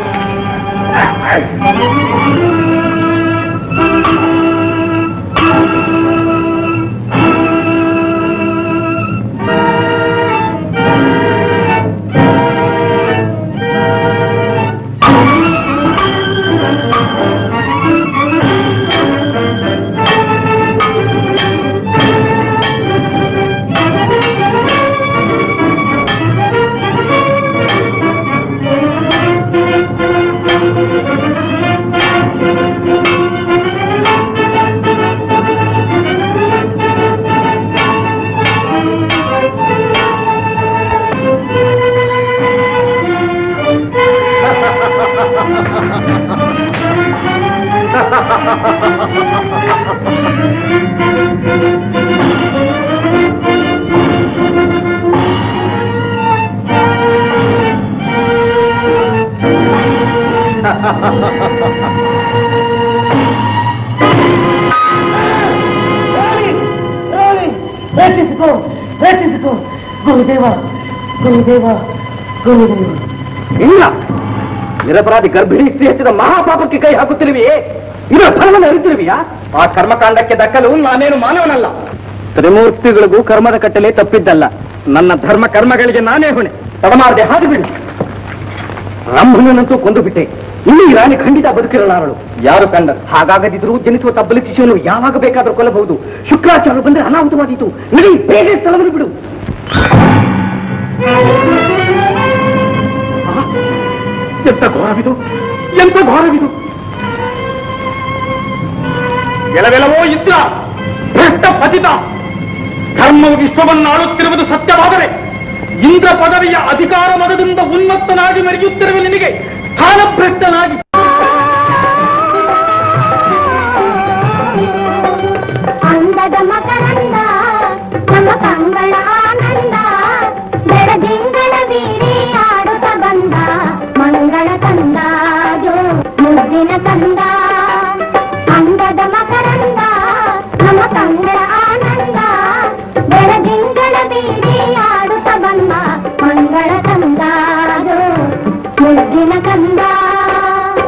ಹೆಚ್ಚಿಸಿಕೋ ಹೆಚ್ಚಿಸಿಕೋ ಗುರುದೇವ ಗುರುದೇವ ಗುರುದೇವ ಇಲ್ಲ ನಿರಪರಾಧಿ ಗರ್ಭಿಣಿ ಸ್ತ್ರೀ ಹೆಚ್ಚಿದ ಮಹಾಪಾಪಕ್ಕೆ ಕೈ ಹಾಕುತ್ತಿರುವೆಯೇ ಇದರ ಫಲವನ್ನು ಅರಿತಿರುವೆಯಾ ಆ ಕರ್ಮಕಾಂಡಕ್ಕೆ ದಕ್ಕಲು ನಾನೇನು ಮಾನವನಲ್ಲ ತ್ರಿಮೂರ್ತಿಗಳಿಗೂ ಕರ್ಮದ ಕಟ್ಟಲೆ ತಪ್ಪಿದ್ದಲ್ಲ ನನ್ನ ಧರ್ಮ ಕರ್ಮಗಳಿಗೆ ನಾನೇ ಹೊಣೆ ತಡಮಾರದೆ ಹಾದು ಬಿಡು ರಂಭನಂತೂ ಕೊಂದು ಬಿಟ್ಟೆ ಇಲ್ಲಿ ಈ ರಾಣಿ ಖಂಡಿತ ಬದುಕಿರಲಾರಳು ಯಾರು ಕಂಡ ಹಾಗಾಗದಿದ್ರು ಜನಿಸುವ ತಬ್ಬಲಿ ಶಿಶುವನ್ನು ಯಾವಾಗ ಬೇಕಾದರೂ ಕೊಲ್ಲಬಹುದು ಶುಕ್ರಾಚಾರ್ಯ ಬಂದ್ರೆ ಅನಾಹುತವಾದೀತು ನಡಿ ಬೇಗ ಸ್ಥಳವನ್ನು ಬಿಡು ಎಂತ ಘೋರವಿದು ಎಂತ ಘೋರವಿದು ಎಲವೆಲವೋ ಇದ್ರ ಭ್ರಷ್ಟ ಪತಿತ ಧರ್ಮವು ವಿಶ್ವವನ್ನಾಳುತ್ತಿರುವುದು ಸತ್ಯವಾದರೆ ಇಂದ್ರ ಪದವಿಯ ಅಧಿಕಾರ ಮದದಿಂದ ಉನ್ಮತ್ತನಾಗಿ ಮೆರೆಯುತ್ತಿರುವ ನಿನಗೆ ಸ್ಥಾನಭ್ರಷ್ಟನಾಗಿ ಅಂದದ ಮಕರಂದ ನಮ್ಮ ಕಂಗಳ ಆನಂದ ಬೆಳದಿಂಗಳ ವೀರಿ ಆಡುತ್ತ ಬಂದ ಮಂಗಳ ಕಂದ ಜೋ ಮುದ್ದಿನ ಕಂದ ಅಂದದ ಮಕರಂದ ನಮ್ಮ ಕಂಗಳ ಆನಂದ ಬೆಳದಿಂಗಳ ವೀರಿ ಆಡುತ್ತ ಬಂದ ಮಂಗಳ ಕಂದ ಜೋ ಮುದ್ದಿನ ಕಂದ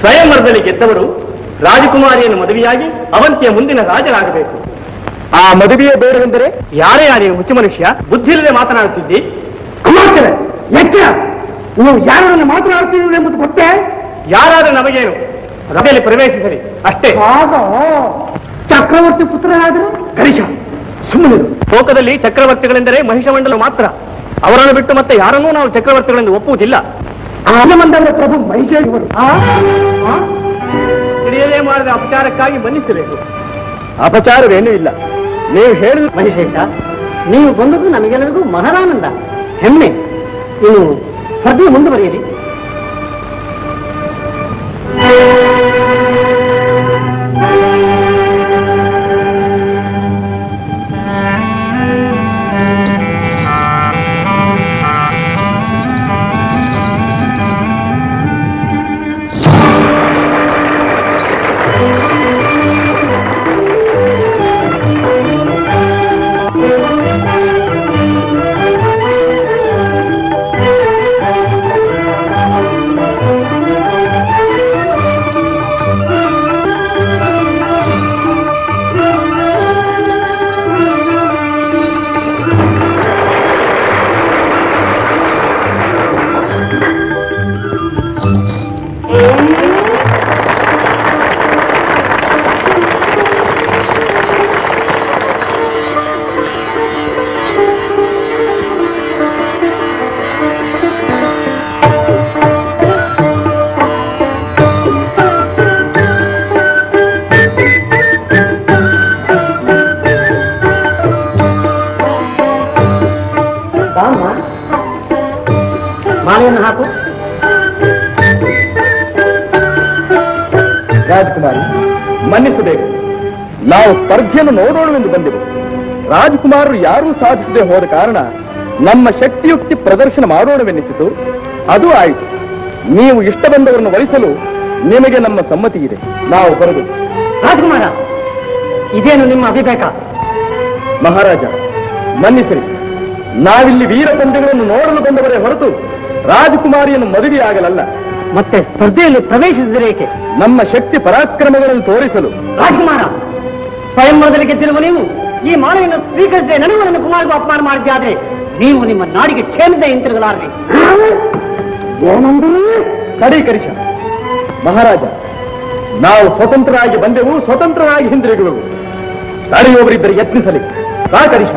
ಸ್ವಯಂವರದಲ್ಲಿ ಗೆದ್ದವರು ರಾಜಕುಮಾರಿಯನ್ನು ಮದುವೆಯಾಗಿ ಅವಂತಿಯ ಮುಂದಿನ ರಾಜರಾಗಬೇಕು ಆ ಮದುವೆಯ ಬೇಡವೆಂದರೆ ಯಾರೇ ಯಾರೇ ಹುಚ್ಚು ಮನುಷ್ಯ ಬುದ್ಧಿ ಇಲ್ಲದೆ ಮಾತನಾಡುತ್ತಿದ್ದಿ ಅಮಾತ್ಯರೇ, ಎಚ್ಚರ ನೀವು ಯಾರನ್ನು ಮಾತನಾಡ್ತೀವಿ ಎಂಬುದು ಗೊತ್ತೇ ಯಾರಾದರೂ ನಮಗೇನು ರಥೆಯಲ್ಲಿ ಪ್ರವೇಶಿಸಲಿ ಅಷ್ಟೇ ಆಗ ಚಕ್ರವರ್ತಿ ಪುತ್ರನಾದರು ಗರಿಷ ಸುಮ್ಮನೆ ಲೋಕದಲ್ಲಿ ಚಕ್ರವರ್ತಿಗಳೆಂದರೆ ಮಹಿಷಮಂಡಲ ಮಾತ್ರ ಅವರನ್ನು ಬಿಟ್ಟು ಮತ್ತೆ ಯಾರನ್ನೂ ನಾವು ಚಕ್ರವರ್ತಿಗಳೆಂದು ಒಪ್ಪುವುದಿಲ್ಲ ಆನಮಂದರ ಪ್ರಭು ಮಹಿಷೇಶ್ವರು ತಿಳಿಯಲೇ ಮಾಡಿದ ಅಪಚಾರಕ್ಕಾಗಿ ಮನ್ನಿಸಬೇಕು ಅಪಚಾರವೇನೂ ಇಲ್ಲ ನೀವು ಹೇಳಿದ ಮಹಿಷೇಶ ನೀವು ಬಂದದ್ದು ನಮಗೆಲ್ಲರಿಗೂ ಮಹದಾನಂದ ಹೆಮ್ಮೆ ಇನ್ನು ಸ್ಪರ್ಧೆ ಮುಂದುವರಿಯಲಿ ಮಾಲೆಯನ್ನು ಹಾಕು ರಾಜಕುಮಾರಿ ಮನ್ನಿಸಬೇಕು ನಾವು ಸ್ಪರ್ಧೆಯನ್ನು ನೋಡೋಣವೆಂದು ಬಂದೆವು ರಾಜಕುಮಾರರು ಯಾರೂ ಸಾಧಿಸದೆ ಹೋದ ಕಾರಣ ನಮ್ಮ ಶಕ್ತಿಯುಕ್ತಿ ಪ್ರದರ್ಶನ ಮಾಡೋಣವೆನ್ನಿಸಿತು ಅದು ಆಯಿತು ನೀವು ಇಷ್ಟ ಬಂದವರನ್ನು ವಹಿಸಲು ನಿಮಗೆ ನಮ್ಮ ಸಮ್ಮತಿ ಇದೆ ನಾವು ಹೊರದು ರಾಜಕುಮಾರ ಇದೇನು ನಿಮ್ಮ ಅಭಿಪ್ರಾಯ ಮಹಾರಾಜ ಮನ್ನಿಸಿರಿ ನಾವಿಲ್ಲಿ ವೀರ ತಂದೆಗಳನ್ನು ನೋಡಲು ಬಂದವರೇ ಹೊರತು ರಾಜಕುಮಾರಿಯನ್ನು ಮದುವೆಯಾಗಲಲ್ಲ ಮತ್ತೆ ಸ್ಪರ್ಧೆಯಲ್ಲಿ ಪ್ರವೇಶಿಸಿದರೇಕೆ ನಮ್ಮ ಶಕ್ತಿ ಪರಾಕ್ರಮಗಳನ್ನು ತೋರಿಸಲು ರಾಜಕುಮಾರ ಸ್ವಯಂವರದಲ್ಲಿ ಗೆದ್ದಿರುವ ನೀವು ಈ ಮಾಲೆಯನ್ನು ಸ್ವೀಕರಿಸದೆ ನನಗೂ ನನ್ನ ಕುಮಾರಗೂ ಅಪಮಾನ ಮಾಡಿದ್ದಾದ್ರೆ ನೀವು ನಿಮ್ಮ ನಾಡಿಗೆ ಕ್ಷೇಮದ ಹಿಂತಿರುಗಲಾರ್ರಿ ಕಡಿ ಕರಿಷ ಮಹಾರಾಜ ನಾವು ಸ್ವತಂತ್ರರಾಗಿ ಬಂದೆವು ಸ್ವತಂತ್ರರಾಗಿ ಹಿಂದಿರುಗುವೆವು ತಡೆಯುವವರಿದ್ದರೆ ಯತ್ನಿಸಲಿ ಬಾ ಕರಿಷ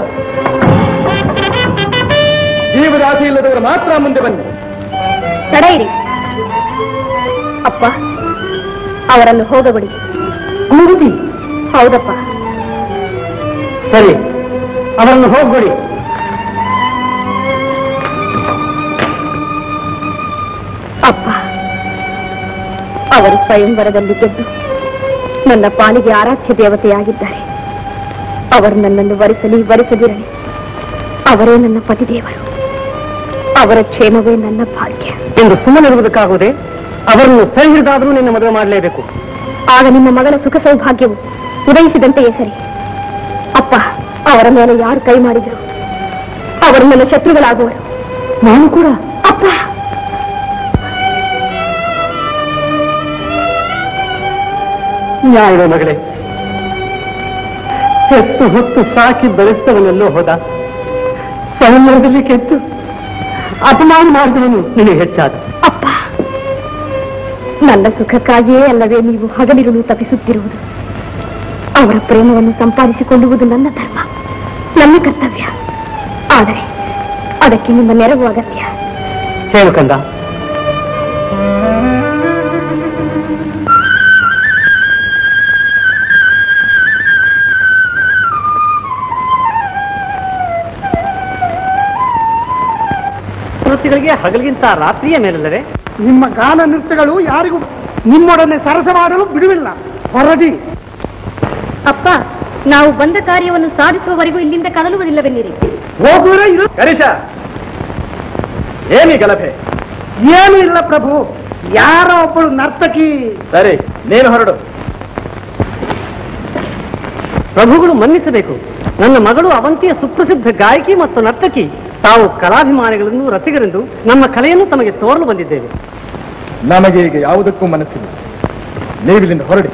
ಜೀವದಾಸಿ ಇಲ್ಲದವರು ಮಾತ್ರ ಮುಂದೆ ಬನ್ನಿ ತಡೆಯಿರಿ ಅಪ್ಪ ಅವರನ್ನು ಹೋಗಬಿಡಿ ಹೌದಪ್ಪ ಸರಿ ಅವರನ್ನು ಹೋಗ್ಬಿಡಿ ಅಪ್ಪ ಅವರು ಸ್ವಯಂವರದಲ್ಲಿ ಗೆದ್ದು ನನ್ನ ಪಾಲಿಗೆ ಆರಾಧ್ಯ ದೇವತೆಯಾಗಿದ್ದಾರೆ ಅವರು ನನ್ನನ್ನು ವರಿಸಲಿ ವರಿಸದಿರಲಿ ಅವರೇ ನನ್ನ ಪತಿದೇವರು ಅವರ ಕ್ಷೇಮವೇ ನನ್ನ ಭಾಗ್ಯ ಎಂದು ಸುಮ್ಮನಿರುವುದಕ್ಕಾಗುವುದೇ ಅವರನ್ನು ಸರಿ ಹಿಡಿದಾದರೂ ನಿನ್ನ ಮದುವೆ ಮಾಡಲೇಬೇಕು ಆಗ ನಿಮ್ಮ ಮಗಳ ಸುಖ ಸೌಭಾಗ್ಯವು ಉದಯಿಸಿದಂತೆಯೇ ಸರಿ ಅಪ್ಪ ಅವರ ಮೇಲೆ ಯಾರು ಕೈ ಮಾಡಿದರು ಅವರು ನನ್ನ ಶತ್ರುಗಳಾಗುವರು ನಾನು ಕೂಡ ಅಪ್ಪ ನ್ಯಾಯದ ಮಗಳೇ ಹೆತ್ತು ಹೊತ್ತು ಸಾಕಿ ಬೆಳೆಸ್ತವನೆಲ್ಲೋ ಹೋದ ಸಂದರ್ಭದಲ್ಲಿ ಕೆತ್ತು ಅಪಮಾನ ಮಾಡಿದವನು ನಿನಗೆ ಹೆಚ್ಚಾದ ಅಪ್ಪ ನನ್ನ ಸುಖಕ್ಕಾಗಿಯೇ ಅಲ್ಲವೇ ನೀವು ಹಗಲಿರುಳು ತಪ್ಪಿಸುತ್ತಿರುವುದು ಅವರ ಪ್ರೇಮವನ್ನು ಸಂಪಾದಿಸಿಕೊಳ್ಳುವುದು ನನ್ನ ಧರ್ಮ ನನ್ನ ಕರ್ತವ್ಯ ಆದರೆ ಅದಕ್ಕೆ ನಿಮ್ಮ ನೆರವು ಅಗತ್ಯ ಹೇಳು ಕಂದ ವೃತ್ತಿಗಳಿಗೆ ಹಗಲಿಗಿಂತ ರಾತ್ರಿಯ ಮೇಲಲ್ಲವೇ ನಿಮ್ಮ ಗಾನ ನೃತ್ಯಗಳು ಯಾರಿಗೂ ನಿಮ್ಮೊಡನೆ ಸರಸ ಮಾಡಲು ಬಿಡುವಿಲ್ಲ ಹೊರಡಿ ಅಪ್ಪ ನಾವು ಬಂದ ಕಾರ್ಯವನ್ನು ಸಾಧಿಸುವವರೆಗೂ ಇಲ್ಲಿಂದ ಕದಲುವುದಿಲ್ಲವೆನ್ನಿರಿ ಹೋಗುವರ ಇರು ಗಣೇಶ ಏನಿ ಗಲಭೆ ಏನೂ ಇಲ್ಲ ಪ್ರಭು ಯಾರೋ ಒಬ್ಬಳು ನರ್ತಕಿ ಸರಿ ನೀನು ಹೊರಡು ಪ್ರಭುಗಳು ಮನ್ನಿಸಬೇಕು ನನ್ನ ಮಗಳು ಅವಂತಿಯ ಸುಪ್ರಸಿದ್ಧ ಗಾಯಕಿ ಮತ್ತು ನರ್ತಕಿ ತಾವು ಕಲಾಭಿಮಾನಿಗಳನ್ನು ರಸಿಗರೆಂದು ನಮ್ಮ ಕಲೆಯನ್ನು ತಮಗೆ ತೋರಲು ಬಂದಿದ್ದೇವೆ ನಮಗೆ ಈಗ ಯಾವುದಕ್ಕೂ ಮನಸ್ಸಿಲ್ಲ ನೀವಿಲ್ಲಿಂದ ಹೊರಡಿ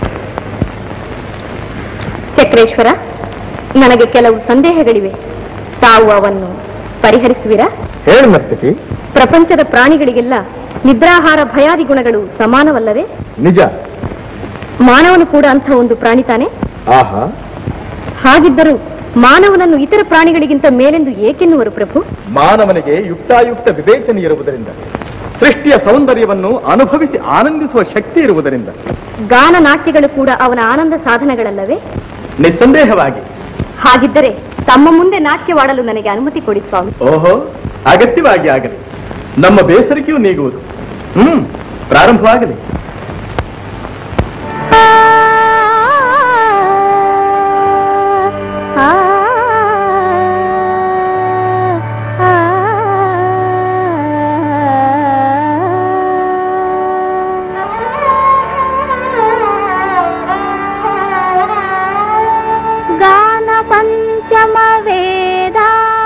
ಚಕ್ರೇಶ್ವರ ನನಗೆ ಕೆಲವು ಸಂದೇಹಗಳಿವೆ ತಾವು ಅವನ್ನು ಪರಿಹರಿಸುವಿರಾ ಹೇಳಿ ಮರ್ತಿಸಿ ಪ್ರಪಂಚದ ಪ್ರಾಣಿಗಳಿಗೆಲ್ಲ ನಿದ್ರಾಹಾರ ಭಯಾದಿ ಗುಣಗಳು ಸಮಾನವಲ್ಲವೇ ನಿಜ ಮಾನವನು ಕೂಡ ಅಂಥ ಒಂದು ಪ್ರಾಣಿ ತಾನೆ ಆಹಾ ಹಾಗಿದ್ದರೂ ಮಾನವನನ್ನು ಇತರ ಪ್ರಾಣಿಗಳಿಗಿಂತ ಮೇಲೆಂದು ಏಕೆನ್ನುವರು ಪ್ರಭು ಮಾನವನಿಗೆ ಯುಕ್ತಾಯುಕ್ತ ವಿವೇಚನೆ ಇರುವುದರಿಂದ ಸೃಷ್ಟಿಯ ಸೌಂದರ್ಯವನ್ನು ಅನುಭವಿಸಿ ಆನಂದಿಸುವ ಶಕ್ತಿ ಇರುವುದರಿಂದ ಗಾನ ನಾಟ್ಯಗಳು ಕೂಡ ಅವನ ಆನಂದ ಸಾಧನಗಳಲ್ಲವೇ ನಿಸ್ಸಂದೇಹವಾಗಿ ಹಾಗಿದ್ದರೆ ತಮ್ಮ ಮುಂದೆ ನಾಟ್ಯವಾಡಲು ನನಗೆ ಅನುಮತಿ ಕೊಡಿ ಸ್ವಾಮಿ ಓಹೋ ಅಗತ್ಯವಾಗಿ ಆಗಲಿ ನಮ್ಮ ಬೇಸರಿಕೆಯೂ ನೀಗುವುದು ಹ್ಮ್ ಪ್ರಾರಂಭವಾಗಲಿ ಗಾನ ಪಂಚಮ ವೇದ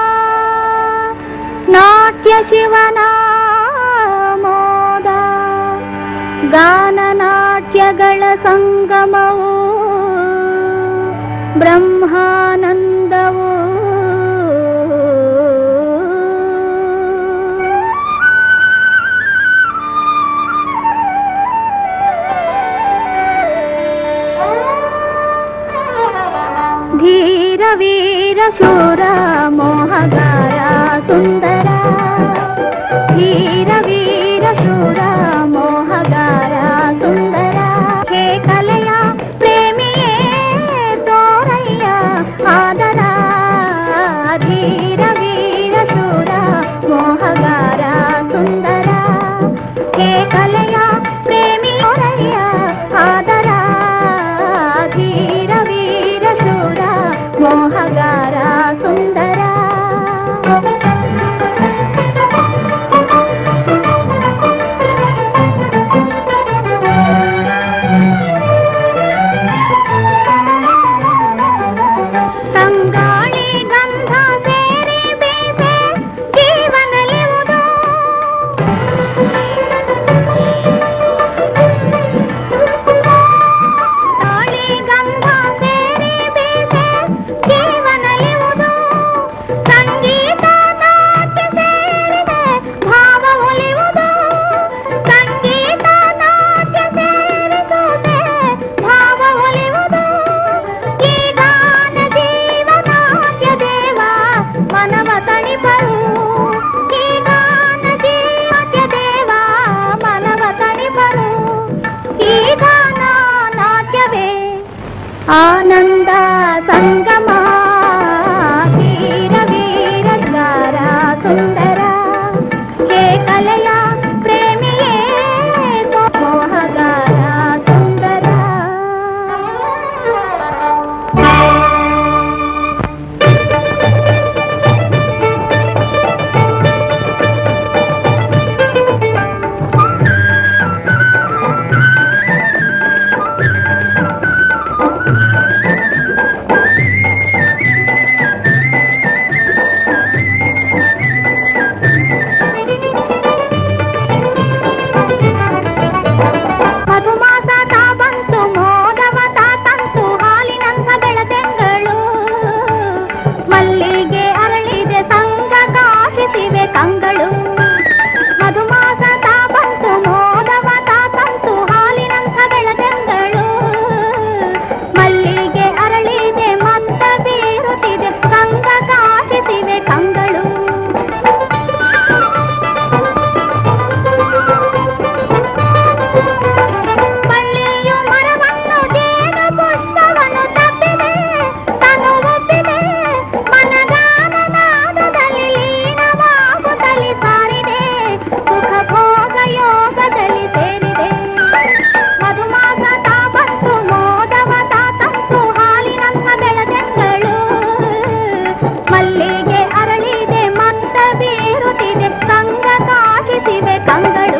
ನಾಟ್ಯ ಶಿವನ ಮೋದ ಗಾನ ನಾಟ್ಯಗಳ ಸಂಗಮವು ಬ್ರಹ್ಮಾನಂದವು ಧೀರ ವೀರ ಶೂರ ಮೋಹಗಾರ ಸುಂದರ ಧೀರ ವೀರ ಶೂರ ಮೋಹಗಾರ ಸುಂದರ ಹೇ ಕಲೆಯ ಪ್ರೇಮಿಯೇ ತೋರಯ್ಯ ಆದರ ಧೀರ ವೀರ ಶೂರ ಮೋಹಗಾರ ಸುಂದರ ಹೇ ಕಲೆಯ ಪ್ರೇಮಿ ತೋರಯ್ಯ ಆದರ ಧೀರ ವೀರ ಶೂರ ಮೋಹಗಾರ ಸುಂದರ ತಂಗಾಳಿ ಗಂಧ ಸೇರಿ ಬೀಸೆ ಜೀವನಲಿವುದು ತಾಳಿ ಗಂಧ ಸೇರಿ ಬೀಸೆ ಜೀವನಲಿವುದು ಸಂಗೀತ ನಾಟ್ಯ ಸೇರಿದೆ ಭಾವ ಒಲಿಯುವುದು ಸಂಗೀತ ನಾಟ್ಯ ಸೇರಿಸುತ್ತೆ ಭಾವ ಒಲಿಯುವುದು ಈ ಗಾನ ಜೀವನಾಟ್ಯ ದೇವ ಮನವ ತಣಿಪರು ಈ ಗಾನ ಜೀವನಾಟ್ಯ ದೇವ ಮನವ ತಣಿಪರು ಈ ಗಾನ ನಾಟ್ಯವೇ ಆನಂದ ಸಂಗಮ ವೀರ ವೀರಗಾರ ಸುಂದರ ಹೇ ಕಲೆಯ ಪ್ರೇಮಿಯೇ ಮೋಹಗಾರ ಸುಂದರ ಮಧುಮಾಸ ತಾ ಬಂತು ಮೋದವ ತಾ ತಂತು ಹಾಲಿನಂಥ ಬೆಳತೆಂಗಳು ಮಲ್ಲಿಗೆ ಅರಳಿದೆ ಸಂಗ ಕಾಶಿಸಿವೆ ಕಂಗಳು ಮಧುಮಾಸ ತಾ ಬಂತು ಮೋದವ ತಾ ತಂತು ಹಾಲಿನಂಥ ಬೆಳತೆಂಗಳು ಮಲ್ಲಿಗೆ ಅರಳಿದೆ ಮತ್ತ ಬೀರುತ್ತಿದೆ ಸಂಗ ಕಾಶಿಸಿವೆ ಕಂಗಳು ಬಳ್ಳಿಯು ಮರವನ್ನು ಜೇನು ಪುಷ್ಪವನ್ನು ತಪ್ಪಿದೆ ತನು ಒಪ್ಪಿದೆ ಮನಗಾನನಾದದಲ್ಲಿ ಲೀನವಾಗುತ್ತಲಿ ಸಾರಿದೆ ಸುಖ ಭೋಗ ಯೋಗದಲ್ಲಿ ಸೇರಿದೆ ಮಧುಮಾಸ ತಾ ಬಂತು ಮೋದವ ತಾ ತಂತು ಹಾಲಿನಂಥ ಬೆಳದೆಂಗಳು ಮಲ್ಲಿಗೆ ಅರಳಿದೆ ಮತ್ತ ಬೀರುತ್ತಿದೆ ಸಂಗ ಕಾಶಿಸಿವೆ ಕಂಗಳು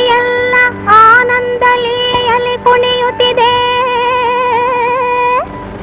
ಭುವಿಯೆಲ್ಲ ಆನಂದ ಲೀಲೆಯಲ್ಲಿ ಕುಣಿಯುತ್ತಿದೆ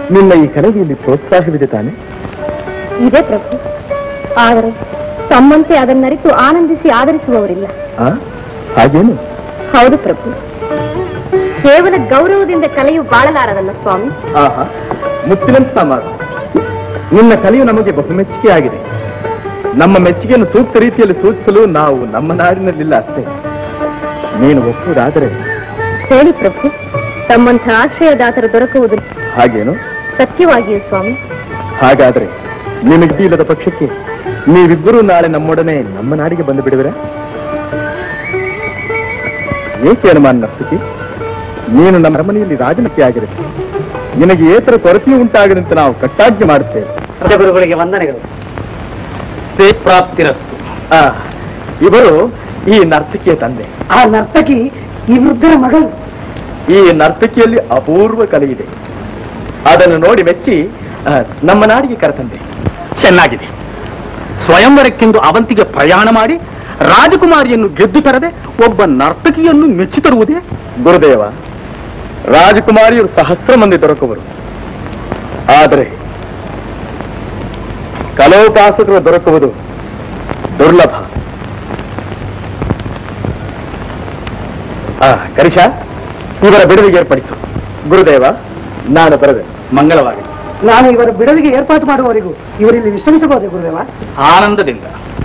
ನಿನ್ನ ಈ ಕಲೆಯಲ್ಲಿ ಪ್ರೋತ್ಸಾಹವಿದೆ ತಾನೆ ಇದೆ ಪ್ರಭು ಆದರೆ ತಮ್ಮಂತೆ ಅದನ್ನರಿತು ಆನಂದಿಸಿ ಆದರಿಸುವವರಿಲ್ಲ ಆ ಹಾಗೇನು ಹೌದು ಪ್ರಭು ಕೇವಲ ಗೌರವದಿಂದ ಕಲೆಯು ಬಾಳಲಾರದಲ್ಲ ಸ್ವಾಮಿ ಆಹಾ ಮುತ್ತಿನಂತ ಮಾತು ನಿನ್ನ ಕಲೆಯು ನಮಗೆ ಬಹು ಮೆಚ್ಚುಗೆಯಾಗಿದೆ ನಮ್ಮ ಮೆಚ್ಚುಗೆಯನ್ನು ಸೂಕ್ತ ರೀತಿಯಲ್ಲಿ ಸೂಚಿಸಲು ನಾವು ನಮ್ಮ ನಾಡಿನಲ್ಲಿಲ್ಲ ಅಷ್ಟೇ ನೀನು ಒಪ್ಪುವುದಾದರೆ ಹೇಳಿ ಪ್ರಭು ತಮ್ಮಂಥ ಆಶ್ರಯದಾತರು ದೊರಕುವುದು ಹಾಗೇನು ಸತ್ಯವಾಗಿಯೂ ಸ್ವಾಮಿ ಹಾಗಾದ್ರೆ ನಿಮಗೆ ಇಲ್ಲದ ಪಕ್ಷಕ್ಕೆ ನೀವಿಬ್ಬರು ನಾಳೆ ನಮ್ಮೊಡನೆ ನಮ್ಮ ನಾಡಿಗೆ ಬಂದು ಬಿಡುವಿರ ಏಕೆ ಅನುಮಾನ ನರ್ಸಕಿ ನೀನು ನಮ್ಮ ಅರಮನೆಯಲ್ಲಿ ರಾಜನಕ್ಕೆ ಆಗಿರುತ್ತೆ ನಿನಗೆ ಏತರ ಕೊರತೆಯೂ ಉಂಟಾಗದಂತೆ ನಾವು ಕಟ್ಟಾಜ್ಞೆ ಮಾಡುತ್ತೇವೆ ಗುರುಗಳಿಗೆ ವಂದನೆಗಳು ಪ್ರಾಪ್ತಿರಸ್ತು ಆ, ಇವರು ಈ ನರ್ತಕಿಯ ತಂದೆ ಆ ನರ್ತಕಿ ಈ ವೃದ್ಧರ ಮಗಳು ಈ ನರ್ತಕಿಯಲ್ಲಿ ಅಪೂರ್ವ ಕಲೆ ಇದೆ ಅದನ್ನು ನೋಡಿ ಮೆಚ್ಚಿ ಆ, ನಮ್ಮ ನಾಡಿಗೆ ಕರೆತಂದೆ ಚೆನ್ನಾಗಿದೆ ಸ್ವಯಂವರಕ್ಕೆಂದು ಅವಂತಿಗೆ ಪ್ರಯಾಣ ಮಾಡಿ ರಾಜಕುಮಾರಿಯನ್ನು ಗೆದ್ದು ತರದೆ ಒಬ್ಬ ನರ್ತಕಿಯನ್ನು ಮೆಚ್ಚಿ ತರುವುದೇ ಗುರುದೇವ ರಾಜಕುಮಾರಿಯರು ಸಹಸ್ರ ಮಂದಿ ದೊರಕುವರು ಆದರೆ ಕಲೋಪಾಸಕರು ದೊರಕುವುದು ದುರ್ಲಭ ಆ, ಕರಿಷ ಇವರ ಬಿಡುವಿಗೆ ಏರ್ಪಡಿಸು ಗುರುದೇವ ನಾನು ಬರದೆ ಮಂಗಳವಾಗಿ ನಾನು ಇವರ ಬಿಡಲಿಗೆ ಏರ್ಪಾಟು ಮಾಡುವವರೆಗೂ ಇವರಿಲ್ಲಿ ವಿಶ್ರಮಿಸಬಹುದೇ ಗುರುದೇವ ಆನಂದದಿಂದ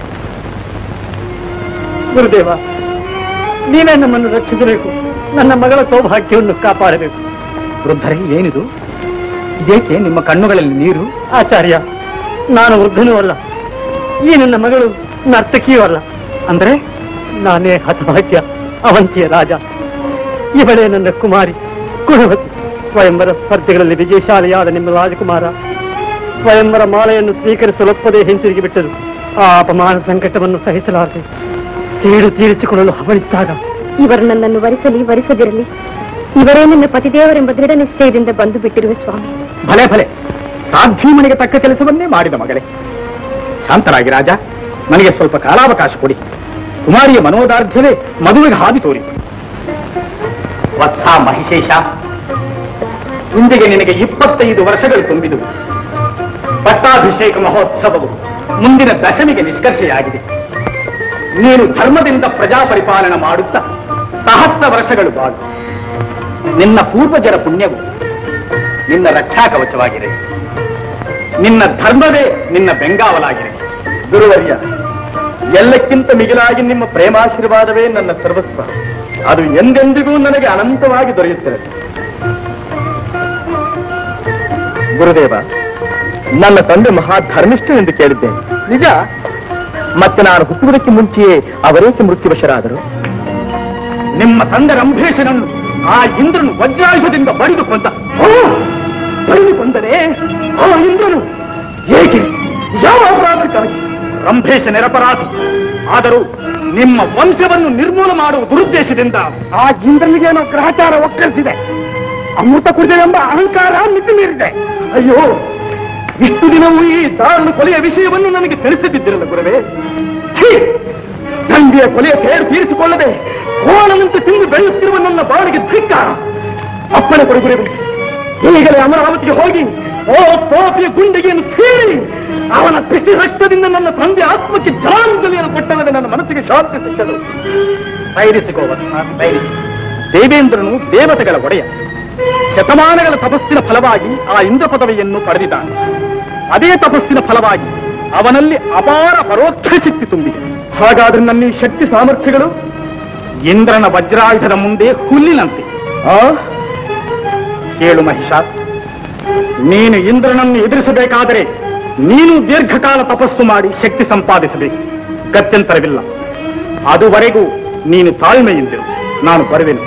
ಗುರುದೇವ ನೀವೇ ನಮ್ಮನ್ನು ರಕ್ಷಿಸಬೇಕು ನನ್ನ ಮಗಳ ಸೌಭಾಗ್ಯವನ್ನು ಕಾಪಾಡಬೇಕು ವೃದ್ಧರೇ ಏನಿದು ಇದೇಕೆ ನಿಮ್ಮ ಕಣ್ಣುಗಳಲ್ಲಿ ನೀರು ಆಚಾರ್ಯ ನಾನು ವೃದ್ಧನೂ ಅಲ್ಲ ಈ ನನ್ನ ಮಗಳು ನರ್ತಕಿಯೂ ಅಲ್ಲ ಅಂದ್ರೆ ನಾನೇ ಹತಭಾಗ್ಯ ಅವಂತಿಯ ರಾಜ ಇವಳೇ ನನ್ನ ಕುಮಾರಿ ಗುಣವತಿ ಸ್ವಯಂವರ ಸ್ಪರ್ಧೆಗಳಲ್ಲಿ ವಿಜಯಶಾಲಿಯಾದ ನಿಮ್ಮ ರಾಜಕುಮಾರ ಸ್ವಯಂವರ ಮಾಲೆಯನ್ನು ಸ್ವೀಕರಿಸಲೊಪ್ಪದೇ ಹಿಂತಿರುಗಿ ಬಿಟ್ಟರು ಆ ಅಪಮಾನ ಸಂಕಟವನ್ನು ಸಹಿಸಲಾರದೆ ಸೇಡು ತೀರಿಸಿಕೊಳ್ಳಲು ಹವಣಿಸಿದಾಗ ಇವರು ನನ್ನನ್ನು ವರಿಸಲಿ ವರಿಸದಿರಲಿ ಇವರೇ ನನ್ನ ಪತಿದೇವರೆಂಬ ದೃಢ ನಿಶ್ಚಯದಿಂದ ಬಂದು ಬಿಟ್ಟಿರುವೆ ಸ್ವಾಮಿ ಭಲೆ ಭಲೆ ಸಾಧ್ಯಮನಿಗೆ ತಕ್ಕ ಕೆಲಸವನ್ನೇ ಮಾಡಿದ ಮಗಳೇ ಶಾಂತರಾಗಿ ರಾಜ ನನಗೆ ಸ್ವಲ್ಪ ಕಾಲಾವಕಾಶ ಕೊಡಿ ಕುಮಾರಿಯ ಮನೋದಾರ್ಢ್ಯವೇ ಮದುವೆಗೆ ಹಾದಿ ತೋರಿತು ವತ್ಸ ಮಹಿಷೇಶ ಇಂದಿಗೆ ನಿನಗೆ ಇಪ್ಪತ್ತೈದು ವರ್ಷಗಳು ತುಂಬಿದುವು ಪಟ್ಟಾಭಿಷೇಕ ಮಹೋತ್ಸವವು ಮುಂದಿನ ದಶಮಿಗೆ ನಿಷ್ಕರ್ಷೆಯಾಗಿದೆ ನೀನು ಧರ್ಮದಿಂದ ಪ್ರಜಾ ಪರಿಪಾಲನ ಮಾಡುತ್ತಾ ಸಹಸ್ರ ವರ್ಷಗಳು ಬಾಳು ನಿನ್ನ ಪೂರ್ವಜರ ಪುಣ್ಯವು ನಿನ್ನ ರಕ್ಷಾ ಕವಚವಾಗಿದೆ ನಿನ್ನ ಧರ್ಮವೇ ನಿನ್ನ ಬೆಂಗಾವಲಾಗಿದೆ ಗುರುವರ್ಯ ಎಲ್ಲಕ್ಕಿಂತ ಮಿಗಿಲಾಗಿ ನಿಮ್ಮ ಪ್ರೇಮಾಶೀರ್ವಾದವೇ ನನ್ನ ಸರ್ವಸ್ವ ಅದು ಎಂದೆಂದಿಗೂ ನನಗೆ ಅನಂತವಾಗಿ ದೊರೆಯುತ್ತಿರಲಿ ಗುರುದೇವ ನನ್ನ ತಂದೆ ಮಹಾ ಧರ್ಮಿಷ್ಠನೆಂದು ಕೇಳಿದ್ದೇನೆ ನಿಜ ಮತ್ತೆ ನಾನು ಹುಟ್ಟುವುದಕ್ಕೆ ಮುಂಚೆಯೇ ಅವರೇಕೆ ಮೃತ್ಯುವಶರಾದರು ನಿಮ್ಮ ತಂದೆ ರಂಭೇಶನನ್ನು ಆ ಇಂದ್ರನು ವಜ್ರಾಯುಧದಿಂದ ಬಡಿದು ಕೊಂದ ಓ, ಬಡಿದು ಕೊಂದನೆ ಆ ಇಂದ್ರನು ಏಕೆ ಯಾವ ಅಪರಾಧಕ್ಕಾಗಿ ರಂಭೇಶ ನಿರಪರಾಧಿ ಆದರೂ ನಿಮ್ಮ ವಂಶವನ್ನು ನಿರ್ಮೂಲ ಮಾಡುವ ದುರುದ್ದೇಶದಿಂದ ಆ ಇಂದ್ರನಿಗೇನೋ ಗ್ರಹಚಾರ ಒಕ್ಕರಿಸಿದೆ ಅಮೃತ ಕುಡಿದೆವೆಂಬ ಅಹಂಕಾರ ಮಿತಿ ಮೀರಿದೆ ಅಯ್ಯೋ ಇಷ್ಟು ದಿನವೂ ಈ ದಾರುಣ ಕೊಲೆಯ ವಿಷಯವನ್ನು ನನಗೆ ತಿಳಿಸದಿದ್ದಿರಲ್ಲ ಗುರುವೇ ಛೀ! ತಂದೆಯ ಕೊಲೆಯ ಸೇಡು ತೀರಿಸಿಕೊಳ್ಳದೆ ಕೋಣನಂತೆ ತಿಂದು ಬೆಳೆಯುತ್ತಿರುವ ನನ್ನ ಬಾಳಿಗೆ ಧಿಕ್ಕಾರ ಅಪ್ಪಣೆ ಕೊಡು ಗುರುವೇ ಈಗಲೇ ಅಮರಾವತಿಗೆ ಹೋಗಿ ಓ ಪಾಪಿಯ ಗುಂಡಿಗೆಯನ್ನು ಸೀಳಿ ಅವನ ಬಿಸಿ ರಕ್ತದಿಂದ ನನ್ನ ತಂದೆ ಆತ್ಮಕ್ಕೆ ಜಲಾಂಜಲಿಯನ್ನು ಕೊಟ್ಟಲ್ಲದೆ ನನ್ನ ಮನಸ್ಸಿಗೆ ಶಾಂತಿ ಸಿಕ್ಕದು ಧೈರ್ಯಿಸಿಕೋ ವತ್ಸ, ಧೈರ್ಯಿಸಿ ದೇವೇಂದ್ರನು ದೇವತೆಗಳ ಒಡೆಯ ಶತಮಾನಗಳ ತಪಸ್ಸಿನ ಫಲವಾಗಿ ಆ ಇಂದ್ರ ಪದವಿಯನ್ನು ಪಡೆದಿದ್ದಾನೆ ಅದೇ ತಪಸ್ಸಿನ ಫಲವಾಗಿ ಅವನಲ್ಲಿ ಅಪಾರ ಪರೋಕ್ಷ ಶಕ್ತಿ ತುಂಬಿದೆ ಹಾಗಾದ್ರೆ ನನ್ನ ಈ ಶಕ್ತಿ ಸಾಮರ್ಥ್ಯಗಳು ಇಂದ್ರನ ವಜ್ರಾಯುಧದ ಮುಂದೆ ಹುಲ್ಲಿನಂತೆ ಆ ಕೇಳು ಮಹಿಷ ನೀನು ಇಂದ್ರನನ್ನು ಎದುರಿಸಬೇಕಾದರೆ ನೀನು ದೀರ್ಘಕಾಲ ತಪಸ್ಸು ಮಾಡಿ ಶಕ್ತಿ ಸಂಪಾದಿಸಬೇಕು ಗತ್ಯಂತರವಿಲ್ಲ ಅದುವರೆಗೂ ನೀನು ತಾಳ್ಮೆಯಿಂದಿರು ನಾನು ಬರುವೆನು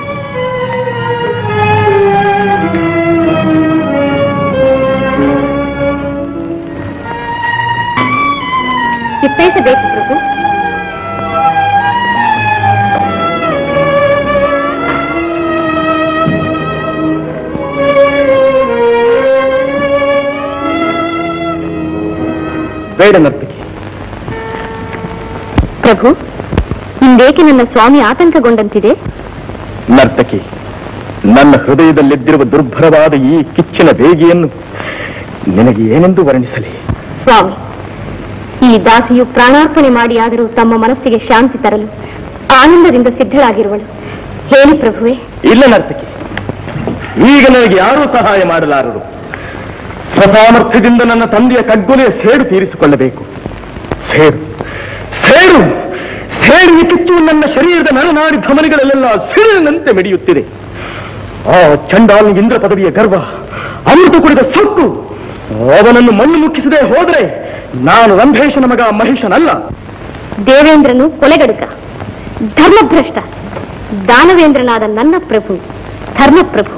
ಚಿತ್ತೈಸಬೇಕು ಪ್ರಭು ಬೇಡ ನರ್ತಕಿ ಪ್ರಭು ಇಂದೇಕೆ ನನ್ನ ಸ್ವಾಮಿ ಆತಂಕಗೊಂಡಂತಿದೆ ನರ್ತಕಿ ನನ್ನ ಹೃದಯದಲ್ಲಿದ್ದಿರುವ ದುರ್ಭರವಾದ ಈ ಕಿಚ್ಚಿನ ಬೇಗಿಯನ್ನು ನಿನಗೆ ಏನೆಂದು ವರ್ಣಿಸಲಿ ಸ್ವಾಮಿ ಈ ದಾಸಿಯು ಪ್ರಾಣಾರ್ಪಣೆ ಮಾಡಿ ಆದರೂ ತಮ್ಮ ಮನಸ್ಸಿಗೆ ಶಾಂತಿ ತರಲು ಆನಂದದಿಂದ ಸಿದ್ಧಳಾಗಿರುವಳು ಹೇಳಿ ಪ್ರಭುವೆ ಇಲ್ಲ ನರ್ತಕಿ ಈಗ ನನಗೆ ಯಾರೂ ಸಹಾಯ ಮಾಡಲಾರರು ಸ್ವಸಾಮರ್ಥ್ಯದಿಂದ ನನ್ನ ತಂದೆಯ ಕಗ್ಗೊಲೆಯ ಸೇಡು ತೀರಿಸಿಕೊಳ್ಳಬೇಕು ಸೇಡು ಸೇಡು ಸೇಡಿನ ಕಿಚ್ಚು ನನ್ನ ಶರೀರದ ನರನಾಡಿ ಧಮನಿಗಳಲ್ಲೆಲ್ಲ ಸಿಡಿಲಿನಂತೆ ಮಿಡಿಯುತ್ತಿದೆ ಆ ಚಂಡಾಲ್ ಇಂದ್ರ ಪದವಿಯ ಗರ್ವ ಅಮೃತ ಕುಡಿದ ಸೊಕ್ಕು ಅವನನ್ನು ಮಣ್ಣು ಮುಕ್ಕಿಸದೆ ಹೋದರೆ ನಾನು ರಂಭೇಶನ ಮಗ ಮಹಿಷನಲ್ಲ ದೇವೇಂದ್ರನು ಕೊಲೆಗಡುಕ ಧರ್ಮಭ್ರಷ್ಟ ದಾನವೇಂದ್ರನಾದ ನನ್ನ ಪ್ರಭು ಧರ್ಮಪ್ರಭು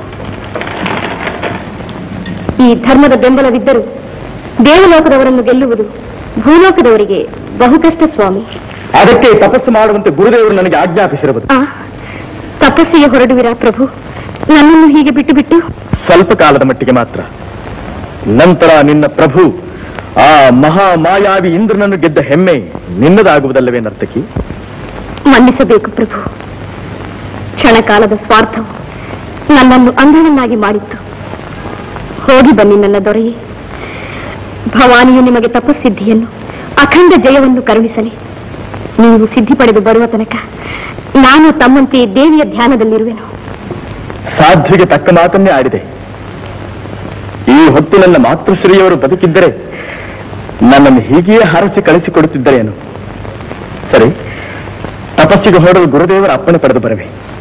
ಈ ಧರ್ಮದ ಬೆಂಬಲವಿದ್ದರೂ ದೇವಲೋಕದವರನ್ನು ಗೆಲ್ಲುವುದು ಭೂಲೋಕದವರಿಗೆ ಬಹುಕಷ್ಟ ಸ್ವಾಮಿ ಅದಕ್ಕೆ ತಪಸ್ಸು ಮಾಡುವಂತೆ ಗುರುದೇವರು ನನಗೆ ಆಜ್ಞಾಪಿಸಿರುವುದು ಆ ತಪಸ್ಸಿಗೆ ಹೊರಡುವಿರಾ ಪ್ರಭು ನನ್ನನ್ನು ಹೀಗೆ ಬಿಟ್ಟು ಬಿಟ್ಟು ಸ್ವಲ್ಪ ಕಾಲದ ಮಟ್ಟಿಗೆ ಮಾತ್ರ ನಂತರ ನಿನ್ನ ಪ್ರಭು ಆ ಮಹಾ ಮಾಯಾವಿ ಇಂದ್ರನನ್ನು ಗೆದ್ದ ಹೆಮ್ಮೆ ನಿನ್ನದಾಗುವುದಲ್ಲವೇ ನರ್ತಕಿ ಮನ್ನಿಸಬೇಕು ಪ್ರಭು ಕ್ಷಣಕಾಲದ ಸ್ವಾರ್ಥವು ನನ್ನನ್ನು ಅಂಧನನ್ನಾಗಿ ಮಾಡಿತ್ತು ಹೋಗಿ ಬನ್ನಿ ನನ್ನ ದೊರೆಯೇ ಭವಾನಿಯು ನಿಮಗೆ ತಪಸ್ಸಿದ್ಧಿಯನ್ನು ಅಖಂಡ ಜಯವನ್ನು ಕರುಣಿಸಲಿ ನೀವು ಸಿದ್ಧಿ ಪಡೆದು ಬರುವ ತನಕ ನಾನು ತಮ್ಮಂತೆ ದೇವಿಯ ಧ್ಯಾನದಲ್ಲಿರುವೆನು ಸಾಧ್ವಿಗೆ ತಕ್ಕ ಮಾತನ್ನೇ ಆಡಿದೆ ಈ ಹೊತ್ತು ನನ್ನ ಮಾತೃಶ್ರೀಯವರು ಬದುಕಿದ್ದರೆ ನನ್ನನ್ನು ಹೀಗೆಯೇ ಹರಸಿ ಕಳಿಸಿಕೊಡುತ್ತಿದ್ದರೇನು ಸರಿ ತಪಸ್ಸಿಗೆ ಹೊರಡಲು ಗುರುದೇವರ ಅಪ್ಪಣೆ ಪಡೆದು ಬರವೆ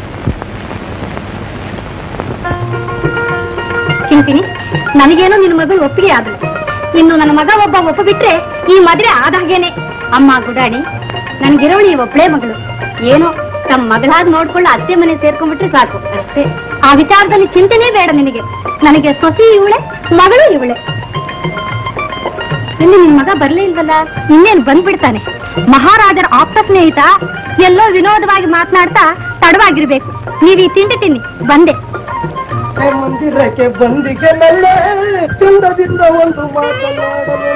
ಚಿಂತಿನಿ ನನಗೇನೋ ನಿನ್ನ ಮಗಳು ಒಪ್ಪಿಗೆ ಆದಳು ಇನ್ನು ನನ್ನ ಮಗ ಒಬ್ಬ ಒಪ್ಪಬಿಟ್ರೆ ಈ ಮದುವೆ ಆದಾಗೇನೆ ಅಮ್ಮ ಗುಡಾಣಿ ನನಗಿರೋಳು ಈ ಒಬ್ಬಳೇ ಮಗಳು ಏನೋ ತಮ್ಮ ಮಗಳಾಗಿ ನೋಡ್ಕೊಳ್ಳೋ ಅತ್ತೆ ಮನೆ ಸೇರ್ಕೊಂಡ್ಬಿಟ್ರೆ ಸಾಕು ಅಷ್ಟೇ ಆ ವಿಚಾರದಲ್ಲಿ ಚಿಂತೆನೇ ಬೇಡ ನಿನಗೆ ನನಗೆ ಸೊಸಿ ಇವಳೆ ಮಗಳು ಇವಳೆ ಇನ್ನು ನಿನ್ ಮಗ ಬರ್ಲೇ ಇಲ್ವಲ್ಲ ಇನ್ನೇನು ಬಂದ್ಬಿಡ್ತಾನೆ ಮಹಾರಾಜರ ಆಪ್ತ ಸ್ನೇಹಿತ ಎಲ್ಲೋ ವಿನೋದವಾಗಿ ಮಾತನಾಡ್ತಾ ತಡವಾಗಿರ್ಬೇಕು ನೀವು ಈ ತಿಂಡಿ ತಿನ್ನಿ ಬಂದೆ ಮಂದಿರಕ್ಕೆ ಬಂದಿಗೆ ನಲ್ಲೇ ಚಂದದಿಂದ ಒಂದು ಮಾತನಾಡಲು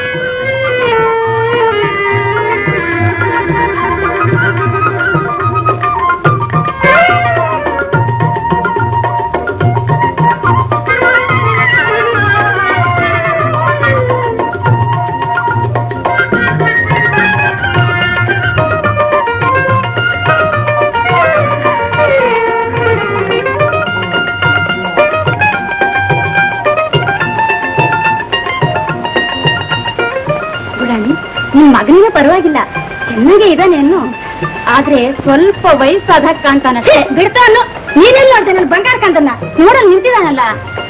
ಗುರಾಣಿ ನಿಮ್ ಮಗನಿಗೆ ಪರವಾಗಿಲ್ಲ ಚೆನ್ನಾಗೇ ಇದ್ದಾನೇನು ಆದ್ರೆ ಸ್ವಲ್ಪ ವಯಸ್ಸಾದ ಕಾಣ್ತಾನಷ್ಟೇ ಬಿಡ್ತಾನು ನೀನೆಲ್ಲ ನೋಡ್ದೆ ನನ್ ಬಂಗಾರ ಕಾಂತನ ನೋಡಲ್ ನಿಂತಿದಾನಲ್ಲ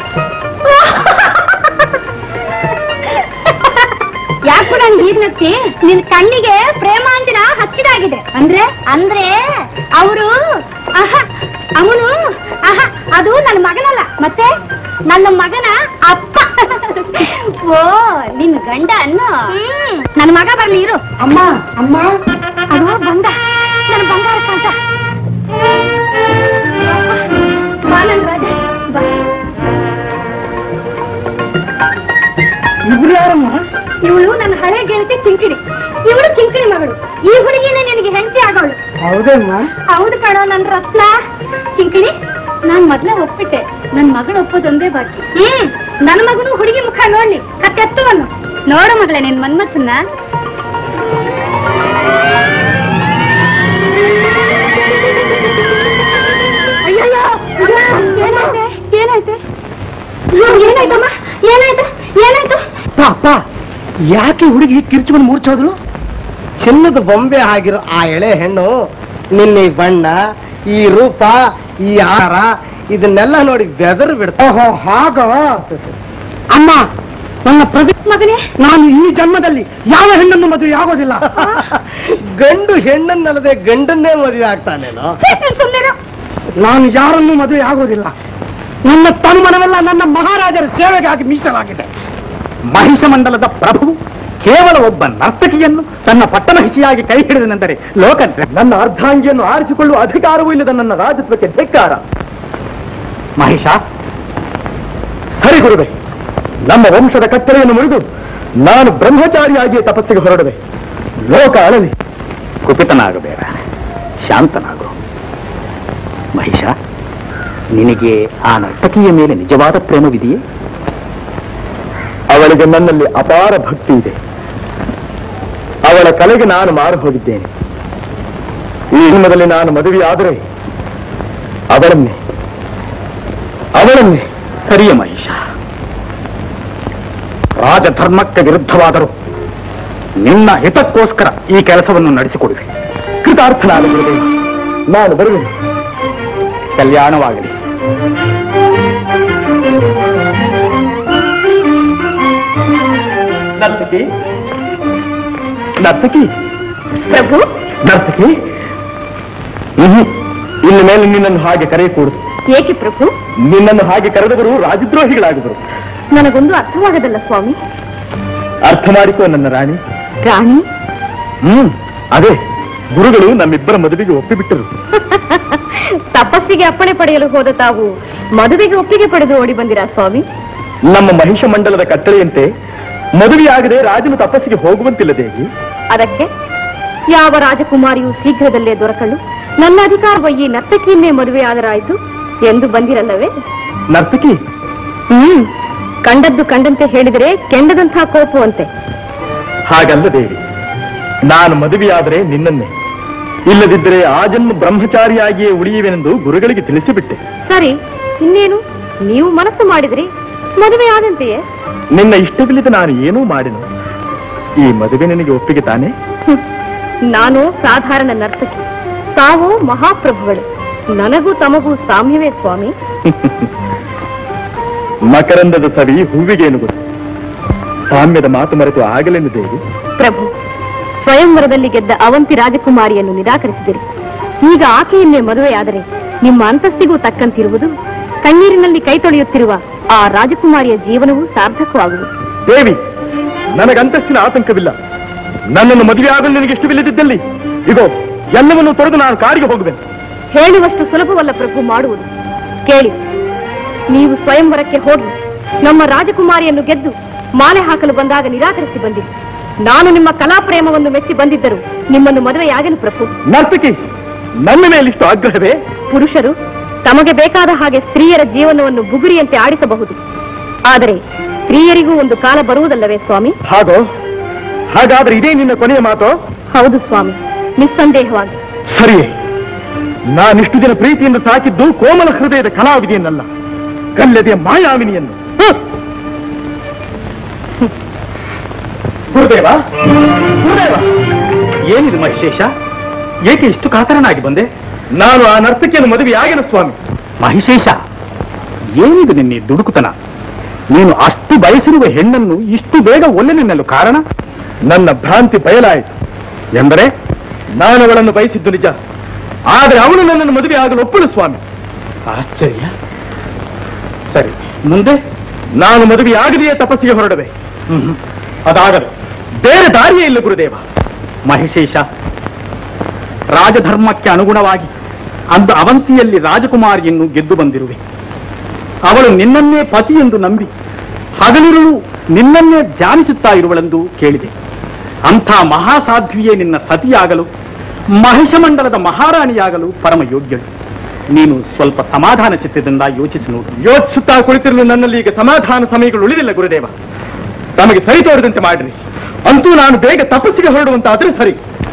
ಯಾಕೆ ಕೂಡ ಹೀಗ್ ನಗ್ತಿ ನಿನ್ ಕಣ್ಣಿಗೆ ಪ್ರೇಮಾಂಜನ ಹಚ್ಚಿದಾಗಿದೆ ಅಂದ್ರೆ ಅಂದ್ರೆ ಅವರು ಅವನು ಆಹ ಅದು ನನ್ನ ಮಗನಲ್ಲ ಮತ್ತೆ ನನ್ನ ಮಗನ ಅಪ್ಪ ಓ ನಿನ್ ಗಂಡ ಅನ್ನ ನನ್ನ ಮಗ ಬರ್ಲಿ ಇರು ಅಮ್ಮ ಅಮ್ಮ ಅದು ಬಂದ ನನ್ನ ಬಂಗಾರ ಕಾಂತ ಬಾ ನನ್ ರಾಜ ಬಾ ಇಬ್ರು ಯಾರಮ್ಮ ಇವಳು ನನ್ನ ಹಳೆ ಗೆಳತಿ ಕಿಂಕಿಣಿ ಇವಳು ಕಿಂಕಿಣಿ ಮಗಳು ಈ ಹುಡುಗಿನೇ ನಿನಗೆ ಹೆಂಡತಿ ಆಗೋಳು ಹೌದಮ್ಮ ಹೌದು ಕಣೋ ನನ್ ರತ್ನ ಕಿಂಕಿಣಿ ನಾನ್ ಮೊದ್ಲೇ ಒಪ್ಪಿಟ್ಟೆ ನನ್ ಮಗಳು ಒಪ್ಪೋದೊಂದೇ ಬಾಕಿ ಹ್ಮ್ ನನ್ ಮಗನು ಹುಡುಗಿ ಮುಖ ನೋಡ್ಲಿ ಕತ್ತೆತ್ತುವನ್ನು ನೋಡು ಮಗಳೇ ನಿನ್ ಮನ್ಮಥನ್ನ ಅಯ್ಯಯ್ಯೋ ಏನಾಯ್ತೆ ಏನಾಯ್ತೆ ಅಯ್ಯೋ, ಏನಾಯ್ತಮ್ಮ ಏನಾಯ್ತು ಏನಾಯ್ತು ಪಾಪ ಯಾಕೆ ಹುಡುಗಿ ಕಿರ್ಚ್ಕೊಂಡು ಮೂರ್ಛೋದ್ರು ಚಿನ್ನದ ಬೊಂಬೆ ಆಗಿರೋ ಆ ಎಳೆ ಹೆಣ್ಣು ನಿನ್ನ ಈ ಬಣ್ಣ ಈ ರೂಪ ಈ ಆಹಾರ ಇದನ್ನೆಲ್ಲ ನೋಡಿ ಬೆದರು ಬಿಡ್ತಾ ಹಾಗ ಅಮ್ಮ ನನ್ನ ಪ್ರತಿ ಮಗನೇ ನಾನು ಈ ಜನ್ಮದಲ್ಲಿ ಯಾವ ಹೆಣ್ಣನ್ನು ಮದುವೆ ಆಗೋದಿಲ್ಲ ಗಂಡು ಹೆಣ್ಣನ್ನಲ್ಲದೆ ಗಂಡನ್ನೇ ಮದುವೆ ಆಗ್ತಾನೇನೋ ಸುಮ್ಮನೆ ನಾನು ಯಾರನ್ನೂ ಮದುವೆ ಆಗೋದಿಲ್ಲ ನನ್ನ ತನುಮನವೆಲ್ಲ ನನ್ನ ಮಹಾರಾಜರ ಸೇವೆಗಾಗಿ ಮೀಸಲಾಗಿದೆ ಮಹಿಷ ಮಂಡಲದ ಪ್ರಭು ಕೇವಲ ಒಬ್ಬ ನರ್ತಕಿಯನ್ನು ತನ್ನ ಪಟ್ಟಮಹಿಷಿಯಾಗಿ ಕೈ ಹಿಡಿದನೆಂದರೆ ಲೋಕ ನನ್ನ ಅರ್ಧಾಂಗಿಯನ್ನು ಆರಿಸಿಕೊಳ್ಳುವ ಅಧಿಕಾರವೂ ಇಲ್ಲದ ನನ್ನ ರಾಜತ್ವಕ್ಕೆ ಧಿಕ್ಕಾರ ಮಹಿಷ ಸರಿ ಗುರುವೆ ನಮ್ಮ ವಂಶದ ಕತ್ತಲೆಯನ್ನು ಮುರಿದು ನಾನು ಬ್ರಹ್ಮಚಾರಿಯಾಗಿ ತಪಸ್ಸಿಗೆ ಹೊರಡುವೆ ಲೋಕ ಅಳಲಿ ಕುಪಿತನಾಗಬೇಡ ಶಾಂತನಾಗು ಮಹಿಷ ನಿನಗೆ ಆ ನರ್ತಕಿಯ ಮೇಲೆ ನಿಜವಾದ ಪ್ರೇಮವಿದೆಯೇ ಅವಳಿಗೆ ನನ್ನಲ್ಲಿ ಅಪಾರ ಭಕ್ತಿ ಇದೆ ಅವಳ ಕಲೆಗೆ ನಾನು ಮಾರು ಹೋಗಿದ್ದೇನೆ ಈ ಜನ್ಮದಲ್ಲಿ ನಾನು ಮದುವೆಯಾದರೆ ಅವಳನ್ನೇ ಅವಳನ್ನೇ ಸರಿಯ ಮಹೇಶ ರಾಜಧರ್ಮಕ್ಕೆ ವಿರುದ್ಧವಾದರೂ ನಿನ್ನ ಹಿತಕ್ಕೋಸ್ಕರ ಈ ಕೆಲಸವನ್ನು ನಡೆಸಿಕೊಡುವೆ ಕೃತಾರ್ಥನಾದ ಗುರುದೇವ ನಾನು ಬರುವೆನು ಕಲ್ಯಾಣವಾಗಲಿ ನರ್ತಕಿ ನರ್ತಕಿ ಪ್ರಭು ನರ್ತಕಿ ಹ್ಮ್ ಇನ್ನು ಮೇಲೆ ನಿನ್ನನ್ನು ಹಾಗೆ ಕರೆಯಕೂಡದು ಏಕೆ ಪ್ರಭು ನಿನ್ನನ್ನು ಹಾಗೆ ಕರೆದವರು ರಾಜದ್ರೋಹಿಗಳಾಗುವರು ನನಗೊಂದು ಅರ್ಥವಾಗದಲ್ಲ ಸ್ವಾಮಿ ಅರ್ಥ ಮಾಡಿಕೋ ನನ್ನ ರಾಣಿ ರಾಣಿ ಹ್ಮ್ ಅದೇ ಗುರುಗಳು ನಮ್ಮಿಬ್ಬರ ಮದುವೆಗೆ ಒಪ್ಪಿಬಿಟ್ಟರು ತಪಸ್ಸಿಗೆ ಅಪ್ಪಣೆ ಪಡೆಯಲು ಹೋದ ತಾವು ಮದುವೆಗೆ ಒಪ್ಪಿಗೆ ಪಡೆದು ಓಡಿ ಬಂದಿರಾ ಸ್ವಾಮಿ ನಮ್ಮ ಮಹಿಷ ಮಂಡಲದ ಕಟ್ಟಳೆಯಂತೆ ಮದುವೆಯಾಗದೆ ರಾಜನು ತಪಸ್ಸಿಗೆ ಹೋಗುವಂತಿಲ್ಲ ದೇವಿ ಅದಕ್ಕೆ ಯಾವ ರಾಜಕುಮಾರಿಯು ಶೀಘ್ರದಲ್ಲೇ ದೊರಕಲು ನನ್ನ ಅಧಿಕಾರವ ಈ ನರ್ತಕಿಯನ್ನೇ ಮದುವೆಯಾದರಾಯಿತು ಎಂದು ಬಂದಿರಲ್ಲವೇ ನರ್ತಕಿ ಹ್ಮ್ ಕಂಡದ್ದು ಕಂಡಂತೆ ಹೇಳಿದರೆ ಕೆಂಡದಂಥ ಕೋಪವಂತೆ ಹಾಗಲ್ಲ ದೇವಿ ನಾನು ಮದುವೆಯಾದರೆ ನಿನ್ನನ್ನೇ ಇಲ್ಲದಿದ್ದರೆ ಆ ಜನ್ಮ ಬ್ರಹ್ಮಚಾರಿಯಾಗಿಯೇ ಉಳಿಯುವೆನೆಂದು ಗುರುಗಳಿಗೆ ತಿಳಿಸಿಬಿಟ್ಟೆ ಸರಿ ಇನ್ನೇನು ನೀವು ಮನಸ್ಸು ಮಾಡಿದ್ರಿ ಮದುವೆ ಆದಂತೆಯೇ ನಿನ್ನ ಇಷ್ಟವಿಲ್ಲದೆ ನಾನು ಏನೂ ಮಾಡಿನು ಈ ಮದುವೆ ನಿನಗೆ ಒಪ್ಪಿಗೆ ತಾನೆ ಹ್ಮ್. ನಾನು ಸಾಧಾರಣ ನರ್ತಕಿ ತಾವು ಮಹಾಪ್ರಭುಗಳು ನನಗೂ ತಮಗೂ ಸಾಮ್ಯವೇ ಸ್ವಾಮಿ ಮಕರಂದದ ಸವಿ ಹೂವಿಗೇನು ಗೊತ್ತು ಸಾಮ್ಯದ ಮಾತು ಮರೆತು ಆಗಲೇನು ದೇವಿ ಪ್ರಭು ಸ್ವಯಂವರದಲ್ಲಿ ಗೆದ್ದ ಅವಂತಿ ರಾಜಕುಮಾರಿಯನ್ನು ನಿರಾಕರಿಸಿದಿರಿ ಈಗ ಆಕೆಯನ್ನೇ ಮದುವೆಯಾದರೆ ನಿಮ್ಮ ಅಂತಸ್ತಿಗೂ ತಕ್ಕಂತಿರುವುದು ಕಣ್ಣೀರಿನಲ್ಲಿ ಕೈ ತೊಳೆಯುತ್ತಿರುವ ಆ ರಾಜಕುಮಾರಿಯ ಜೀವನವೂ ಸಾರ್ಥಕವಾಗುವುದು ದೇವಿ ನನಗಂತಸ್ತಿನ ಆತಂಕವಿಲ್ಲ ನನ್ನನ್ನು ಮದುವೆ ಆಗಲು ನಿನಗೆ ಇಷ್ಟವಿಲ್ಲದಿದ್ದಲ್ಲಿ ಇಗೋ ಎಲ್ಲವನ್ನೂ ತೊರೆದು ನಾನು ಕಾಡಿಗೆ ಹೋಗುವೆನು ಹೇಳುವಷ್ಟು ಸುಲಭವಲ್ಲ ಪ್ರಭು ಮಾಡುವುದು ಕೇಳಿ ನೀವು ಸ್ವಯಂವರಕ್ಕೆ ಹೋಗಿ ನಮ್ಮ ರಾಜಕುಮಾರಿಯನ್ನು ಗೆದ್ದು ಮಾಲೆ ಹಾಕಲು ಬಂದಾಗ ನಿರಾಕರಿಸಿ ಬಂದಿರಿ ನಾನು ನಿಮ್ಮ ಕಲಾಪ್ರೇಮವನ್ನು ಮೆಚ್ಚಿ ಬಂದಿದ್ದರು ನಿಮ್ಮನ್ನು ಮದುವೆಯಾಗಲು ಪ್ರಭು ನರ್ತಕಿ ನನ್ನ ಮೇಲಿಷ್ಟು ಆಗ್ರಹವೇ ಪುರುಷರು ತಮಗೆ ಬೇಕಾದ ಹಾಗೆ ಸ್ತ್ರೀಯರ ಜೀವನವನ್ನು ಬುಗುರಿಯಂತೆ ಆಡಿಸಬಹುದು ಆದರೆ ಸ್ತ್ರೀಯರಿಗೂ ಒಂದು ಕಾಲ ಬರುವುದಲ್ಲವೇ ಸ್ವಾಮಿ ಹಾಗೋ ಹಾಗಾದ್ರೆ ಇದೇ ನಿನ್ನ ಕೊನೆಯ ಮಾತು ಹೌದು ಸ್ವಾಮಿ ನಿಸ್ಸಂದೇಹವಾಗಿ ಸರಿಯೇ ನಾನಿಷ್ಟು ದಿನ ಪ್ರೀತಿಯಿಂದ ಸಾಕಿದ್ದು ಕೋಮಲ ಹೃದಯದ ಕಲಾವಿದೆಯನ್ನಲ್ಲ ಕಲ್ಲದೆಯ ಮಾಯಾವಿನಿಯನ್ನು ಹ್ಮ್. ಗುರುದೇವ ಗುರುದೇವ ಏನಿದು ಮಹೇಶ ಏಕೆ ಇಷ್ಟು ಕಾತರನಾಗಿ ಬಂದೆ ನಾನು ಆ ನರ್ತಕಿಯನ್ನು ಮದುವೆಯಾಗಿನ ಸ್ವಾಮಿ ಮಹಿಶೇಷ ಏನಿದು ನಿನ್ನೆ ದುಡುಕುತನ ನೀನು ಅಷ್ಟು ಬಯಸಿರುವ ಹೆಣ್ಣನ್ನು ಇಷ್ಟು ಬೇಗ ಒಲ್ಲೆನೆನ್ನಲು ಕಾರಣ ನನ್ನ ಭ್ರಾಂತಿ ಬಯಲಾಯಿತು ಎಂದರೆ ನಾನು ಅವಳನ್ನು ಬಯಸಿದ್ದು ನಿಜ ಆದರೆ ಅವಳು ನನ್ನನ್ನು ಮದುವೆ ಆಗಲು ಒಪ್ಪಳು ಸ್ವಾಮಿ ಆಶ್ಚರ್ಯ ಸರಿ ಮುಂದೆ ನಾನು ಮದುವೆಯಾಗದೆಯೇ ತಪಸ್ಸಿಗೆ ಹೊರಡುವೆ ಹ್ಮ್. ಅದಾಗದು ಬೇರೆ ದಾರಿಯೇ ಇಲ್ಲ ಗುರುದೇವ ಮಹಿಶೇಷ ರಾಜಧರ್ಮಕ್ಕೆ ಅನುಗುಣವಾಗಿ ಅಂದು ಅವಂತಿಯಲ್ಲಿ ರಾಜಕುಮಾರಿಯನ್ನು ಗೆದ್ದು ಬಂದಿರುವೆ ಅವಳು ನಿನ್ನನ್ನೇ ಪತಿ ಎಂದು ನಂಬಿ ಹಗಲಿರುಳು ನಿನ್ನನ್ನೇ ಧ್ಯಾನಿಸುತ್ತಾ ಇರುವಳೆಂದು ಕೇಳಿದೆ ಅಂಥ ಮಹಾಸಾಧ್ವಿಯೇ ನಿನ್ನ ಸತಿಯಾಗಲು ಮಹಿಷಮಂಡಲದ ಮಹಾರಾಣಿಯಾಗಲು ಪರಮ ಯೋಗ್ಯಳು ನೀನು ಸ್ವಲ್ಪ ಸಮಾಧಾನ ಚಿತ್ತದಿಂದ ಯೋಚಿಸಿ ನೋಡು ಯೋಚಿಸುತ್ತಾ ಕುಳಿತಿರಲು ನನ್ನಲ್ಲಿ ಈಗ ಸಮಾಧಾನ ಸಮಯಗಳು ಉಳಿದಿಲ್ಲ ಗುರುದೇವ ತಮಗೆ ಸರಿ ತೋರಿದಂತೆ ಮಾಡ್ರಿ ಅಂತೂ ನಾನು ಬೇಗ ತಪಸ್ಸಿಗೆ ಹೊರಡುವಂತಾದ್ರೆ ಸರಿ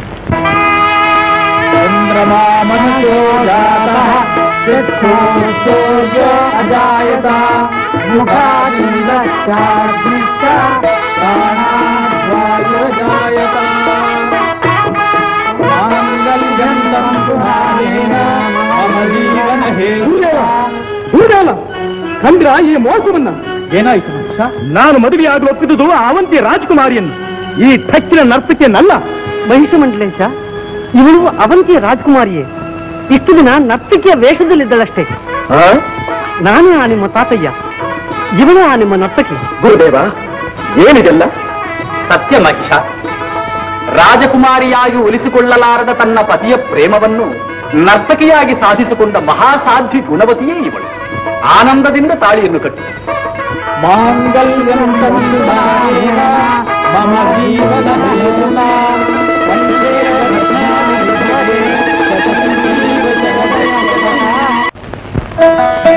ಭೂದೇವ ಕಂದ್ರ ಈ ಮೋಸವನ್ನ ಏನಾಯಿತು ಮನುಷ್ಯ ನಾನು ಮದುವೆಯಾಗಲು ಒಪ್ಪಿದುದು ಆ ಅವಂತಿ ರಾಜಕುಮಾರಿಯನ್ನು ಈ ಠಕ್ಕಿನ ನರ್ತಕಿಯನ್ನಲ್ಲ ಮಹಿಷ ಮಂಡಲೇಶ ಇವಳು ಅವಂತಿಯ ರಾಜಕುಮಾರಿಯೇ ಇಷ್ಟು ದಿನ ನರ್ತಿಕೆಯ ವೇಷದಲ್ಲಿದ್ದಳಷ್ಟೇ ನಾನೇ ಆ ನಿಮ್ಮ ತಾತಯ್ಯ ಇವಳೇ ಆ ನಿಮ್ಮ ನರ್ತಕಿ ಗುರುದೇವ ಏನಿದೆಲ್ಲ ಸತ್ಯ ಮಹಿಷ ರಾಜಕುಮಾರಿಯಾಗಿ ಉಳಿಸಿಕೊಳ್ಳಲಾರದ ತನ್ನ ಪತಿಯ ಪ್ರೇಮವನ್ನು ನರ್ತಕಿಯಾಗಿ ಸಾಧಿಸಿಕೊಂಡ ಮಹಾಸಾಧ್ವಿ ಗುಣವತಿಯೇ ಇವಳು ಆನಂದದಿಂದ ತಾಳಿಯನ್ನು ಕಟ್ಟಿ ಆ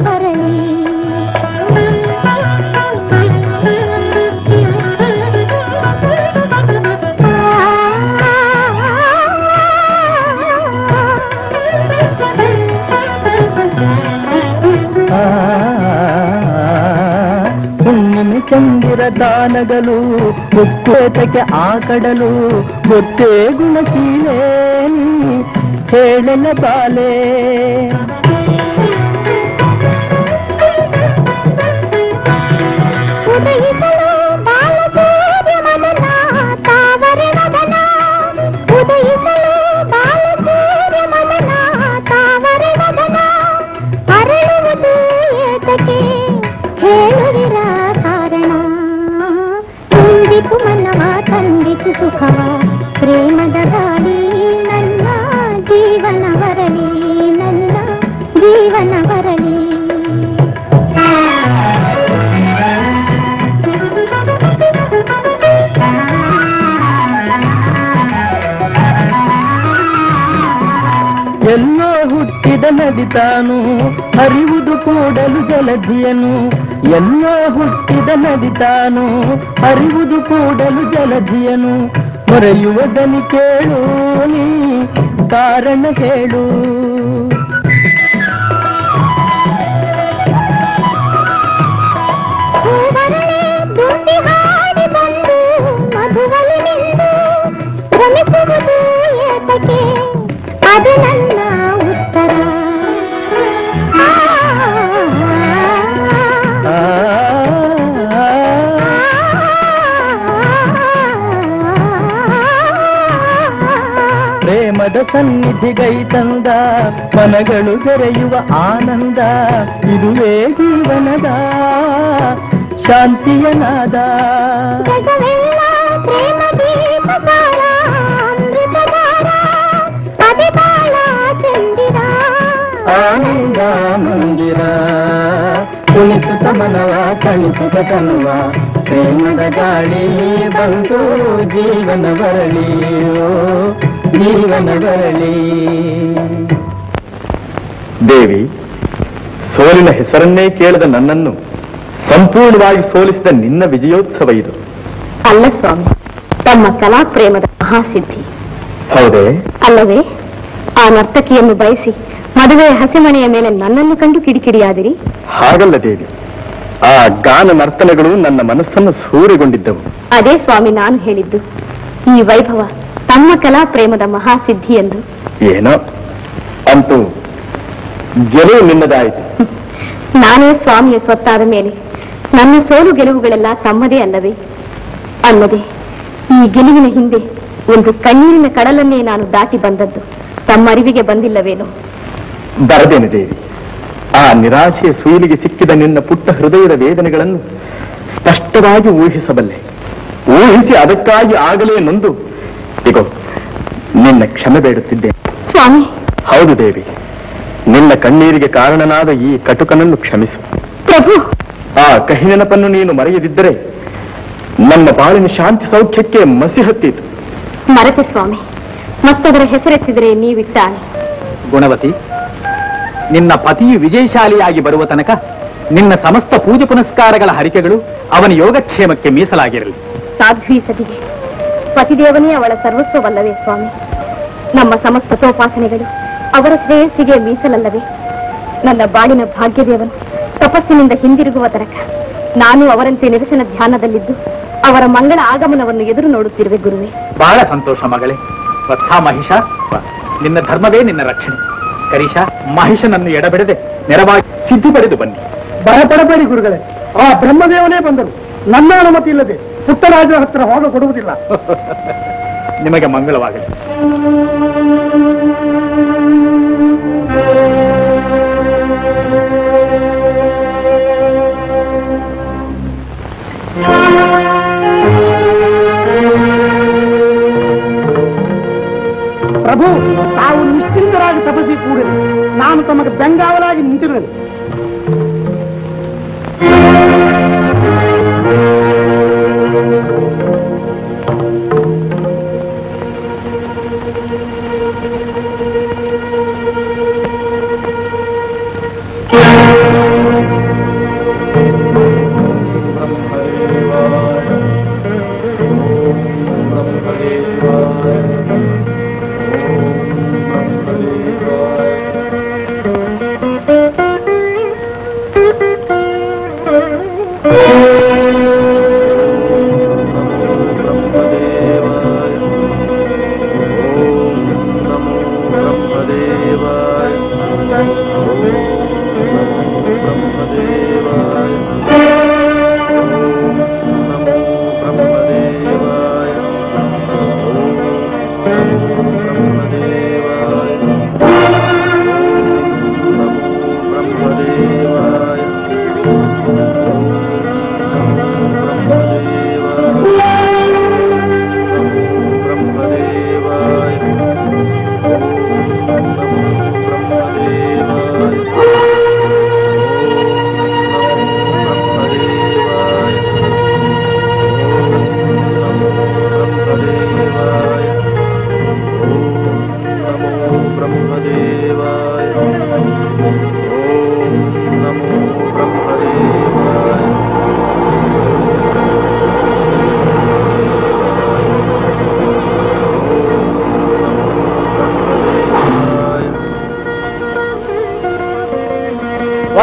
ಬರಲಿ ಹುಣ್ಣಿಮೆ ಚಂದಿರ ದಾನಗಳು ಮುತ್ತೇತಕ್ಕೆ ಆ ಕಡಲು ಗೊತ್ತೇ ಗುಣಶೀಲೆ ನೀ ಹೇಳಲ ಬಾಲೆ ಉದಯಿಸಲು ಬಾಲಸೂರ್ಯ ಮದನ ತಾವರೆ ಮದನ ಉದಯಿಸಲು ಬಾಲಸೂರ್ಯ ಮದನ ತಾವರೆ ಮದನ ಅರಳುವುದು ಏತಕ್ಕೆ ಹೇಳುವಿರ ಕಾರಣ ತುಂಬಿತು ಮನವ ತಂದಿತು ಸುಖವ ಪ್ರೇಮದ ಗಾಳಿ ನನ್ನ ಜೀವನ ಬರಲಿ ನನ್ನ ಜೀವನ ಬರಲಿ ಎಲ್ಲೋ ಹುಟ್ಟಿದ ನದಿತಾನು ಹರಿಯುವುದು ಕೂಡಲು ಜಲಧಿಯನು ಎಲ್ಲೋ ಹುಟ್ಟಿದ ನದಿತಾನು ಹರಿಯುವುದು ಕೂಡಲು ಜಲಧಿಯನು ಮೊರೆಯುವ ದನಿ ಕೇಳು ನೀ ಕಾರಣ ಹೇಳು ಹೂವರಳೆ ದುಂಬಿ ಹಾಡಿ ಬಂದು ಮಧುವಲಿ ನಿಂದು ಶ್ರಮಿಸುವುದು ಏತಕ್ಕೆ ಅದು ನನ್ನ ಉತ್ತರ ಆ, ಆ, ಪ್ರೇಮದ ಸನ್ನಿಧಿಗೈ ತಂದ ಮನಗಳು ಬೆರೆಯುವ ಆನಂದ ಇದುವೇ ಜೀವನದ ಶಾಂತಿಯ ನಾದ ಜಗವೆಲ್ಲ ಪ್ರೇಮ ದೀಪಸಾರ ಅಮೃತಧಾರ ಅದೇ ಬಾಳ ಚಂದಿರ ಆನಂದ ಮಂದಿರ ಕುಣಿಸುತ್ತ ಮನವ ಕಣಿಸುತ್ತ ತನುವ ಪ್ರೇಮದ ಗಾಳಿ ಬಂತು ಜೀವನ ಬರಲಿ ಓ, ಜೀವನ ಬರಲಿ ದೇವಿ ಸೋಲಿನ ಹೆಸರನ್ನೇ ಕೇಳದ ನನ್ನನ್ನು ಸಂಪೂರ್ಣವಾಗಿ ಸೋಲಿಸಿದ ನಿನ್ನ ವಿಜಯೋತ್ಸವ ಇದು ಅಲ್ಲ ಸ್ವಾಮಿ ತಮ್ಮ ಕಲಾ ಪ್ರೇಮದ ಮಹಾಸಿದ್ಧಿ ಹೌದೇ ಅಲ್ಲವೇ ಆ ನರ್ತಕಿಯನ್ನು ಬಯಸಿ ಮದುವೆಯ ಹಸಿಮಣೆಯ ಮೇಲೆ ನನ್ನನ್ನು ಕಂಡು ಕಿಡಿಕಿಡಿಯಾದಿರಿ ಹಾಗಲ್ಲ ದೇವಿ ಆ ಗಾನ ನರ್ತನಗಳು ನನ್ನ ಮನಸ್ಸನ್ನು ಸೂರೆಗೊಂಡಿದ್ದವು ಅದೇ ಸ್ವಾಮಿ ನಾನು ಹೇಳಿದ್ದು ಈ ವೈಭವ ತಮ್ಮ ಕಲಾ ಪ್ರೇಮದ ಮಹಾಸಿದ್ಧಿ ಎಂದು ಏನೋ ಅಂತೂ ಗೆಲುವು ನಿನ್ನದಾಯಿತು ನಾನೇ ಸ್ವಾಮಿಯ ಸ್ವತ್ತಾದ ಮೇಲೆ ನನ್ನ ಸೋಲು ಗೆಲುವುಗಳೆಲ್ಲ ತಮ್ಮದೇ ಅಲ್ಲವೇ ಅಲ್ಲದೆ ಈ ಗೆಲುವಿನ ಹಿಂದೆ ಒಂದು ಕಣ್ಣೀರಿನ ಕಡಲನ್ನೇ ನಾನು ದಾಟಿ ಬಂದದ್ದು ತಮ್ಮ ಅರಿವಿಗೆ ಬಂದಿಲ್ಲವೇನೋ ಬರದೇನೆ ದೇವಿ ಆ ನಿರಾಶೆಯ ಸುಯಿಲಿಗೆ ಸಿಕ್ಕಿದ ನಿನ್ನ ಪುಟ್ಟ ಹೃದಯದ ವೇದನೆಗಳನ್ನು ಸ್ಪಷ್ಟವಾಗಿ ಊಹಿಸಬಲ್ಲೆ ಊಹಿಸಿ ಅದಕ್ಕಾಗಿ ಆಗಲೇ ನೊಂದು ಇಗೋ ನಿನ್ನ ಕ್ಷಮೆ ಬೇಡುತ್ತಿದ್ದೇನೆ ಸ್ವಾಮಿ ಹೌದು ದೇವಿ ನಿನ್ನ ಕಣ್ಣೀರಿಗೆ ಕಾರಣನಾದ ಈ ಕಟುಕನನ್ನು ಕ್ಷಮಿಸು ಪ್ರಭು ಆ ಕಹಿ ನೆನಪನ್ನು ನೀನು ಮರೆಯದಿದ್ದರೆ ನಮ್ಮ ಬಾಳಿನ ಶಾಂತಿ ಸೌಖ್ಯಕ್ಕೆ ಮಸಿ ಹತ್ತಿತು ಮರೆತೆ ಸ್ವಾಮಿ ಮತ್ತದರ ಹೆಸರೆತ್ತಿದರೆ ನೀವಿಟ್ಟ ಆಣೆ ಗುಣವತಿ ನಿನ್ನ ಪತಿಯು ವಿಜಯಶಾಲಿಯಾಗಿ ಬರುವ ತನಕ ನಿನ್ನ ಸಮಸ್ತ ಪೂಜೆ ಪುನಸ್ಕಾರಗಳ ಹರಿಕೆಗಳು ಅವನ ಯೋಗಕ್ಷೇಮಕ್ಕೆ ಮೀಸಲಾಗಿರಲಿ ಸಾಧ್ವಿ ಸತಿಗೆ ಪತಿದೇವನೇ ಅವಳ ಸರ್ವಸ್ವವಲ್ಲವೇ ಸ್ವಾಮಿ ನಮ್ಮ ಸಮಸ್ತ ತೋಪಾಸನೆಗಳು ಅವರ ಶ್ರೇಯಸ್ಸಿಗೆ ಮೀಸಲಲ್ಲವೇ ನನ್ನ ಬಾಳಿನ ಭಾಗ್ಯದೇವನು ತಪಸ್ಸಿನಿಂದ ಹಿಂದಿರುಗುವ ತನಕ ನಾನು ಅವರಂತೆ ನಿರಸನ ಧ್ಯಾನದಲ್ಲಿದ್ದು ಅವರ ಮಂಗಳ ಆಗಮನವನ್ನು ಎದುರು ನೋಡುತ್ತಿರುವೆ ಗುರುವೆ ಬಹಳ ಸಂತೋಷ ಮಗಳೇ ವತ್ಸ ಮಹಿಷ ವ, ನಿನ್ನ ಧರ್ಮವೇ ನಿನ್ನ ರಕ್ಷಣೆ ಕರೀಶ ಮಹಿಷನನ್ನು ಎಡಬಿಡದೆ ನೆರವಾಗಿ ಸಿದ್ಧಿ ಪಡೆದು ಬನ್ನಿ ಭಯಪಡಬೇಡಿ ಗುರುಗಳೇ ಆ ಬ್ರಹ್ಮದೇವನೇ ಬಂದರು ನನ್ನ ಅನುಮತಿ ಇಲ್ಲದೆ ಪುಟ್ಟರಾಜರ ಹತ್ರ ಹೋಗ ಕೊಡುವುದಿಲ್ಲ ನಿಮಗೆ ಮಂಗಳವಾಗಲಿ ಪ್ರಭು ತಾವು ನಿಶ್ಚಿಂತರಾಗಿ ತಪಸ್ಸಿ ಕೂಡಿರಿ ನಾನು ತಮಗೆ ಬೆಂಗಾವಲಾಗಿ ನಿಂತಿರುವೆನು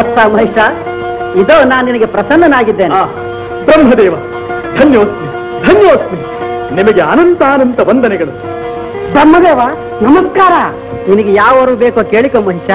ವತ್ಸ ಮಹಿಷ ಇದೋ ನಾನು ನಿನಗೆ ಪ್ರಸನ್ನನಾಗಿದ್ದೇನೆ ಬ್ರಹ್ಮದೇವ ಧನ್ಯೋಸ್ಮಿ ಧನ್ಯೋಸ್ಮಿ ನಿಮಗೆ ಅನಂತ ಅನಂತ ವಂದನೆಗಳು ಬ್ರಹ್ಮದೇವ ನಮಸ್ಕಾರ ನಿನಗೆ ಯಾವರು ಬೇಕೋ ಕೇಳಿಕೊ ಮಹಿಷ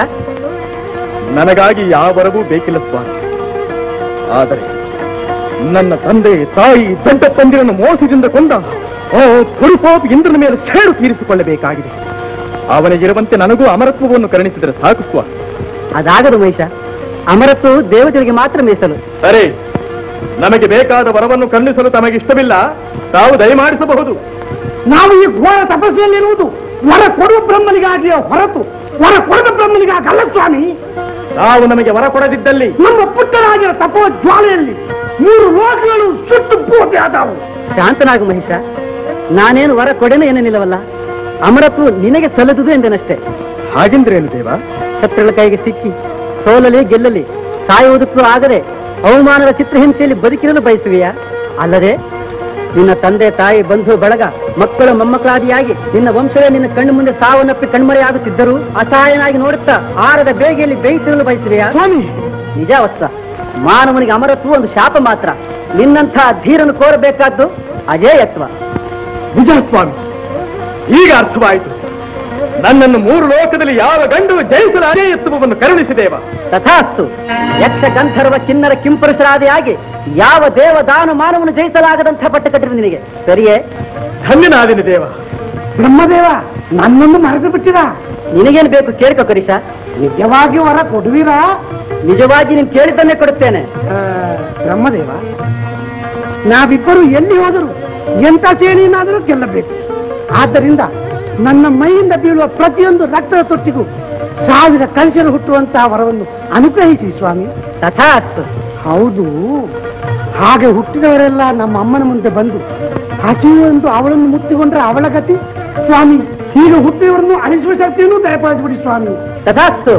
ನನಗಾಗಿ ಯಾವ ವರವೂ ಬೇಕಿಲ್ಲ ಸ್ವಾಮಿ ಆದರೆ ನನ್ನ ತಂದೆ ತಾಯಿ ದೊಡ್ಡ ತಂದಿರನ್ನು ಮೋಸದಿಂದ ಕೊಂದ ಓ ಪುರುಪಾಪ್ ಇಂದ್ರನ ಮೇಲೆ ಸೇಡು ತೀರಿಸಿಕೊಳ್ಳಬೇಕಾಗಿದೆ ಅವನಿಗಿರುವಂತೆ ನನಗೂ ಅಮರತ್ವವನ್ನು ಕರುಣಿಸಿದರೆ ಸಾಕು ಸ್ವಾಮಿ ಅದಾಗದು ಮಹಿಷ ಅಮರತ್ತು ದೇವತೆಗಳಿಗೆ ಮಾತ್ರ ಮೀಸಲು ಸರಿ ನಮಗೆ ಬೇಕಾದ ವರವನ್ನು ಕರುಣಿಸಲು ತಮಗೆ ಇಷ್ಟವಿಲ್ಲ ತಾವು ದಯಮಾಡಿಸಬಹುದು ನಾವು ಈ ಘೋರ ತಪಸ್ಸಿಯಲ್ಲಿರುವುದು ವರ ಕೊಡುವ ಬ್ರಹ್ಮನಿಗಾಗಿಯೇ ಹೊರತು ವರ ಕೊಡದ ಬ್ರಹ್ಮನಿಗಾಗಲ್ಲ ಸ್ವಾಮಿ ತಾವು ನಮಗೆ ವರ ಕೊಡದಿದ್ದಲ್ಲಿ ನಮ್ಮ ಪುಟ್ಟರಾಗಿರೋ ತಪೋ ಜ್ವಾಲೆಯಲ್ಲಿ ಮೂರು ಲೋಕಗಳು ಸುಟ್ಟು ಪೂರ್ತಿ ಆದವು ಶಾಂತನಾಗು ಮಹಿಷ ನಾನೇನು ವರ ಕೊಡೆನು ಏನೇನಿಲ್ಲವಲ್ಲ ಅಮರತ್ವ ನಿನಗೆ ಸಲ್ಲದುದು ಎಂದನಷ್ಟೇ ಹಾಗೆಂದ್ರೇನು ದೇವ ಶತ್ರುಗಳ ಕೈಗೆ ಸಿಕ್ಕಿ ಸೋಲಲಿ ಗೆಲ್ಲಲಿ ಸಾಯುವುದಕ್ಕೂ ಆಗದೆ ಅವಮಾನದ ಚಿತ್ರಹಿಂಸೆಯಲ್ಲಿ ಬದುಕಿರಲು ಬಯಸುವೆಯಾ ಅಲ್ಲದೆ ನಿನ್ನ ತಂದೆ ತಾಯಿ ಬಂಧು ಬಳಗ ಮಕ್ಕಳು ಮೊಮ್ಮಕ್ಕಳಾದಿಯಾಗಿ ನಿನ್ನ ವಂಶವೇ ನಿನ್ನ ಕಣ್ಣು ಮುಂದೆ ಸಾವನ್ನಪ್ಪಿ ಕಣ್ಮರೆಯಾಗುತ್ತಿದ್ದರೂ ಅಸಹಾಯನಾಗಿ ನೋಡುತ್ತಾ ಆರದ ಬೇಗೆಯಲ್ಲಿ ಬೇಯಿಸಿರಲು ಬಯಸುವೆಯಾ ಸ್ವಾಮಿ ನಿಜ ವತ್ಸ ಮಾನವನಿಗೆ ಅಮರತ್ವ ಒಂದು ಶಾಪ ಮಾತ್ರ ನಿನ್ನಂಥ ಧೀರನ್ನು ಕೋರಬೇಕಾದ್ದು ಅಜೇಯತ್ವ ನಿಜ ಸ್ವಾಮಿ ಈಗ ಅರ್ಥವಾಯಿತು ನನ್ನನ್ನು ಮೂರು ಲೋಕದಲ್ಲಿ ಯಾವ ಗಂಡು ಜಯಿಸಲು ಅದೇ ಎತ್ತುವನ್ನು ಕರುಣಿಸಿದೇವ ತಥಾಸ್ತು ಯಕ್ಷ ಗಂಧರ್ವ ಕಿನ್ನರ ಕಿಂಪುರುಷರಾದಿಯಾಗಿ ಯಾವ ದೇವ ದಾನ ಮಾನವನು ಜಯಿಸಲಾಗದಂಥ ಪಟ್ಟ ಕಟ್ಟಿರು ನಿನಗೆ ಸರಿಯೇ ಧನ್ಯನಾದಿನಿ ದೇವ ಬ್ರಹ್ಮದೇವ ನನ್ನನ್ನು ಮರೆತು ಬಿಟ್ಟಿರ ನಿನಗೇನು ಬೇಕು ಕೇಳ್ಕೊ ಕರೀಶ ನಿಜವಾಗಿ ವರ ಕೊಡುವಿರಾ ನಿಜವಾಗಿ ನೀನು ಕೇಳಿದ್ದನ್ನೇ ಕೊಡುತ್ತೇನೆ ಬ್ರಹ್ಮದೇವ ನಾವಿಬ್ಬರು ಎಲ್ಲಿ ಹೋದರು ಎಂತ ಸೇನೆಯನ್ನಾದರೂ ಗೆಲ್ಲಬೇಕು ಆದ್ದರಿಂದ ನನ್ನ ಮೈಯಿಂದ ಬೀಳುವ ಪ್ರತಿಯೊಂದು ರಕ್ತದ ತೊಟ್ಟಿಗೂ ಸಾವಿರ ಕನಸಲು ಹುಟ್ಟುವಂತಹ ವರವನ್ನು ಅನುಗ್ರಹಿಸಿ ಸ್ವಾಮಿ ತಥಾಸ್ತು ಹೌದು ಹಾಗೆ ಹುಟ್ಟಿದವರೆಲ್ಲ ನಮ್ಮ ಅಮ್ಮನ ಮುಂದೆ ಬಂದು ಹಸಿವು ಎಂದು ಅವಳನ್ನು ಮುತ್ತಿಕೊಂಡ್ರೆ ಅವಳ ಗತಿ ಸ್ವಾಮಿ ಹೀಗೆ ಹುಟ್ಟಿದವರನ್ನು ಅಳಿಸುವ ಶಕ್ತಿಯನ್ನು ದಯಪಾಲಿಸಿಬಿಡಿ ಸ್ವಾಮಿ ತಥಾಸ್ತು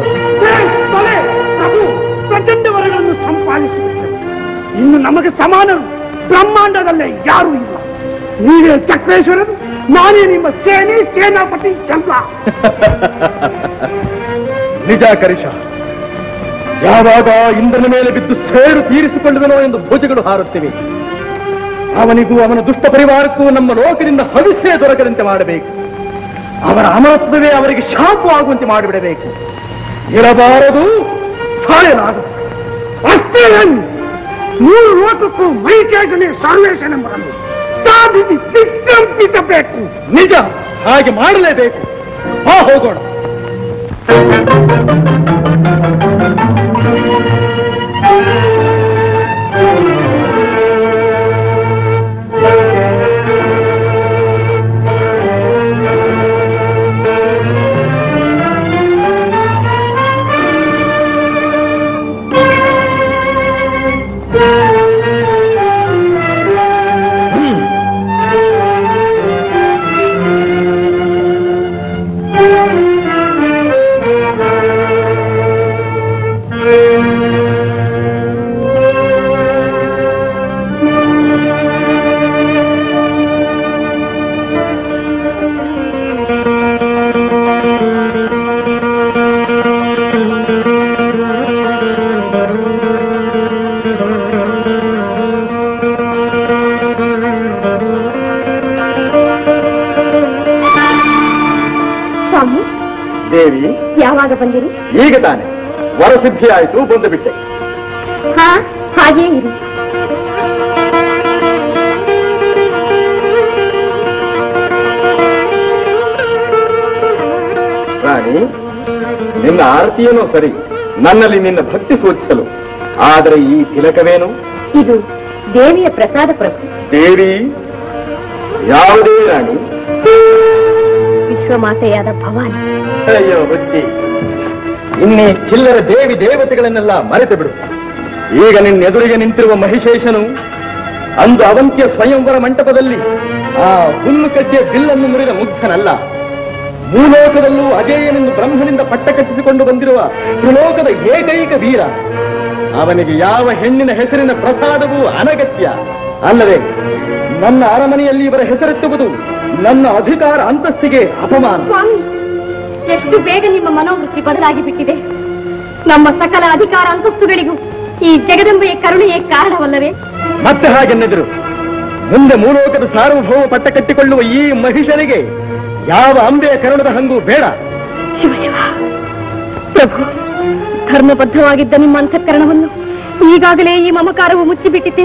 ಪ್ರಭು ಪ್ರಚಂಡ ವರಗಳನ್ನು ಸಂಪಾದಿಸಿಬಿಟ್ಟರು ಇನ್ನು ನಮಗೆ ಸಮಾನರು ಬ್ರಹ್ಮಾಂಡದಲ್ಲೇ ಯಾರೂ ಇಲ್ಲ ನೀವೇ ಚಕ್ರೇಶ್ವರರು ನಾನೇ ನಿಮ್ಮ ಸೇನೆ ಸೇನಾಪತಿ ಚಂದ್ರ ನಿಜ ಕರಿಷ ಯಾವಾಗ ಇಂದ್ರನ ಮೇಲೆ ಬಿದ್ದು ಸೇರು ತೀರಿಸಿಕೊಳ್ಳುವನೋ ಎಂದು ಭುಜಗಳು ಹಾರುತ್ತಿವೆ ಅವನಿಗೂ ಅವನ ದುಷ್ಟ ಪರಿವಾರಕ್ಕೂ ನಮ್ಮ ಲೋಕದಿಂದ ಭವಿಷ್ಯ ದೊರಕದಂತೆ ಮಾಡಬೇಕು ಅವರ ಅಮರತ್ವವೇ ಅವರಿಗೆ ಶಾಪವಾಗುವಂತೆ ಮಾಡಿಬಿಡಬೇಕು ಇರಬಾರದು ಸಾಯಲಾಗದು ಅಷ್ಟೇ ಏನು? ಮೂರು ಲೋಕಕ್ಕೂ ಮೈಕೇಶನೆ ಸರ್ವೇಶನೆಂಬುದನ್ನು ಸಾಧಿಸಿ ವಿಜೃಂಭಿಸಬೇಕು ನಿಜ ಹಾಗೆ ಮಾಡಲೇಬೇಕು ಬಾ ಹೋಗೋಣ ಸ್ವಾಮಿ ದೇವಿ ಯಾವಾಗ ಬಂದಿರಿ ಈಗ ತಾನೆ ವರಸಿದ್ಧಿ ಆಯಿತು ಬಂದು ಬಿಟ್ಟೆ ಹಾ ಹಾಗೇ ಇರಿ ರಾಣಿ ನಿನ್ನ ಆರತಿಯೇನೋ ಸರಿ ನನ್ನಲ್ಲಿ ನಿನ್ನ ಭಕ್ತಿ ಸೂಚಿಸಲು ಆದರೆ ಈ ತಿಲಕವೇನು ಇದು ದೇವಿಯ ಪ್ರಸಾದ ಪ್ರಭು ದೇವಿ ಯಾವುದೇ ರಾಣಿ ವಿಶ್ವಮಾತೆಯಾದ ಭವಾನಿ ಅಯ್ಯೋ ಹುಚ್ಚಿ ಇನ್ನೀ ಚಿಲ್ಲರ ದೇವಿ ದೇವತೆಗಳನ್ನೆಲ್ಲ ಮರೆತು ಬಿಡು ಈಗ ನಿನ್ನೆದುರಿಗೆ ನಿಂತಿರುವ ಮಹಿಷೇಷನು ಅಂದು ಅವಂತಿಯ ಸ್ವಯಂವರ ಮಂಟಪದಲ್ಲಿ ಆ ಹುಲ್ಲು ಕಡ್ಡಿಯ ಬಿಲ್ಲನ್ನು ಮುರಿದ ಮುಗ್ಧನಲ್ಲ ಭೂಲೋಕದಲ್ಲೂ ಅಜೇಯನೆಂದು ಬ್ರಹ್ಮನಿಂದ ಪಟ್ಟ ಕಟ್ಟಿಸಿಕೊಂಡು ಬಂದಿರುವ ತ್ರಿಲೋಕದ ಏಕೈಕ ವೀರ ಅವನಿಗೆ ಯಾವ ಹೆಣ್ಣಿನ ಹೆಸರಿನ ಪ್ರಸಾದವೂ ಅನಗತ್ಯ ಅಲ್ಲದೆ ನನ್ನ ಅರಮನೆಯಲ್ಲಿ ಇವರ ಹೆಸರೆತ್ತುವುದು ನನ್ನ ಅಧಿಕಾರ ಅಂತಸ್ತಿಗೆ ಅಪಮಾನ ಸ್ವಾಮಿ ಎಷ್ಟು ಬೇಗ ನಿಮ್ಮ ಮನೋವೃತ್ತಿ ಬದಲಾಗಿ ಬಿಟ್ಟಿದೆ ನಮ್ಮ ಸಕಲ ಅಧಿಕಾರ ಅಂತಸ್ತುಗಳಿಗೂ ಈ ಜಗದಂಬೆಯ ಕರುಣೆಯೇ ಕಾರಣವಲ್ಲವೇ ಮತ್ತೆ ಹಾಗೆನ್ನೆದರು ಮುಂದೆ ಮೂಲೋಕದ ಸಾರ್ವಭೌಮ ಪಟ್ಟ ಕಟ್ಟಿಕೊಳ್ಳುವ ಈ ಮಹಿಷನಿಗೆ ಯಾವ ಅಂಬೆಯ ಕರುಣದ ಹಂಗು ಬೇಡ ಶಿವ ಶಿವ ಪ್ರಭು ಧರ್ಮಬದ್ಧವಾಗಿದ್ದ ನಿಮ್ಮ ಅಂತಃಕರಣವನ್ನು ಈಗಾಗಲೇ ಈ ಮಮಕಾರವು ಮುಚ್ಚಿಬಿಟ್ಟಿದೆ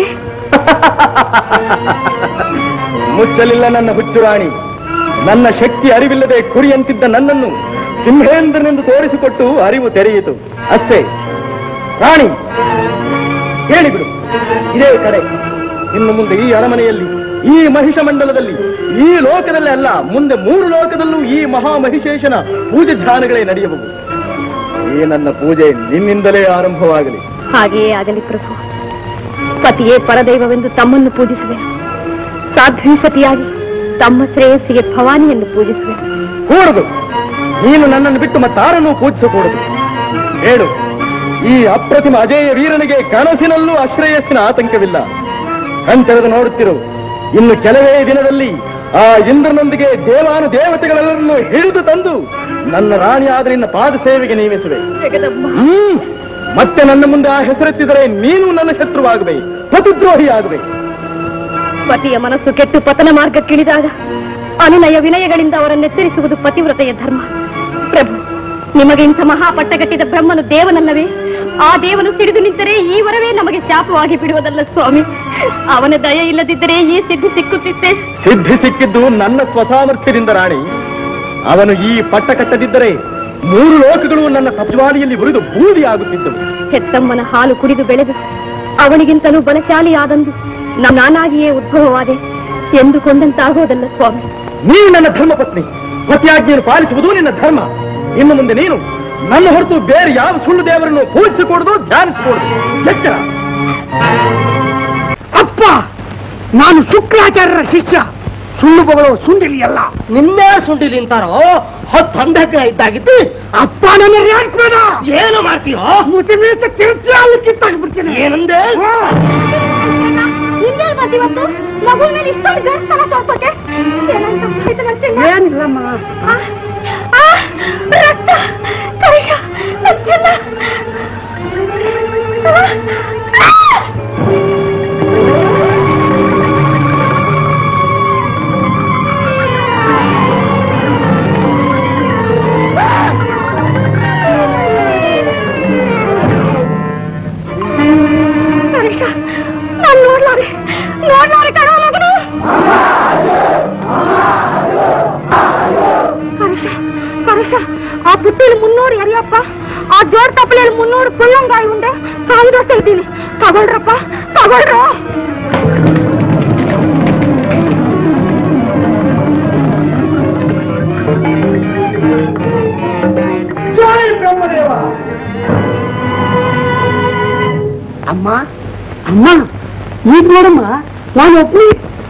ಮುಚ್ಚಲಿಲ್ಲ ನನ್ನ ಹುಚ್ಚುರಾಣಿ ನನ್ನ ಶಕ್ತಿ ಅರಿವಿಲ್ಲದೆ ಕುರಿಯಂತಿದ್ದ ನನ್ನನ್ನು ಸಿಂಹೇಂದ್ರನೆಂದು ತೋರಿಸಿಕೊಟ್ಟು ಅರಿವು ತೆರೆಯಿತು ಅಷ್ಟೇ ರಾಣಿ ಹೇಳಿಬಿಡು ಇದೇ ಕಡೆ ಇನ್ನು ಮುಂದೆ ಈ ಅರಮನೆಯಲ್ಲಿ ಈ ಮಹಿಷ ಮಂಡಲದಲ್ಲಿ ಈ ಲೋಕದಲ್ಲೇ ಅಲ್ಲ ಮುಂದೆ ಮೂರು ಲೋಕದಲ್ಲೂ ಈ ಮಹಾಮಹಿಷೇಷನ ಪೂಜೆ ಧ್ಯಾನಗಳೇ ನಡೆಯಬಹುದು ಈ ನನ್ನ ಪೂಜೆ ನಿನ್ನಿಂದಲೇ ಆರಂಭವಾಗಲಿ ಹಾಗೆಯೇ ಆಗಲಿ ಪ್ರಭು ಪತಿಯೇ ಪರದೈವವೆಂದು ತಮ್ಮನ್ನು ಪೂಜಿಸುವೆ ಸಾಧ್ವಿ ಸತಿಯಾಗಿ ತಮ್ಮ ಶ್ರೇಯಸ್ಸಿಗೆ ಭವಾನಿಯನ್ನು ಪೂಜಿಸುವೆ ಕೂಡದು ನೀನು ನನ್ನನ್ನು ಬಿಟ್ಟು ಮತ್ತಾರನ್ನೂ ಪೂಜಿಸಕೂಡದು ಹೇಳು ಈ ಅಪ್ರತಿಮ ಅಜೇಯ ವೀರನಿಗೆ ಕನಸಿನಲ್ಲೂ ಅಶ್ರೇಯಸ್ಸಿನ ಆತಂಕವಿಲ್ಲ ಕಣ್ತೆರೆದು ನೋಡುತ್ತಿರು ಇನ್ನು ಕೆಲವೇ ದಿನದಲ್ಲಿ ಆ ಇಂದ್ರನೊಂದಿಗೆ ದೇವಾನು ದೇವತೆಗಳೆಲ್ಲರನ್ನು ಹಿಡಿದು ತಂದು ನನ್ನ ರಾಣಿ ಆದ ನಿನ್ನ ಪಾದ ಸೇವೆಗೆ ನೇಮಿಸುವೆ ಜಗದಮ್ಮ ಹ್ಮ್ ಮತ್ತೆ ನನ್ನ ಮುಂದೆ ಆ ಹೆಸರೆತ್ತಿದರೆ ನೀನು ನನ್ನ ಶತ್ರುವಾಗುವೆ ಪತಿದ್ರೋಹಿ ಆಗುವೆ ಪತಿಯ ಮನಸ್ಸು ಕೆಟ್ಟು ಪತನ ಮಾರ್ಗಕ್ಕಿಳಿದಾಗ ಅನುನಯ ವಿನಯಗಳಿಂದ ಅವರನ್ನೆಚ್ಚರಿಸುವುದು ಪತಿವ್ರತೆಯ ಧರ್ಮ ಪ್ರಭು ನಿಮಗೆ ಇಂಥ ಮಹಾಪಟ್ಟಗಟ್ಟಿದ ಬ್ರಹ್ಮನು ದೇವನಲ್ಲವೇ ಆ ದೇವನು ಸಿಡಿದು ನಿಂತರೆ ಈ ವರವೇ ನಮಗೆ ಶಾಪವಾಗಿ ಬಿಡುವುದಲ್ಲ ಸ್ವಾಮಿ ಅವನ ದಯ ಇಲ್ಲದಿದ್ದರೆ ಈ ಸಿದ್ಧಿ ಸಿಕ್ಕುತ್ತಿತ್ತೆ ಸಿದ್ಧಿ ಸಿಕ್ಕಿದ್ದು ನನ್ನ ಸ್ವಸಾಮರ್ಥ್ಯದಿಂದ ರಾಣಿ ಅವನು ಈ ಪಟ್ಟ ಕಟ್ಟದಿದ್ದರೆ ಮೂರು ಲೋಕಗಳು ನನ್ನ ಕಪ್ಜವಾಡಿಯಲ್ಲಿ ಉರಿದು ಬೂದಿ ಆಗುತ್ತಿದ್ದವು ಹೆತ್ತಮ್ಮನ ಹಾಲು ಕುಡಿದು ಬೆಳೆದು ಅವಳಿಗಿಂತಲೂ ಬಲಶಾಲಿಯಾದಂದು ನ- ನಾನಾಗಿಯೇ ಉದ್ಭವವಾದೆ ಎಂದುಕೊಂಡಂತಾಗೋದಲ್ಲ ಸ್ವಾಮಿ ನೀನು ನನ್ನ ಧರ್ಮಪತ್ನಿ ಪತಿಯಾಜ್ಞೆಯನ್ನು ಪಾಲಿಸುವುದು ನಿನ್ನ ಧರ್ಮ ಇನ್ನು ಮುಂದೆ ನೀನು ನನ್ನ ಹೊರತು ಬೇರೆ ಯಾವ ಸುಳ್ಳು ದೇವರನ್ನು ಪೂಜಿಸಕೂಡದು ಧ್ಯಾನಿಸಕೂಡದು ಎಚ್ಚರ ಅಪ್ಪ ನಾನು ಶುಕ್ರಾಚಾರ್ಯರ ಶಿಷ್ಯ ಸುಳ್ಳು ಬಗಳು ಸುಂಡಿಲಿ ಅಲ್ಲ ನಿನ್ನೆ ಸುಂಡಿಲಿ ಅಂತಾರೋ ಹತ್ತು ಹಂದಕ ಇದ್ದಾಗಿದ್ದು ಅಪ್ಪ ನನ್ನ ರೇಟ್ಬೇಡ ಏನು ಮಾಡ್ತೀಯೋ ಮುತಿ ಮೀಸ ಕಿರ್ಚಿ ಅಲ್ಲಿ ಕಿತ್ತಾಗ್ಬಿಡ್ತೀನಿ ಏನಂದೆ ನಿಮ್ಗೇನ್ ಬಂದಿವತ್ತು ಮಗು ಮೇಲೆ ಇಷ್ಟೊಂದು ಗರ್ಸ್ತನ ತೋರ್ಸೋಕೆ ಏನಿಲ್ಲಮ್ಮ ರಕ್ತ ಕರಿಷ ಚೆನ್ನ ಕರಿಷ ನಾನು ನೋಡ್ಲಾರೆ ನೋಡ್ಲಾರೆ ಕಣೋ ಮಗನು ಕರುಷ ಕರುಷ ಆ ಪುಟ್ಟಿಲಿ ಮುನ್ನೂರು ಎರಿಯಪ್ಪ ಆ ಜೋರ್ ತಪ್ಪಲೆಯಲ್ಲಿ ಮುನ್ನೂರು ಕುಳ್ಳಂಗಾಯಿ ಉಂಡೆ ಕಾಯ್ದೋಸ್ತಾ ಇದ್ದೀನಿ ತಗೊಳ್ರಪ್ಪ ತಗೊಳ್ರು ಜೈ ಬ್ರಹ್ಮದೇವ ಅಮ್ಮ ಅಮ್ಮ ಈಗ ನೋಡಮ್ಮ ನಾನು ಒಬ್ಬನೇ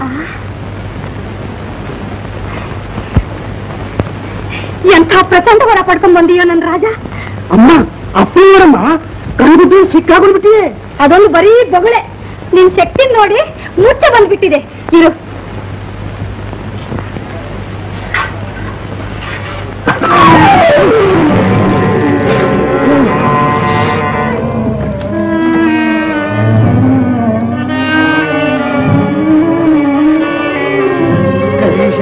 ಎಂಥ ಪ್ರಚಂಡ ವರ ಪಡ್ಕೊಂಡ್ ಬಂದೀಯೋ ನನ್ ರಾಜ ಅಮ್ಮ ಅಪ್ಪನವರಮ್ಮ ಕಣ್ಬಿಟ್ಟು ಸಿಕ್ಕಾಕೊಂಡ್ಬಿಟ್ಟಿಯೇ ಅದೊಂದು ಬರೀ ಬೊಗಳೆ ನಿನ್ ಶಕ್ತಿ ನೋಡಿ ಮುಚ್ಚ ಬಂದ್ಬಿಟ್ಟಿದೆ ಇರು ಗಣೇಶ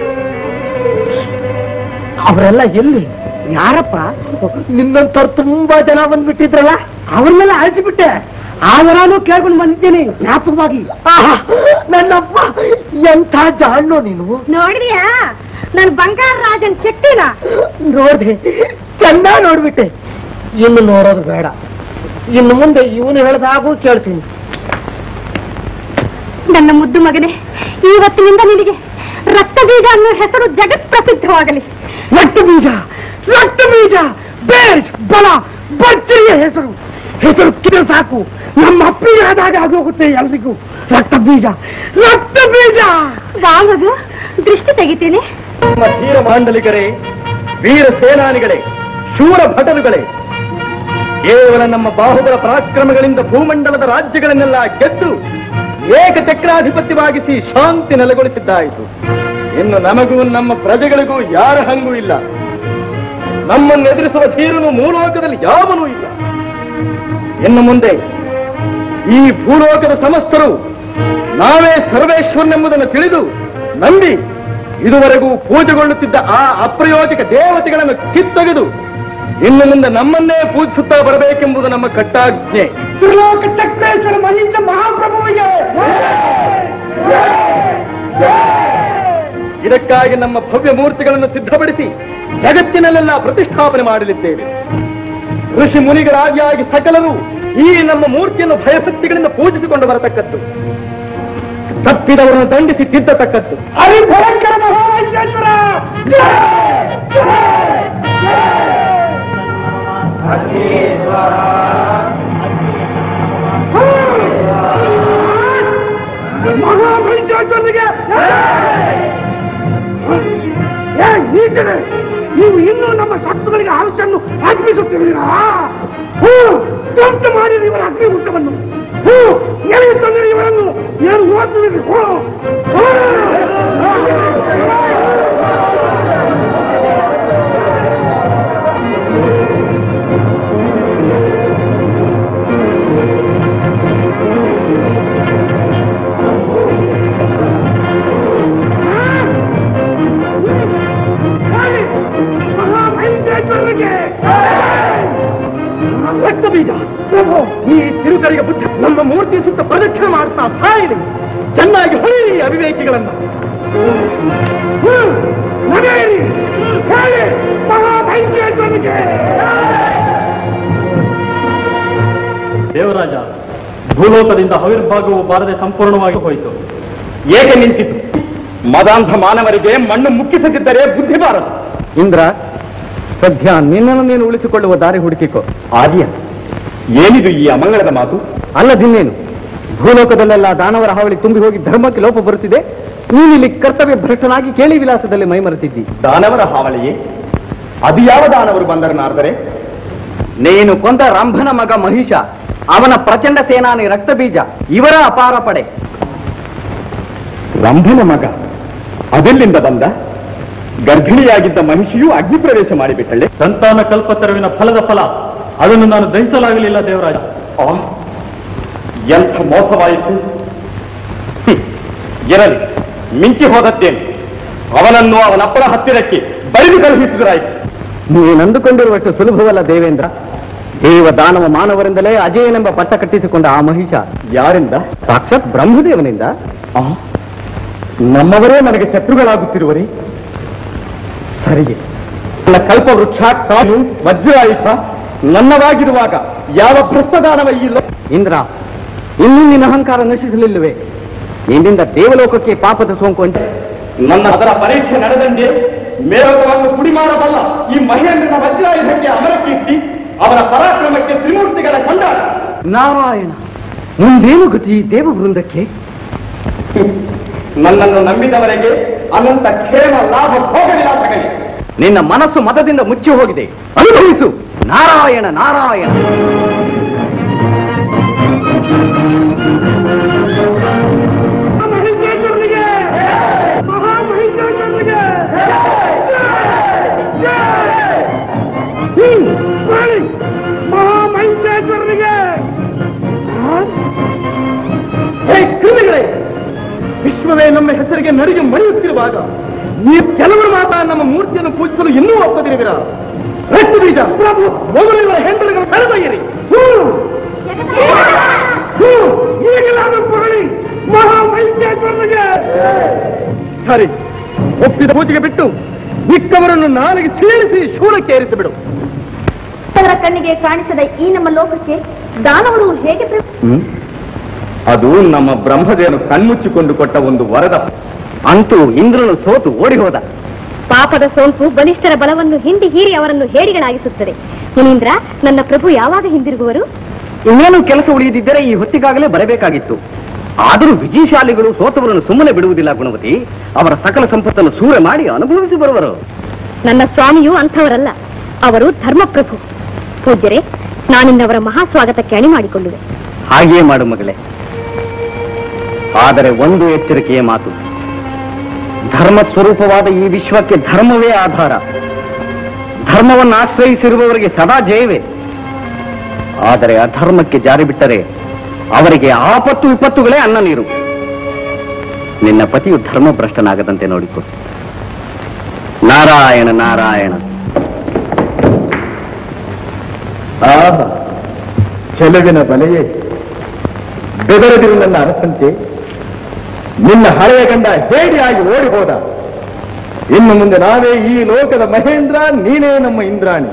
ಅವರೆಲ್ಲ ಎಲ್ಲಿ ಯಾರಪ್ಪ ನಿನ್ನಂತವ್ರು ತುಂಬಾ ಜನ ಬಂದ್ಬಿಟ್ಟಿದ್ರಲ್ಲ ಅವ್ರನ್ನೆಲ್ಲ ಅಳಿಸಿಬಿಟ್ಟೆ ಆದರಾನು ಕೇಳ್ಕೊಂಡು ಬಂದಿದ್ದೀನಿ ಜ್ಞಾಪಕವಾಗಿ ಆಹಾ, ನನ್ನಪ್ಪ ಎಂಥ ಜಾಣ್ಣು ನೀನು ನೋಡಿದ್ಯಾ ನನ್ ಬಂಗಾರ ರಾಜನ್ ಶಕ್ತಿನ ನೋಡ್ದೆ ಚೆನ್ನಾಗಿ ನೋಡ್ಬಿಟ್ಟೆ ಇನ್ನು ನೋಡೋದು ಬೇಡ ಇನ್ನು ಮುಂದೆ ಇವನು ಹೇಳ್ದಾಗೂ ಕೇಳ್ತೀನಿ ನನ್ನ ಮುದ್ದು ಮಗನೇ ಇವತ್ತಿನಿಂದ ನಿನಗೆ ರಕ್ತ ಬೀಜ ಅನ್ನೋ ಹೆಸರು ಜಗತ್ ಪ್ರಸಿದ್ಧವಾಗಲಿ ರಕ್ತ ಬೀಜ ರಕ್ತ ಬೀಜ ಬೇಷ್ ಬಲ ಭರ್ಜರಿಯ ಹೆಸರು ಹೆಸರು ಕಿರು ಸಾಕು ನಮ್ಮ ಅಪ್ಪಿಗೆ ಆದಾಗ ಆಗೋಗುತ್ತೆ ಎಲ್ರಿಗೂ ರಕ್ತ ಬೀಜ ರಕ್ತ ಬೀಜ ರಾಮದು ದೃಷ್ಟಿ ತೆಗಿತೀನಿ ನಮ್ಮ ಧೀರ ಮಾಂಡಲಿಕರೇ ವೀರ ಸೇನಾನಿಗಳೇ ಶೂರ ಭಟರುಗಳೇ ಕೇವಲ ನಮ್ಮ ಬಾಹುಬಲ ಪರಾಕ್ರಮಗಳಿಂದ ಭೂಮಂಡಲದ ರಾಜ್ಯಗಳನ್ನೆಲ್ಲ ಗೆದ್ದು ಏಕಚಕ್ರಾಧಿಪತ್ಯವಾಗಿಸಿ ಶಾಂತಿ ನೆಲೆಗೊಳಿಸಿದ್ದಾಯಿತು ಇನ್ನು ನಮಗೂ ನಮ್ಮ ಪ್ರಜೆಗಳಿಗೂ ಯಾರ ಹಂಗೂ ಇಲ್ಲ ನಮ್ಮನ್ನು ಎದುರಿಸುವ ಧೀರನು ಮೂಲೋಕದಲ್ಲಿ ಯಾವನೂ ಇಲ್ಲ ಇನ್ನು ಮುಂದೆ ಈ ಭೂಲೋಕದ ಸಮಸ್ತರು ನಾವೇ ಸರ್ವೇಶ್ವರನೆಂಬುದನ್ನು ತಿಳಿದು ನಂಬಿ ಇದುವರೆಗೂ ಪೂಜೆಗೊಳ್ಳುತ್ತಿದ್ದ ಆ ಅಪ್ರಯೋಜಕ ದೇವತೆಗಳನ್ನು ಕಿತ್ತೊಗೆದು ಇನ್ನು ಮುಂದೆ ನಮ್ಮನ್ನೇ ಪೂಜಿಸುತ್ತಾ ಬರಬೇಕೆಂಬುದು ನಮ್ಮ ಕಟ್ಟಾಜ್ಞೆ ತ್ರಿಲೋಕ ಚಕ್ರೇಶ್ವರ ಮಹಿಷ ಮಹಾಪ್ರಭುವಿಗೆ ಇದಕ್ಕಾಗಿ ನಮ್ಮ ಭವ್ಯ ಮೂರ್ತಿಗಳನ್ನು ಸಿದ್ಧಪಡಿಸಿ ಜಗತ್ತಿನಲ್ಲೆಲ್ಲ ಪ್ರತಿಷ್ಠಾಪನೆ ಮಾಡಲಿದ್ದೇವೆ ಋಷಿ ಮುನಿಗಳಾಗಿಯಾಗಿ ಸಕಲರು ಈ ನಮ್ಮ ಮೂರ್ತಿಯನ್ನು ಭಯಭಕ್ತಿಗಳಿಂದ ಪೂಜಿಸಿಕೊಂಡು ಬರತಕ್ಕದ್ದು ತಪ್ಪಿದವರನ್ನು ದಂಡಿಸಿ ತಿದ್ದತಕ್ಕದ್ದು ಹರಿಭಯಂಕರ ಮಹಾರಾಜೇಶ್ವರ ಮಹಾಭೈಶ್ವರನಿಗೆ ನೀವು ಇನ್ನೂ ನಮ್ಮ ಶತ್ರುಗಳಿಗೆ ಆಯುಷನ್ನು ಅರ್ಪಿಸುತ್ತಿದ್ದೀರಾ ಹೂ ಧ್ವಂಸ ಮಾಡಿರಿ ಇವರ ಅಗ್ನಿಗುಟ್ಟವನ್ನು ಹೂ ಎಳೆಯ ತಂದಿರಿ ಇವರನ್ನು ಏನು ಓದುತ್ತೀರಿ ಹೂ ಹೂ. ಮಹಾಭೈಶ್ವರನಿಗೆ ರಕ್ತ ಬೀಜ ಪ್ರಭು ಈ ತಿರುಕರಿಗೆ ಬುದ್ಧಿ ನಮ್ಮ ಮೂರ್ತಿ ಸುತ್ತ ಪ್ರದಕ್ಷಿಣೆ ಮಾಡ್ತಾ ಸಾಯಿಲಿ ಚೆನ್ನಾಗಿ ಹೊಳಿ ಅವಿವೇಕಿಗಳನ್ನ ಹ್ಮ್, ನಡೆಯಿರಿ ಹೇಳಿ ಮಹಾಭೈಶ್ವರನಿಗೆ ದೇವರಾಜ ಭೂಲೋಕದಿಂದ ಆವಿರ್ಭಾಗವು ಬಾರದೆ ಸಂಪೂರ್ಣವಾಗಿ ಹೋಯಿತು ಏಕೆ ನಿಂತಿತು ಮದಾಂಧ ಮಾನವರಿಗೆ ಮಣ್ಣು ಮುಕ್ಕಿಸದಿದ್ದರೆ ಬುದ್ಧಿ ಬಾರದು ಇಂದ್ರ ಸದ್ಯ ನಿನ್ನನ್ನು ನೀನು ಉಳಿಸಿಕೊಳ್ಳುವ ದಾರಿ ಹುಡುಕಿಕೋ ಆದ್ಯ ಏನಿದು ಈ ಅಮಂಗಳದ ಮಾತು ಅಲ್ಲದಿನ್ನೇನು ಭೂಲೋಕದಲ್ಲೆಲ್ಲ ದಾನವರ ಹಾವಳಿ ತುಂಬಿ ಹೋಗಿ ಧರ್ಮಕ್ಕೆ ಲೋಪ ಬರುತ್ತಿದೆ ನೀನಿಲ್ಲಿ ಕರ್ತವ್ಯ ಭ್ರಷ್ಟನಾಗಿ ಕೇಳಿ ವಿಲಾಸದಲ್ಲಿ ಮೈಮರೆತಿದ್ದಿ ದಾನವರ ಹಾವಳಿಯೇ ಅದು ಯಾವ ದಾನವರು ಬಂದರನಾದರೆ ನೀನು ಕೊಂದ ರಂಭನ ಮಗ ಮಹಿಷ ಅವನ ಪ್ರಚಂಡ ಸೇನಾನಿ ರಕ್ತಬೀಜ ಇವರ ಅಪಾರ ಪಡೆ ರಂಭನ ಮಗ ಅದೆಲ್ಲಿಂದ ಬಂದ ಗರ್ಭಿಣಿಯಾಗಿದ್ದ ಮಹಿಷಿಯು ಅಗ್ನಿ ಪ್ರವೇಶ ಮಾಡಿಬಿಟ್ಟಳೆ ಸಂತಾನ ಕಲ್ಪತರುವಿನ ಫಲದ ಫಲ ಅದನ್ನು ನಾನು ದಹಿಸಲಾಗಲಿಲ್ಲ ದೇವರಾಜ ಆ, ಎಂಥ ಮೋಸವಾಯಿತು ಹ್ಮ್, ಇರಲಿ ಮಿಂಚಿ ಹೋದದ್ದೇನು ಅವನನ್ನು ಅವನಪ್ಪನ ಹತ್ತಿರಕ್ಕೆ ಬರಿದು ಕಳುಹಿಸಿದ್ರಾಯ್ತು ನೀನಂದುಕೊಂಡಿರುವಷ್ಟು ಸುಲಭವಲ್ಲ ದೇವೇಂದ್ರ ದೇವ ದಾನವ ಮಾನವರಿಂದಲೇ ಅಜಯನೆಂಬ ಪಟ್ಟ ಕಟ್ಟಿಸಿಕೊಂಡ ಆ ಮಹಿಷ ಯಾರಿಂದ ಸಾಕ್ಷಾತ್ ಬ್ರಹ್ಮದೇವನಿಂದ ಆ, ನಮ್ಮವರೇ ನನಗೆ ಶತ್ರುಗಳಾಗುತ್ತಿರುವರೇ ಸರಿಗೆ ನನ್ನ ಕಲ್ಪವೃಕ್ಷ ಕಾಲು ವಜ್ರಾಯುಧ ನನ್ನವಾಗಿರುವಾಗ ಯಾವ ಭ್ರಷ್ಟದಾನವ ಇಲ್ಲ ಇಂದ್ರ ಇನ್ನೂ ನಿನ್ನ ಅಹಂಕಾರ ನಶಿಸಲಿಲ್ಲವೇ ನಿನ್ನಿಂದ ದೇವಲೋಕಕ್ಕೆ ಪಾಪದ ಸೋಂಕು ಅಂಟೆ ನನ್ನ ಅದರ ಪರೀಕ್ಷೆ ನಡೆದಂತೆ ಮೇಲೋಕವನ್ನು ಕುಡಿ ಮಾಡಬಲ್ಲ ಈ ಮಹೇಂದ್ರನ ವಜ್ರಾಯುಧಕ್ಕೆ ಅಮರಕೀರ್ತಿ ಅವನ ಪರಾಕ್ರಮಕ್ಕೆ ತ್ರಿಮೂರ್ತಿಗಳ ಕೊಂಡಾಟ ನಾರಾಯಣ ಮುಂದೇನು ಗತಿ ದೇವ ವೃಂದಕ್ಕೆ ನನ್ನನ್ನು ನಂಬಿದವರೆಗೆ ಅನಂತ ಕ್ಷೇಮ ಲಾಭ ಭೋಗ ವಿಲಾಸಗಳೇ ನಿನ್ನ ಮನಸ್ಸು ಮತದಿಂದ ಮುಚ್ಚಿ ಹೋಗಿದೆ ಅನುಭವಿಸು ನಾರಾಯಣ ನಾರಾಯಣ ಹೇ ಕ್ರಿಮಿಗಳೇ ವಿಶ್ವವೇ ನಮ್ಮ ಹೆಸರಿಗೆ ನಡಿಗೆ ಮಳೆಯುತ್ತಿರುವಾಗ ನೀವು ಕೆಲವರು ಮಾತ್ರ ನಮ್ಮ ಮೂರ್ತಿಯನ್ನು ಪೂಜಿಸಲು ಇನ್ನೂ ಒಪ್ಪದಿರುವಿರ ರಕ್ತ ಬೀಜ ಪ್ರಭು ಮೊದಲು ಇವರ ಹೆಂಡರುಗಳು ಸೆಳೆದೊಯ್ಯಿರಿ ಈಗಲಾದರೂ ಪುರಳಿ ಮಹಾವೈದ್ಯೇಶ್ವರನಿಗೆ ಸರಿ ಒಪ್ಪಿದ ಪೂಜೆಗೆ ಬಿಟ್ಟು ಮಿಕ್ಕವರನ್ನು ನಾಲಿಗೆ ಸೀಳಿಸಿ ಶೂಲಕ್ಕೆ ಏರಿಸಿ ಬಿಡು ಅವರ ಕಣ್ಣಿಗೆ ಕಾಣಿಸದ ಈ ನಮ್ಮ ಲೋಕಕ್ಕೆ ದಾನವರು ಹೇಗೆ ಪ್ರ- ಅದು ನಮ್ಮ ಬ್ರಹ್ಮದೇವನು ಕಣ್ಮುಚ್ಚಿಕೊಂಡು ಕೊಟ್ಟ ಒಂದು ವರದ ಅಂತೂ ಇಂದ್ರನು ಸೋತು ಓಡಿ ಹೋದ ಪಾಪದ ಸೋಂಕು ಬಲಿಷ್ಠರ ಬಲವನ್ನು ಹಿಂಡಿ ಹೀರಿ ಅವರನ್ನು ಹೇಡಿಗಳಾಗಿಸುತ್ತದೆ ಮುನೀಂದ್ರ ನನ್ನ ಪ್ರಭು ಯಾವಾಗ ಹಿಂದಿರುಗುವರು ಇನ್ನೇನು ಕೆಲಸ ಉಳಿಯದಿದ್ದರೆ ಈ ಹೊತ್ತಿಗಾಗಲೇ ಬರಬೇಕಾಗಿತ್ತು ಆದರೂ ವಿಜಯಶಾಲಿಗಳು ಸೋತವರನ್ನು ಸುಮ್ಮನೆ ಬಿಡುವುದಿಲ್ಲ ಗುಣವತಿ ಅವರ ಸಕಲ ಸಂಪತ್ತನ್ನು ಸೂರೆ ಮಾಡಿ ಅನುಭವಿಸಿ ಬರುವರು ನನ್ನ ಸ್ವಾಮಿಯು ಅಂಥವರಲ್ಲ ಅವರು ಧರ್ಮಪ್ರಭು ಪೂಜ್ಯರೇ ನಾನಿನ್ನವರ ಮಹಾ ಸ್ವಾಗತಕ್ಕೆ ಅಣಿ ಮಾಡಿಕೊಳ್ಳುವೆ ಹಾಗೆಯೇ ಮಾಡು ಮಗಳೇ ಆದರೆ ಒಂದು ಎಚ್ಚರಿಕೆಯ ಮಾತು ಧರ್ಮ ಸ್ವರೂಪವಾದ ಈ ವಿಶ್ವಕ್ಕೆ ಧರ್ಮವೇ ಆಧಾರ ಧರ್ಮವನ್ನು ಆಶ್ರಯಿಸಿರುವವರಿಗೆ ಸದಾ ಜಯವೇ ಆದರೆ ಅಧರ್ಮಕ್ಕೆ ಜಾರಿ ಬಿಟ್ಟರೆ ಅವರಿಗೆ ಆಪತ್ತು ವಿಪತ್ತುಗಳೇ ಅನ್ನ ನೀರು ನಿನ್ನ ಪತಿಯು ಧರ್ಮಭ್ರಷ್ಟನಾಗದಂತೆ ನೋಡಿಕೊ ನಾರಾಯಣ ನಾರಾಯಣ ಆಹ ಚೆಲುವಿನ ಬಲೆಯೇ ಬೆದರದಿರು ನನ್ನ ಅರಸಂತೆ ನಿನ್ನ ಹಳೆಯ ಗಂಡ ಹೇಡಿಯಾಗಿ ಓಡಿ ಹೋದ ಇನ್ನು ಮುಂದೆ ನಾವೇ ಈ ಲೋಕದ ಮಹೇಂದ್ರ ನೀನೇ ನಮ್ಮ ಇಂದ್ರಾಣಿ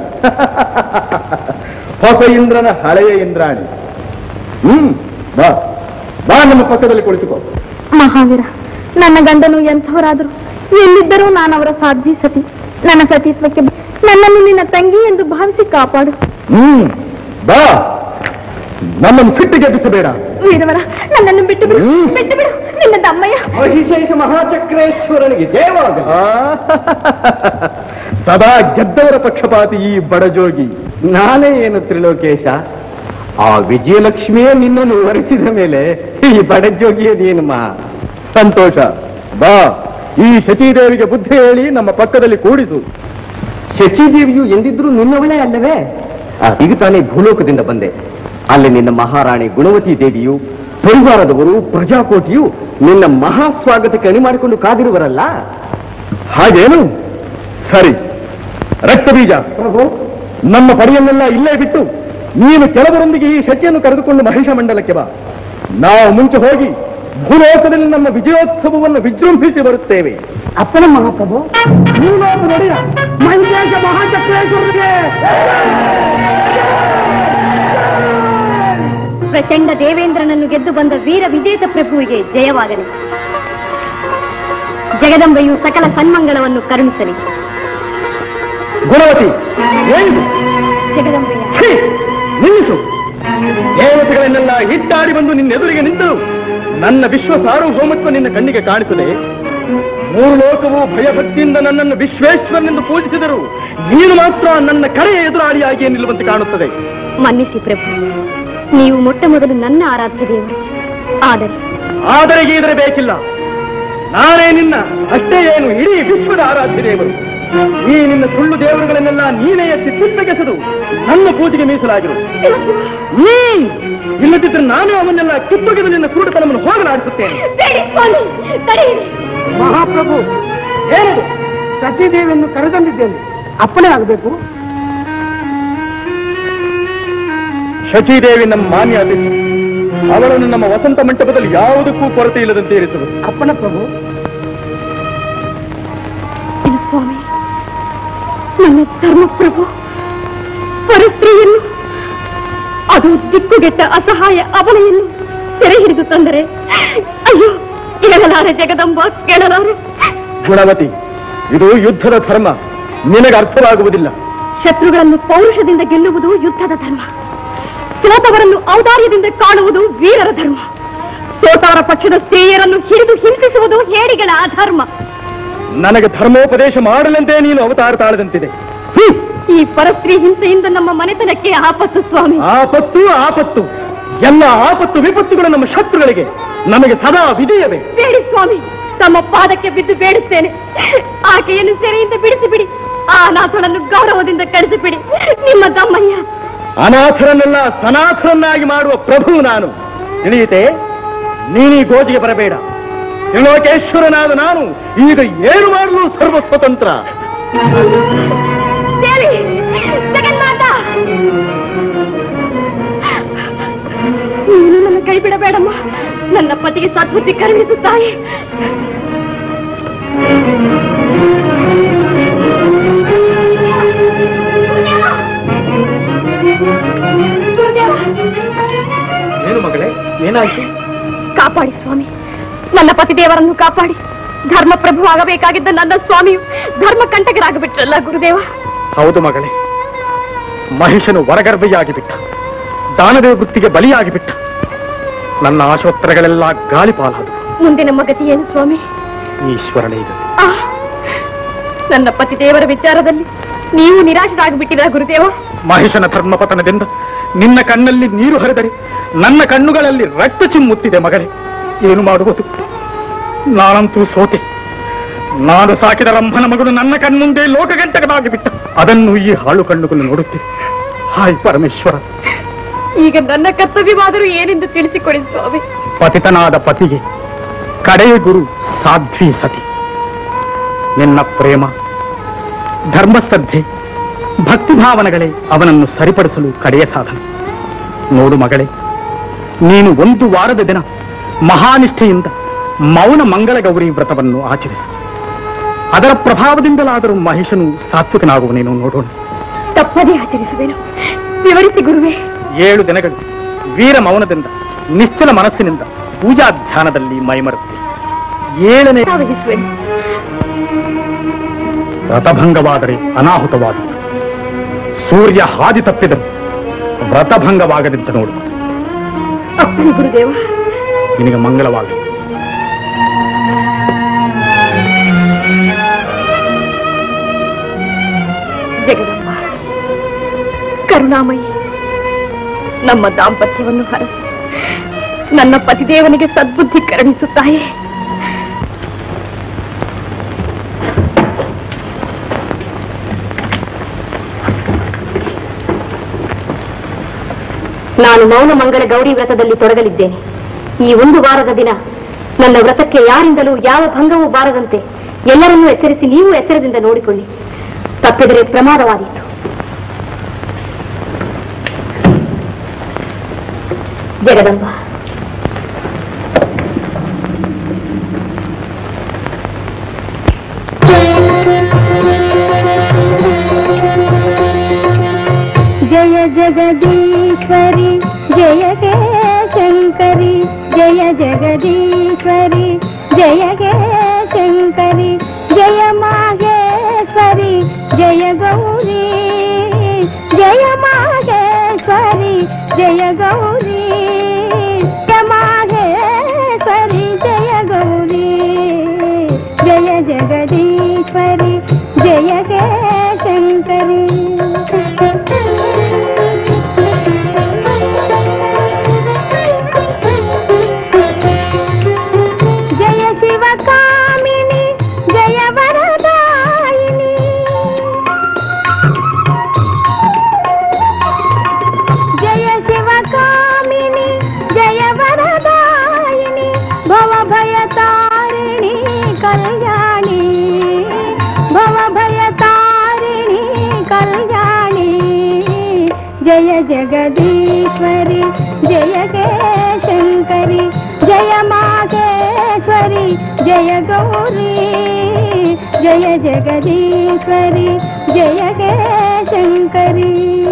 ಹೊಸ ಇಂದ್ರನ ಹಳೆಯ ಇಂದ್ರಾಣಿ ಹ್ಮ್ ಬಾ ಬಾ ನಮ್ಮ ಪಕ್ಕದಲ್ಲಿ ಕುಳಿತುಕೋ ಮಹಾವೀರ ನನ್ನ ಗಂಡನು ಎಂಥವರಾದರೂ ಎಲ್ಲಿದ್ದರೂ ನಾನು ಅವರ ಸಾಧ್ವಿ ಸತಿ ನನ್ನ ಸತೀತ್ವಕ್ಕೆ ಬ- ನನ್ನನ್ನು ನಿನ್ನ ತಂಗಿ ಎಂದು ಭಾವಿಸಿ ಕಾಪಾಡು ಹ್ಮ್ ಬಾ ನಮ್ಮನ್ನು ಸಿಟ್ಟಿಗೆ ಎಬ್ಬಿಸಬೇಡ ವೀರವರ ನನ್ನನ್ನು ಬಿಟ್ಟು ಬಿಡು ಹ್ಮ್. ಬಿಟ್ಟು ಬಿಡು ನಿನ್ನ ದಮ್ಮಯ್ಯ ಮಹಿಶೇಷ ಮಹಾಚಕ್ರೇಶ್ವರನಿಗೆ ಜಯವಾಗ ಆ, ಸದಾ ಗೆದ್ದವರ ಪಕ್ಷಪಾತಿ ಈ ಬಡಜೋಗಿ ನಾನೇ ಏನು ತ್ರಿಲೋಕೇಶ ಆ ವಿಜಯಲಕ್ಷ್ಮಿಯೇ ನಿನ್ನನ್ನು ವರಿಸಿದ ಮೇಲೆ ಈ ಬಡಜೋಗಿಯ ನೀನು ಮಾ ಸಂತೋಷ ಬಾ ಈ ಶಚೀದೇವಿಗೆ ಬುದ್ಧಿ ಹೇಳಿ ನಮ್ಮ ಪಕ್ಕದಲ್ಲಿ ಕೂಡಿಸು ಶಚಿದೇವಿಯು ಎಂದಿದ್ರು ನಿನ್ನವಳೇ ಅಲ್ಲವೇ ಈಗ ತಾನೇ ಭೂಲೋಕದಿಂದ ಬಂದೆ ಅಲ್ಲಿ ನಿನ್ನ ಮಹಾರಾಣಿ ಗುಣವತಿ ದೇವಿಯು ಪರಿವಾರದವರು ಪ್ರಜಾಕೋಟಿಯು ನಿನ್ನ ಮಹಾ ಸ್ವಾಗತಕ್ಕೆ ಅಣಿ ಮಾಡಿಕೊಂಡು ಕಾದಿರುವರಲ್ಲ ಹಾಗೇನು ಸರಿ ರಕ್ತ ಬೀಜ ನಮ್ಮ ಪಡೆಯನ್ನೆಲ್ಲ ಇಲ್ಲೇ ಬಿಟ್ಟು ನೀನು ಕೆಲವರೊಂದಿಗೆ ಈ ಶಚಿಯನ್ನು ಕರೆದುಕೊಂಡು ಮಹಿಷ ಮಂಡಲಕ್ಕೆ ಬಾ ನಾವು ಮುಂಚೆ ಹೋಗಿ ಭೂಲೋಕದಲ್ಲಿ ನಮ್ಮ ವಿಜಯೋತ್ಸವವನ್ನು ವಿಜೃಂಭಿಸಿ ಬರುತ್ತೇವೆ ಅಪ್ಪನ ಮಹಾಪ್ರಭು ನೀವು ನೋಡಿದ ಮಹಿಷೇಶ ಮಹಾಚಕ್ರೇಶ್ವರರಿಗೆ ಪ್ರಚಂಡ ದೇವೇಂದ್ರನನ್ನು ಗೆದ್ದು ಬಂದ ವೀರ ವಿಜೇತ ಪ್ರಭುವಿಗೆ ಜಯವಾಗಲಿ ಜಗದಂಬೆಯು ಸಕಲ ಸನ್ಮಂಗಳವನ್ನು ಕರುಣಿಸಲಿ ಗುಣವತಿ ಏನಿದು ಜಗದಂಬೆಯ ಛೀ! ನಿಲ್ಲಿಸು ದೇವತೆಗಳನ್ನೆಲ್ಲ ಹಿಟ್ಟಾಡಿ ಬಂದು ನಿನ್ನೆದುರಿಗೆ ನಿಂತರು ನನ್ನ ವಿಶ್ವ ಸಾರ್ವಭೌಮತ್ವ ನಿನ್ನ ಕಣ್ಣಿಗೆ ಕಾಣಿಸದೆ ಮೂರು ಲೋಕವು ಭಯಭಕ್ತಿಯಿಂದ ನನ್ನನ್ನು ವಿಶ್ವೇಶ್ವರನೆಂದು ಪೂಜಿಸಿದರು ನೀನು ಮಾತ್ರ ನನ್ನ ಕರೆಯ ಎದುರಾಳಿಯಾಗಿಯೇ ನಿಲ್ಲುವಂತೆ ಕಾಣುತ್ತದೆ ಮನ್ನಿಸಿ ಪ್ರಭು ನೀವು ಮೊಟ್ಟ ಮೊದಲು ನನ್ನ ಆರಾಧ್ಯ ದೇವರು ಆದರೆ ಆದರೆ ಗೀದರೆ ಬೇಕಿಲ್ಲ ನಾನೇ ನಿನ್ನ ಅಷ್ಟೇ ಏನು ಇಡೀ ವಿಶ್ವದ ಆರಾಧ್ಯ ದೇವರು ಈ ನಿನ್ನ ಸುಳ್ಳು ದೇವರುಗಳನ್ನೆಲ್ಲ ನೀನೇ ಎತ್ತಿ ತಿಪ್ಪೆಗೆಸದು ನನ್ನ ಪೂಜೆಗೆ ಮೀಸಲಾಗಿರು ಹ್ಮ್ ಇಲ್ಲದಿದ್ದರೆ ನಾನು ಅವನ್ನೆಲ್ಲ ಕಿತ್ತೊಗೆದು ನಿನ್ನ ಕ್ರೂಡತನವನ್ನು ಹೋಗಲಾಡಿಸುತ್ತೇನೆ ಬೇಡಿ ಸ್ವಾಮಿ, ತಡೆಯಿರಿ. ಮಹಾಪ್ರಭು ಏನದು ಸಚಿದೇವಿಯನ್ನು ಕರೆತಂದಿದ್ದೇನೆ ಅಪ್ಪನೇ ಆಗಬೇಕು ಶಚಿದೇವಿ ನಮ್ಮ ಮಾನ್ಯ ಅತಿಥಿ ಅವಳನ್ನು ನಮ್ಮ ವಸಂತ ಮಂಟಪದಲ್ಲಿ ಯಾವುದಕ್ಕೂ ಕೊರತೆ ಇಲ್ಲದಂತೆ ಇರಿಸುವುದು ಅಪ್ಪನ ಪ್ರಭು ಇಲ್ಲ ಸ್ವಾಮಿ ನನ್ನ ಧರ್ಮಪ್ರಭು ಪರಸ್ತ್ರೀಯನ್ನು ಅದು ದಿಕ್ಕುಗೆಟ್ಟ ಅಸಹಾಯ ಅವನೆಯನ್ನು ಸೆರೆ ಹಿಡಿದು ತಂದರೆ ಅಯ್ಯೋ ಕೇಳಲಾರೆ ಜಗದಂಬ ಕೇಳಲಾರೆ ಗುಣವತಿ ಇದು ಯುದ್ಧದ ಧರ್ಮ ನಿನಗೆ ಅರ್ಥವಾಗುವುದಿಲ್ಲ ಶತ್ರುಗಳನ್ನು ಪೌರುಷದಿಂದ ಗೆಲ್ಲುವುದು ಯುದ್ಧದ ಧರ್ಮ ಸೋತವರನ್ನು ಔದಾರ್ಯದಿಂದ ಕಾಣುವುದು ವೀರರ ಧರ್ಮ ಸೋತವರ ಪಕ್ಷದ ಸ್ತ್ರೀಯರನ್ನು ಹಿಡಿದು ಹಿಂಸಿಸುವುದು ಹೇಡಿಗಳ ಅಧರ್ಮ ನನಗೆ ಧರ್ಮೋಪದೇಶ ಮಾಡಲೆಂದೇ ನೀನು ಅವತಾರ ತಾಳದಂತಿದೆ ಹ್ಮ್. ಈ ಪರಸ್ತ್ರೀ ಹಿಂಸೆಯಿಂದ ನಮ್ಮ ಮನೆತನಕ್ಕೆ ಆಪತ್ತು ಸ್ವಾಮಿ ಆಪತ್ತು ಆಪತ್ತು ಎಲ್ಲ ಆಪತ್ತು ವಿಪತ್ತುಗಳು ನಮ್ಮ ಶತ್ರುಗಳಿಗೆ ನಮಗೆ ಸದಾ ವಿಜಯವೇ ಬೇಡಿ ಸ್ವಾಮಿ ತಮ್ಮ ಪಾದಕ್ಕೆ ಬಿದ್ದು ಬೇಡುತ್ತೇನೆ ಆಕೆಯನ್ನು ಸೆರೆಯಿಂದ ಬಿಡಿಸಿಬಿಡಿ ಆ ಅನಾಥಳನ್ನು ಗೌರವದಿಂದ ಕಳಿಸಿಬಿಡಿ ನಿಮ್ಮ ದಮ್ಮಯ್ಯ ಅನಾಥರನ್ನೆಲ್ಲ ಸನಾಥರನ್ನಾಗಿ ಮಾಡುವ ಪ್ರಭು ನಾನು ತಿಳಿಯಿತೆ ನೀನೀ ಗೋಜಿಗೆ ಬರಬೇಡ ತ್ರಿಲೋಕೇಶ್ವರನಾದ ನಾನು ಈಗ ಏನು ಮಾಡಲು ಸರ್ವ ಸ್ವತಂತ್ರ ದೇವಿ ಜಗನ್ನಾಥ ನೀನು ನನ್ನ ಕೈ ಬಿಡಬೇಡಮ್ಮ ನನ್ನ ಪತಿಗೆ ಸದ್ಬುದ್ಧಿ ಕರುಣಿಸು ತಾಯಿ ಗುರುದೇವ, ಏನು ಮಗಳೇ ಏನಾಯ್ತು ಕಾಪಾಡಿ ಸ್ವಾಮಿ ನನ್ನ ಪತಿ ದೇವರನ್ನು ಕಾಪಾಡಿ ಧರ್ಮಪ್ರಭು ಆಗಬೇಕಾಗಿದ್ದ ನನ್ನ ಸ್ವಾಮಿಯು ಧರ್ಮ ಕಂಟಕರಾಗಿಬಿಟ್ರಲ್ಲ ಗುರುದೇವ ಹೌದು ಮಗಳೇ ಮಹಿಷನು ವರಗರ್ಭೆಯಾಗಿ ಬಿಟ್ಟ ದಾನದೇವ ವೃತ್ತಿಗೆ ಬಲಿಯಾಗಿ ಬಿಟ್ಟ ನನ್ನ ಆಶೋತ್ತರಗಳೆಲ್ಲ ಗಾಳಿ ಪಾಲಾದವು ಮುಂದೆ ನಮ್ಮ ಗತಿ ಏನು ಸ್ವಾಮಿ ಈಶ್ವರನೇ ಇದು ಆ, ನನ್ನ ಪತಿ ದೇವರ ವಿಚಾರದಲ್ಲಿ ನೀವು ನಿರಾಶರಾಗಿಬಿಟ್ಟಿರ ಗುರುದೇವ ಮಹಿಷನ ಧರ್ಮಪತನದಿಂದ ನಿನ್ನ ಕಣ್ಣಲ್ಲಿ ನೀರು ಹರಿದರೆ ನನ್ನ ಕಣ್ಣುಗಳಲ್ಲಿ ರಕ್ತ ಚಿಮ್ಮುತ್ತಿದೆ ಮಗಳೇ ಏನು ಮಾಡುವುದು ನಾನಂತೂ ಸೋತೆ ನಾನು ಸಾಕಿದ ರಂಭನ ಮಗಳು ನನ್ನ ಕಣ್ಮುಂದೆ ಲೋಕಗಂಟಕನಾಗಿ ಬಿಟ್ಟ ಅದನ್ನು ಈ ಹಾಳು ಕಣ್ಣುಗಳು ನೋಡುತ್ತಿವೆ ಹಾಯ್ ಪರಮೇಶ್ವರ ಈಗ ನನ್ನ ಕರ್ತವ್ಯವಾದರೂ ಏನೆಂದು ತಿಳಿಸಿಕೊಡಿ ಸ್ವಾಮಿ ಪತಿತನಾದ ಪತಿಗೆ ಕಡೆಯ ಗುರು ಸಾಧ್ವಿ ಸತಿ ನಿನ್ನ ಪ್ರೇಮ ಧರ್ಮಶ್ರದ್ಧೆ ಭಕ್ತಿಭಾವನೆಗಳೇ ಅವನನ್ನು ಸರಿಪಡಿಸಲು ಕಡೆಯ ಸಾಧನ ನೋಡು ಮಗಳೇ ನೀನು ಒಂದು ವಾರದ ದಿನ ಮಹಾನಿಷ್ಠೆಯಿಂದ ಮೌನ ಮಂಗಳ ಗೌರಿ ವ್ರತವನ್ನು ಆಚರಿಸು ಅದರ ಪ್ರಭಾವದಿಂದಲಾದರೂ ಮಹೇಶನು ಸಾತ್ವಿಕನಾಗುವನೇನು ನೋಡೋಣ ತಪ್ಪದೇ ಆಚರಿಸುವೆನು ವಿವರಿಸಿ ಗುರುವೇ ಏಳು ದಿನಗಳು ವೀರ ಮೌನದಿಂದ ನಿಶ್ಚಲ ಮನಸ್ಸಿನಿಂದ ಪೂಜಾ ಧ್ಯಾನದಲ್ಲಿ ಮೈಮರುತ್ತೆ ಏಳನೇ ವಹಿಸುವೆನು ವ್ರತಭಂಗವಾದರೆ ಅನಾಹುತವಾದೀತು ಸೂರ್ಯ ಹಾದಿ ತಪ್ಪಿದರೆ ವ್ರತಭಂಗವಾಗದಂತೆ ನೋಡು ಅಪ್ಪಣೆ ಗುರುದೇವ ನಿನಗೆ ಮಂಗಳವಾಗಲಿ ಜಗದಮ್ಮ ಕರುಣಾಮಯಿ ನಮ್ಮ ದಾಂಪತ್ಯವನ್ನು ಹರಸು ನನ್ನ ಪತಿದೇವನಿಗೆ ಸದ್ಬುದ್ಧಿ ಕರುಣಿಸುತ್ತಾಯೇ ನಾನು ಮೌನ ಮಂಗಳ ಗೌರಿ ವ್ರತದಲ್ಲಿ ತೊಡಗಲಿದ್ದೇನೆ ಈ ಒಂದು ವಾರದ ದಿನ ನನ್ನ ವ್ರತಕ್ಕೆ ಯಾರಿಂದಲೂ ಯಾವ ಭಂಗವೂ ಬಾರದಂತೆ ಎಲ್ಲರನ್ನೂ ಎಚ್ಚರಿಸಿ ನೀವು ಎಚ್ಚರದಿಂದ ನೋಡಿಕೊಳ್ಳಿ ತಪ್ಪಿದರೆ ಪ್ರಮಾದವಾದೀತು ಜಗದಂಬ जय जगदीश्वरि जय हे शङ्करि जय जगदीश्वरि जय हे शङ्करि जय माहेश्वरि जय गौरी जय माहेश्वरि जय गौरी जय माहेश्वरि जय गौरी जय जगदीश्वरि जय हे शङ्करि जय शिवकामिनि जय वरदायिनि जय शिवकामिनि जय वरदायिनि भवभयतारिणि कल्याणि भवभयतारिणि कल्याणि जय जगदीश्वरि जय हे शङ्करि जय माहेश्वरि जय गौरी जय जगदीश्वरि जय हे शङ्करि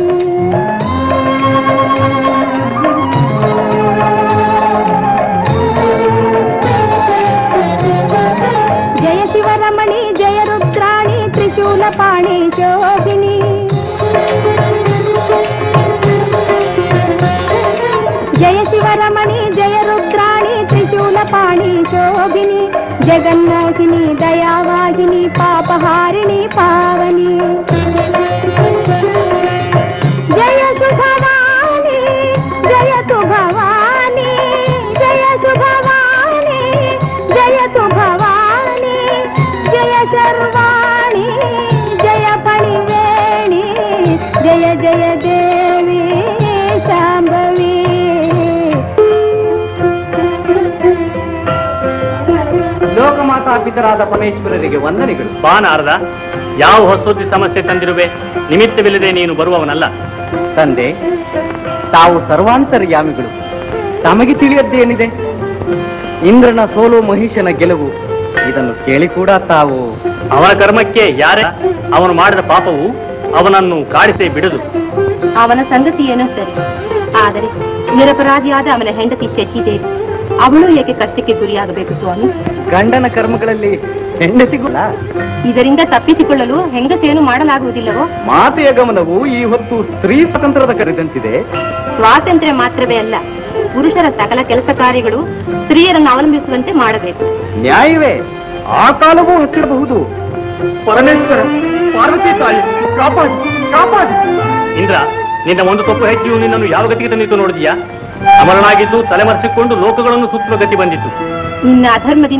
जय शिवरमणि जय रुद्राणि त्रिशूलपाणि शोभिनी जय शिवरमणि जय रुद्राणि त्रिशूलपाणि शोभिनि जगन्मोहिनी दयावाहिनी पापहारिणि पावनि जय शुभवानी जय तु भवानी जय शुभवानी जय तु भवानी जय शर्वाणि जय फणिवेणि जय जय देवी शाम्भवी ಲೋಕಮಾತಾಪಿತರಾದ ಪರಮೇಶ್ವರರಿಗೆ ವಂದನೆಗಳು ಬಾ ನಾರದ ಯಾವ ಹೊಸೊದ್ದಿ ಸಮಸ್ಯೆ ತಂದಿರುವೆ ನಿಮಿತ್ತವಿಲ್ಲದೆ ನೀನು ಬರುವವನಲ್ಲ ತಂದೆ ತಾವು ಸರ್ವಾಂತರ್ಯಾಮಿಗಳು ತಮಗೆ ತಿಳಿಯದ್ದೇನಿದೆ ಇಂದ್ರನ ಸೋಲು ಮಹಿಷನ ಗೆಲುವು ಇದನ್ನು ಕೇಳಿ ಕೂಡ ತಾವು ಅವನ ಕರ್ಮಕ್ಕೆ ಯಾರೇ ಅವನು ಮಾಡಿದ ಪಾಪವು ಅವನನ್ನು ಕಾಡಿಸೇ ಬಿಡದು ಅವನ ಸಂಗತಿ ಏನೋ ಸರಿ ಆದರೆ ನಿರಪರಾಧಿಯಾದ ಅವನ ಹೆಂಡತಿ ಚಚ್ಚಿದೇವಿ ಅವಳು ಏಕೆ ಕಷ್ಟಕ್ಕೆ ಗುರಿಯಾಗಬೇಕು ಸ್ವಾಮಿ ಗಂಡನ ಕರ್ಮಗಳಲ್ಲಿ ಹೆಂಡತಿಗುಲ್ಲ ಇದರಿಂದ ತಪ್ಪಿಸಿಕೊಳ್ಳಲು ಹೆಂಗಸೇನು ಮಾಡಲಾಗುವುದಿಲ್ಲವೋ ಮಾತೆಯ ಗಮನವು ಈ ಹೊತ್ತು ಸ್ತ್ರೀ ಸ್ವತಂತ್ರದ ಕರೆದಂತಿದೆ ಸ್ವಾತಂತ್ರ್ಯ ಮಾತ್ರವೇ ಅಲ್ಲ ಪುರುಷರ ಸಕಲ ಕೆಲಸ ಕಾರ್ಯಗಳು ಸ್ತ್ರೀಯರನ್ನು ಅವಲಂಬಿಸುವಂತೆ ಮಾಡಬೇಕು ನ್ಯಾಯವೇ ಆ ಕಾಲವೂ ಹಚ್ಚಿರಬಹುದು ಪರಮೇಶ್ವರ ಪಾರ್ವತಿ ತಾಯಿ ಕಾಪಾಡಿ ಕಾಪಾಡಿ ಇಂದ್ರ ನಿನ್ನ ಒಂದು ತಪ್ಪು ಹೆಚ್ಚಿಯು ನಿನ್ನನ್ನು ಯಾವ ಗತಿಗೆ ತಂದಿತ್ತು ನೋಡಿದೀಯಾ ಅಮರನಾಗಿದ್ದು ತಲೆಮರೆಸಿಕೊಂಡು ಲೋಕಗಳನ್ನು ಸುತ್ತುವ ಗತಿ ಬಂದಿತ್ತು ನಿನ್ನ ಅಧರ್ಮದಿಂದ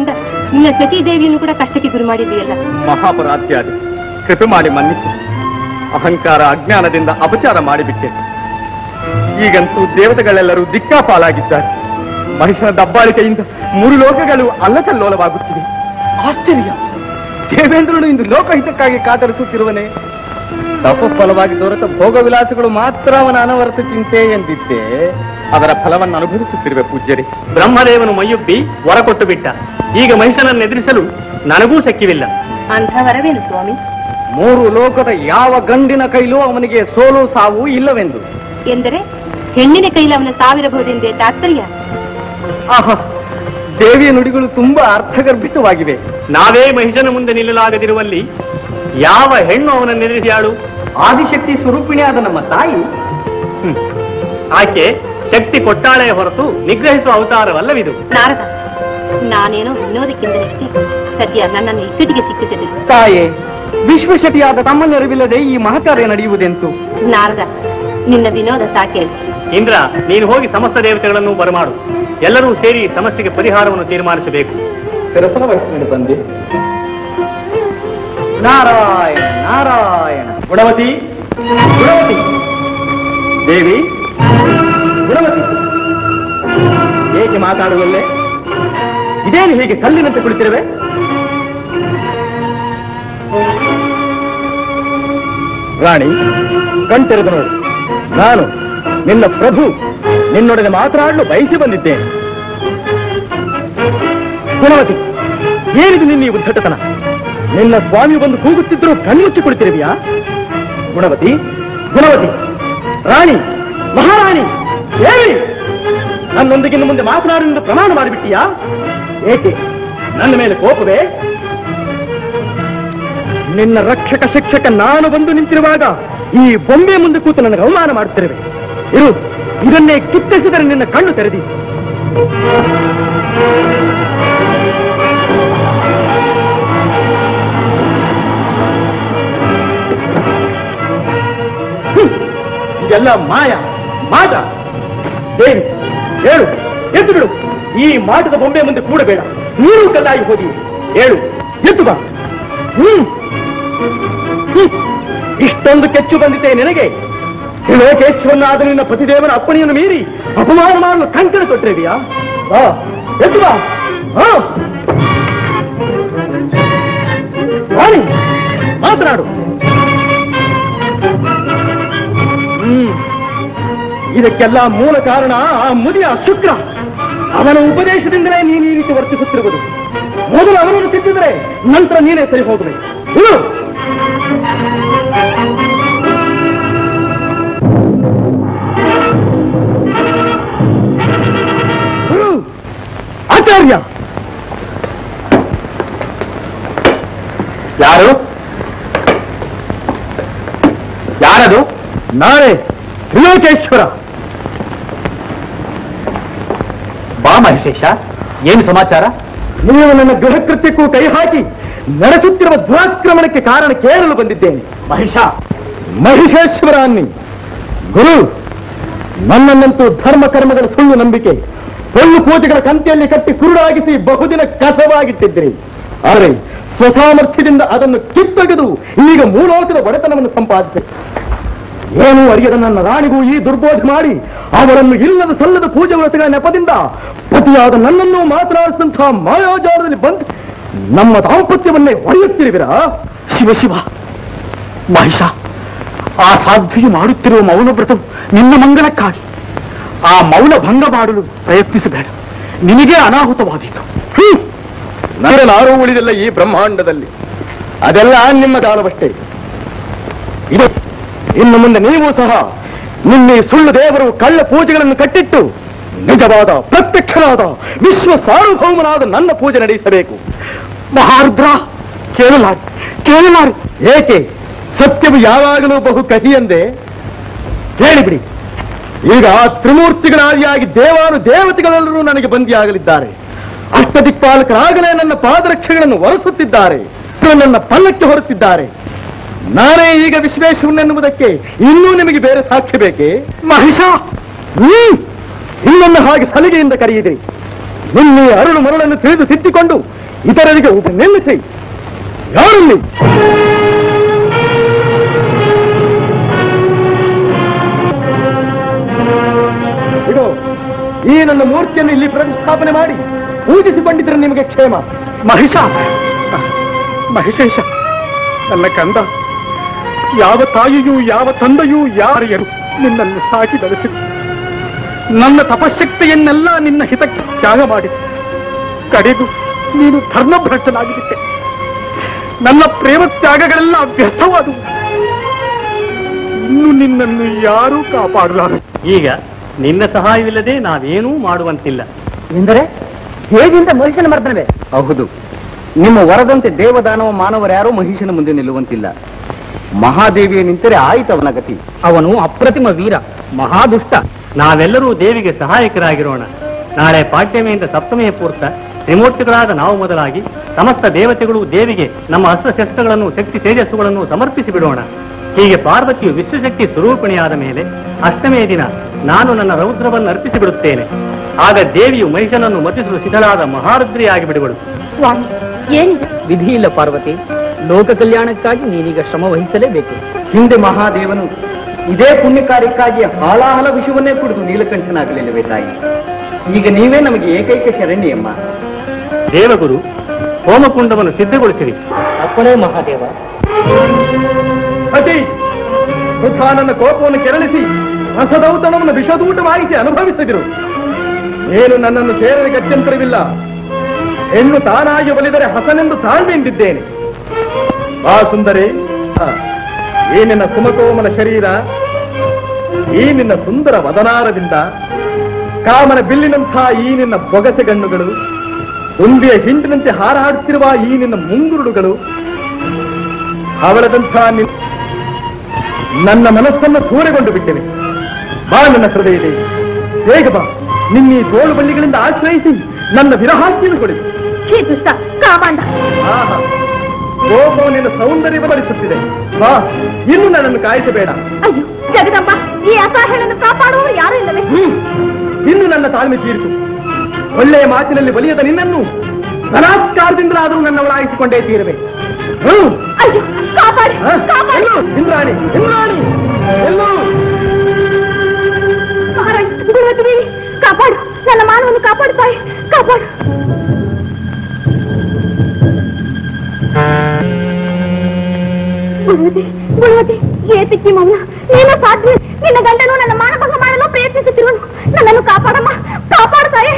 ನಿನ್ನ ಸತೀದೇವಿಯನ್ನು ಕೂಡ ಕಷ್ಟಕ್ಕೆ ಗುರಿ ಮಾಡಿದ್ದೀಯಲ್ಲ ಮಹಾಪರಾಧ್ಯಾದಿ ಕೃಪೆ ಮಾಡಿ ಮನ್ನಿಸಿ ಅಹಂಕಾರ ಅಜ್ಞಾನದಿಂದ ಅಪಚಾರ ಮಾಡಿಬಿಟ್ಟೆ ಈಗಂತೂ ದೇವತೆಗಳೆಲ್ಲರೂ ದಿಕ್ಕಾಪಾಲಾಗಿದ್ದಾರೆ ಮನುಷ್ಯನ ದಬ್ಬಾಳಿಕೆಯಿಂದ ಮೂರು ಲೋಕಗಳು ಅಲ್ಲಕಲ್ಲೋಲವಾಗುತ್ತಿವೆ ಆಶ್ಚರ್ಯ ದೇವೇಂದ್ರನು ಇಂದು ಲೋಕಹಿತಕ್ಕಾಗಿ ಕಾತರಿಸುತ್ತಿರುವನೇ ತಪಫಲವಾಗಿ ದೊರೆತ ಭೋಗ ವಿಲಾಸಗಳು ಮಾತ್ರ ಅವನ ಅನವರತ ಚಿಂತೆ ಎಂದಿದ್ದೆ ಅದರ ಫಲವನ್ನು ಅನುಭವಿಸುತ್ತಿರುವೆ ಪೂಜ್ಯರೇ ಬ್ರಹ್ಮದೇವನು ಮೈಯೊಬ್ಬಿ ವರ ಕೊಟ್ಟು ಬಿಟ್ಟ ಈಗ ಮನುಷ್ಯನನ್ನು ಎದುರಿಸಲು ನನಗೂ ಶಕ್ಯವಿಲ್ಲ ಅಂಥ ವರವೇನು ಸ್ವಾಮಿ ಮೂರು ಲೋಕದ ಯಾವ ಗಂಡಿನ ಕೈಲೂ ಅವನಿಗೆ ಸೋಲು ಸಾವು ಇಲ್ಲವೆಂದು ಎಂದರೆ ಹೆಣ್ಣಿನ ಕೈಲಿ ಅವನ ಸಾವಿರಬಹುದೆಂದೇ ತಾತ್ಪರ್ಯ ಆಹಾ ದೇವಿಯ ನುಡಿಗಳು ತುಂಬಾ ಅರ್ಥಗರ್ಭಿತವಾಗಿವೆ ನಾವೇ ಮಹಿಷನ ಮುಂದೆ ನಿಲ್ಲಲಾಗದಿರುವಲ್ಲಿ ಯಾವ ಹೆಣ್ಣು ಅವನನ್ನು ಎದುರಿಸಿಯಾಳು ಆದಿಶಕ್ತಿ ಸ್ವರೂಪಿಣಿಯಾದ ನಮ್ಮ ತಾಯಿ ಹ್ಮ್. ಆಕೆ ಶಕ್ತಿ ಕೊಟ್ಟಾಳೆ ಹೊರತು ನಿಗ್ರಹಿಸುವ ಅವತಾರವಲ್ಲವಿದು ನಾರದ ನಾನೇನೋ ವಿನೋದಕ್ಕೆಂದರಷ್ಟೇ ಸದ್ಯ ನನ್ನನ್ನು ಇಕ್ಕಟ್ಟಿಗೆ ಸಿಕ್ಕಿಸಿದರು ತಾಯೇ ವಿಶ್ವಶಟಿಯಾದ ತಮ್ಮನೆರವಿಲ್ಲದೆ ಈ ಮಹಕಾರ್ಯ ನಡೆಯುವುದೆಂತು ನಾರದ ನಿನ್ನ ವಿನೋದ ಸಾಕೆ ಇಂದ್ರ ನೀನು ಹೋಗಿ ಸಮಸ್ತ ದೇವತೆಗಳನ್ನು ಬರಮಾಡು ಎಲ್ಲರೂ ಸೇರಿ ಸಮಸ್ಯೆಗೆ ಪರಿಹಾರವನ್ನು ತೀರ್ಮಾನಿಸಬೇಕು ಶಿರಸನ ವಯಸ್ಸಿನಲ್ಲಿ ಬಂದೆ ನಾರಾಯಣ ನಾರಾಯಣ ಗುಣವತಿ ಗುಣವತಿ ದೇವಿ ಗುಣವತಿ ಏಕೆ ಮಾತಾಡುವಲ್ಲೇ ಇದೇನು ಹೀಗೆ ಕಲ್ಲಿನಂತೆ ಕುಳಿತಿರುವೆ ರಾಣಿ ಕಣ್ತೆರೆದು ನೋಡು ನಾನು ನಿನ್ನ ಪ್ರಭು ನಿನ್ನೊಡನೆ ಮಾತನಾಡಲು ಬಯಸಿ ಬಂದಿದ್ದೇನೆ ಗುಣವತಿ ಏನಿದು ನಿನ್ನ ಈ ಉದ್ದಟತನ ನಿನ್ನ ಸ್ವಾಮಿ ಬಂದು ಕೂಗುತ್ತಿದ್ದರೂ ಕಣ್ಮುಚ್ಚಿ ಕುಳಿತಿರುವಿಯಾ ಗುಣವತಿ ಗುಣವತಿ ರಾಣಿ ಮಹಾರಾಣಿ ಹೇಳಿ ನನ್ನೊಂದಿಗೆ ಇನ್ನು ಮುಂದೆ ಮಾತನಾಡಲೆಂದು ಪ್ರಮಾಣ ಮಾಡಿಬಿಟ್ಟಿಯಾ ಏಕೆ ನನ್ನ ಮೇಲೆ ಕೋಪವೇ ನಿನ್ನ ರಕ್ಷಕ ಶಿಕ್ಷಕ ನಾನು ಬಂದು ನಿಂತಿರುವಾಗ ಈ ಬೊಂಬೆ ಮುಂದೆ ಕೂತು ನನಗೆ ಅವಮಾನ ಮಾಡುತ್ತಿರುವೆ ಇರು ಇದನ್ನೇ ಕಿತ್ತಿಸಿದರೆ ನಿನ್ನ ಕಣ್ಣು ತೆರೆದಿ ಹ್ಮ್. ಇದೆಲ್ಲ ಮಾಯ ಮಾಟ ದೇವಿ ಹೇಳು ಎದ್ದು ಬಿಡು ಈ ಮಾಟದ ಬೊಂಬೆ ಮುಂದೆ ಕೂಡಬೇಡ ನೀನು ಕಲ್ಲಾಗಿ ಹೋಗಿ ಹೇಳು ಎದ್ದು ಬಾ ಹ್ಮ್ ಹ್ಮ್. ಇಷ್ಟೊಂದು ಕೆಚ್ಚು ಬಂದಿದೆ ನಿನಗೆ ಲೋಕೇಶ್ವರನಾದ ನಿನ್ನ ಪತಿದೇವನ ಅಪ್ಪಣೆಯನ್ನು ಮೀರಿ ಅಪಮಾನ ಮಾಡಲು ಕಂಕಣ ತೊಟ್ಟಿದೆಯಾ ಬಾ ಎದ್ದು ಬಾ ಹಾ. ರಾಣಿ ಮಾತನಾಡು ಹ್ಮ್ ಇದಕ್ಕೆಲ್ಲ ಮೂಲ ಕಾರಣ ಆ ಮುದಿಯ ಶುಕ್ರ ಅವನ ಉಪದೇಶದಿಂದಲೇ ನೀನು ಈ ರೀತಿ ವರ್ತಿಸುತ್ತಿರುವುದು ಮೊದಲು ಅವನನ್ನು ತಿದ್ದಿದ್ರೆ ನಂತರ ನೀನೇ ಸರಿ ಹೋಗಬೇಕು ಇರು. ಗುರು, ಆಚಾರ್ಯ ಯಾರು ಯಾರದು ನಾನೇ ತ್ರಿಲೋಕೇಶ್ವರ ಬಾ ಮಹೇಶ ಏನು ಸಮಾಚಾರ ನೀವು ನನ್ನ ಗೃಹ ಕೃತ್ಯಕ್ಕೂ ಕೈ ಹಾಕಿ ನಡೆಸುತ್ತಿರುವ ದುರಾಕ್ರಮಣಕ್ಕೆ ಕಾರಣ ಕೇಳಲು ಬಂದಿದ್ದೇನೆ ಮಹಿಷ ಮಹಿಷೇಶ್ವರ ಅನ್ನಿ ಗುರು ನನ್ನನ್ನಂತೂ ಧರ್ಮ ಕರ್ಮಗಳ ಸುಳ್ಳು ನಂಬಿಕೆ ಪೊಳ್ಳು ಪೂಜೆಗಳ ಕಂತೆಯಲ್ಲಿ ಕಟ್ಟಿ ಕುರುಡಾಗಿಸಿ ಬಹುದಿನ ಕಸವಾಗಿಟ್ಟಿದ್ರಿ ಆದರೆ ಸ್ವಸಾಮರ್ಥ್ಯದಿಂದ ಅದನ್ನು ಕಿತ್ತೊಗೆದು ಈಗ ಮೂಲೋಕದ ಒಡೆತನವನ್ನು ಸಂಪಾದಿಸಿ ಏನೂ ಅರಿಯದ ನನ್ನ ರಾಣಿಗೂ ಈ ದುರ್ಬೋಧೆ ಮಾಡಿ ಅವರನ್ನು ಇಲ್ಲದ ಸಲ್ಲದ ಪೂಜೆ ವ್ರತಗಳ ನೆಪದಿಂದ ಪತಿಯಾದ ನನ್ನನ್ನು ಮಾತನಾಡಿಸಿದಂತಹ ಮಾಯಾಜಾಲದಲ್ಲಿ ಬಂದು ನಮ್ಮ ದಾಂಪತ್ಯವನ್ನೇ ಒಡೆಯುತ್ತಿರುವಿರಾ ಶಿವ ಶಿವ ಮಹಿಷ ಆ ಸಾಧ್ವಿಗೆ ಮಾಡುತ್ತಿರುವ ಮೌನ ವ್ರತ ನಿನ್ನ ಮಂಗಲಕ್ಕಾಗಿ ಆ ಮೌನ ಭಂಗ ಮಾಡಲು ಪ್ರಯತ್ನಿಸಬೇಡ ನಿನಗೆ ಅನಾಹುತವಾದೀತು ನರನಾರೂ ಉಳಿದಿಲ್ಲ ಈ ಬ್ರಹ್ಮಾಂಡದಲ್ಲಿ ಅದೆಲ್ಲ ನಿಮ್ಮ ದಾಳವಷ್ಟೇ ಇದು ಇನ್ನು ಮುಂದೆ ನೀವು ಸಹ ನಿನ್ನೆ ಸುಳ್ಳು ದೇವರು ಕಳ್ಳ ಪೂಜೆಗಳನ್ನು ಕಟ್ಟಿಟ್ಟು ನಿಜವಾದ ಪ್ರತ್ಯಕ್ಷನಾದ ವಿಶ್ವ ಸಾರ್ವಭೌಮನಾದ ನನ್ನ ಪೂಜೆ ನಡೆಸಬೇಕು ಮಹಾರುದ್ರ ಕೇಳಲಾರಿ ಕೇಳಲಾರಿ ಏಕೆ ಸತ್ಯವು ಯಾವಾಗಲೂ ಬಹು ಕಹಿ ಎಂದೇ ಕೇಳಿಬಿಡಿ ಈಗ ತ್ರಿಮೂರ್ತಿಗಳಾದಿಯಾಗಿ ದೇವಾನು ದೇವತೆಗಳೆಲ್ಲರೂ ನನಗೆ ಬಂದಿಯಾಗಲಿದ್ದಾರೆ ಅಷ್ಟದಿಕ್ಪಾಲಕರಾಗಲೇ ನನ್ನ ಪಾದರಕ್ಷೆಗಳನ್ನು ಒರೆಸುತ್ತಿದ್ದಾರೆ ನನ್ನ ಪಲ್ಲಕ್ಕೆ ಹೊರುತ್ತಿದ್ದಾರೆ ನಾನೇ ಈಗ ವಿಶ್ವೇಶ್ವರನೆನ್ನುವುದಕ್ಕೆ ಇನ್ನೂ ನಿಮಗೆ ಬೇರೆ ಸಾಕ್ಷಿ ಬೇಕೆ ಮಹಿಷ ಹ್ಮ್ ಇನ್ನೊಮ್ಮೆ ಹಾಗೆ ಸಲಿಗೆಯಿಂದ ಕರೆಯಿದೆ ನಿನ್ನೆ ಅರುಳು ಮರಳನ್ನು ತಿಳಿದು ತಿದ್ದಿಕೊಂಡು ಇತರರಿಗೆ ಉಪ ನಿಲ್ಲಿಸಿ ಯಾರಲ್ಲಿ ಇದು ಈ ನನ್ನ ಮೂರ್ತಿಯನ್ನು ಇಲ್ಲಿ ಪ್ರತಿಷ್ಠಾಪನೆ ಮಾಡಿ ಪೂಜಿಸಿಕೊಂಡಿದ್ರೆ ನಿಮಗೆ ಕ್ಷೇಮ ಮಹಿಷ ಮಹಿಷೇಶ ನನ್ನ ಕಂದ ಯಾವ ತಾಯಿಯೂ ಯಾವ ತಂದೆಯೂ ಯಾರಿಯರು ನಿನ್ನನ್ನು ಸಾಕಿ ಬೆಳೆಸಿ ನನ್ನ ತಪಶಕ್ತಿಯನ್ನೆಲ್ಲ ನಿನ್ನ ಹಿತಕ್ಕೆ ತ್ಯಾಗ ಮಾಡಿ ಕಡೆಗೂ ನೀನು ಧರ್ಮಭ್ರಷ್ಟನಾಗಿಬಿಟ್ಟೆ ನನ್ನ ಪ್ರೇಮ ತ್ಯಾಗಗಳೆಲ್ಲ ವ್ಯರ್ಥವಾದವು ಇನ್ನು ನಿನ್ನನ್ನು ಯಾರೂ ಕಾಪಾಡಲಾರ ಈಗ ನಿನ್ನ ಸಹಾಯವಿಲ್ಲದೆ ನಾವೇನೂ ಮಾಡುವಂತಿಲ್ಲ ಎಂದರೆ ಹೇಗಿಂದ ಮನುಷ್ಯನ ಮರ್ದನವೇ ಹೌದು ನಿಮ್ಮ ವರದಂತೆ ದೇವದಾನವ ಮಾನವರ್ಯಾರೂ ಮಹಿಷನ ಮುಂದೆ ನಿಲ್ಲುವಂತಿಲ್ಲ ಮಹಾದೇವಿಯ ನಿಂತರೆ ಆಯ್ತು ಅವನ ಗತಿ ಅವನು ಅಪ್ರತಿಮ ವೀರ ಮಹಾದುಷ್ಟ ನಾವೆಲ್ಲರೂ ದೇವಿಗೆ ಸಹಾಯಕರಾಗಿರೋಣ ನಾಳೆ ಪಾಡ್ಯಮೆಯಿಂದ ಸಪ್ತಮಿಯ ಪೂರ್ತ ತ್ರಿಮೂರ್ತಿಗಳಾದ ನಾವು ಮೊದಲಾಗಿ ಸಮಸ್ತ ದೇವತೆಗಳು ದೇವಿಗೆ ನಮ್ಮ ಅಸ್ತ್ರಶಸ್ತ್ರಗಳನ್ನು ಶಕ್ತಿ ತೇಜಸ್ಸುಗಳನ್ನು ಸಮರ್ಪಿಸಿ ಬಿಡೋಣ ಹೀಗೆ ಪಾರ್ವತಿಯು ವಿಶ್ವಶಕ್ತಿ ಸ್ವರೂಪಿಣಿಯಾದ ಮೇಲೆ ಅಷ್ಟಮಿಯ ದಿನ ನಾನು ನನ್ನ ರೌದ್ರವನ್ನು ಅರ್ಪಿಸಿ ಬಿಡುತ್ತೇನೆ ಆಗ ದೇವಿಯು ಮಹಿಷನನ್ನು ಮತಿಸಲು ಸಿದ್ಧಳಾದ ಮಹಾರುದ್ರಿಯಾಗಿ ಬಿಡುವಳು ಸ್ವಾಮಿ ಏನಿದೆ ವಿಧಿ ಇಲ್ಲ ಪಾರ್ವತಿ ಲೋಕ ಕಲ್ಯಾಣಕ್ಕಾಗಿ ನೀನೀಗ ಶ್ರಮ ವಹಿಸಲೇಬೇಕು ಹಿಂದೆ ಮಹಾದೇವನು ಇದೇ ಪುಣ್ಯ ಕಾರ್ಯಕ್ಕಾಗಿ ಹಾಲಾಹಲ ವಿಷಯವನ್ನೇ ಕುಡಿದು ನೀಲಕಂಠನಾಗಲಿಲ್ಲವೇ ತಾಯಿ ಈಗ ನೀವೇ ನಮಗೆ ಏಕೈಕ ಶರಣ್ಯಮ್ಮ ದೇವಗುರು ಹೋಮಕುಂಡವನ್ನು ಸಿದ್ಧಗೊಳಿಸಿರಿ ಅಪ್ಪಣೆ ಮಹಾದೇವ ಅತಿ ವೃಥಾ ನನ್ನ ಕೋಪವನ್ನು ಕೆರಳಿಸಿ ರಸದೌತಣವನ್ನು ವಿಷದೂಟವಾಗಿಸಿ ಅನುಭವಿಸಿದಿರು ಏನು ನನ್ನನ್ನು ಸೇರಲು ಗತ್ಯಂತರವಿಲ್ಲ ಹೆಣ್ಣು ತಾನಾಗಿ ಒಲಿದರೆ ಹಸನೆಂದು ತಾಳ್ಮೆಯಿಂದಿದ್ದೇನೆ ಬಾ ಸುಂದರಿ ಹ, ಈ ನಿನ್ನ ಸುಮಕೋಮಲ ಶರೀರ ಈ ನಿನ್ನ ಸುಂದರ ವದನಾರದಿಂದ ಕಾಮನ ಬಿಲ್ಲಿನಂಥ ಈ ನಿನ್ನ ಬೊಗಸೆ ಗಣ್ಣುಗಳು ಉಂದಿಯ ಹಿಂಡಿನಂತೆ ಹಾರಾಡುತ್ತಿರುವ ಈ ನಿನ್ನ ಮುಂಗುರುಡುಗಳು ಹವಳದಂಥ ನಿನ್ ನನ್ನ ಮನಸ್ಸನ್ನು ಸೂರೆಗೊಂಡು ಬಿಟ್ಟಿವೆ ಬಾ ನನ್ನ ಹೃದಯದೇ ಬೇಗ ಬಾ ನಿನ್ನೀ ತೋಳು ಬಳ್ಳಿಗಳಿಂದ ಆಶ್ರಯಿಸಿ ನನ್ನ ವಿರಹಾಕ್ಕಿಯನ್ನು ಕೊಡಿಸು ಛೀ ದುಷ್ಟ ಕಾಮಾಂಡ ಆಹಾ ಕೋಪವು ನಿನ್ನ ಸೌಂದರ್ಯ ಬರಿಸುತ್ತಿದೆ ಬಾ ಇನ್ನು ನನ್ನನ್ನು ಕಾಯಿಸಬೇಡ ಅಯ್ಯೋ ಜಗದಂಬ ಈ ಅಸಹ್ಯಗಳನ್ನು ಕಾಪಾಡುವವರು ಯಾರೂ ಇಲ್ಲವೇ ಹ್ಮ್ ಇನ್ನು ನನ್ನ ತಾಳ್ಮೆ ತೀರಿತು ಒಳ್ಳೆಯ ಮಾತಿನಲ್ಲಿ ಬಲಿಯದ ನಿನ್ನನ್ನು ಬಲಾತ್ಕಾರದಿಂದಲಾದರೂ ನನ್ನವಳಾಯಿಸಿಕೊಂಡೇ ತೀರವೆ ಹ್ಮ್ ಅಯ್ಯೋ ಕಾಪಾಡಿ ಹ? ಕಾಪಾಡಿ ಎಲ್ಲೋ ಇಂದ್ರಾಣಿ ಇಂದ್ರಾಣಿ ಎಲ್ಲೋ ಮಹಾರಾಜ್ ಗುರುವತಿ ದೇವಿ ಕಾಪಾಡು ನನ್ನ ಮಾನವನ್ನು ಕಾಪಾಡು ತಾಯಿ ಕಾಪಾಡು ಗುರುವತಿ ಗುರುವತಿ ಏತಿಕ್ಕಿ ಮೌನ ನೀನು ಸಾಧ್ಯ ನಿನ್ನ ಗಂಡನು ನನ್ನ ಮಾನಭಂಗ ಮಾಡಲು ಪ್ರಯತ್ನಿಸುತ್ತಿರುವನು ನನ್ನನ್ನು ಕಾಪಾಡಮ್ಮ ಕಾಪಾಡು ತಾಯಿ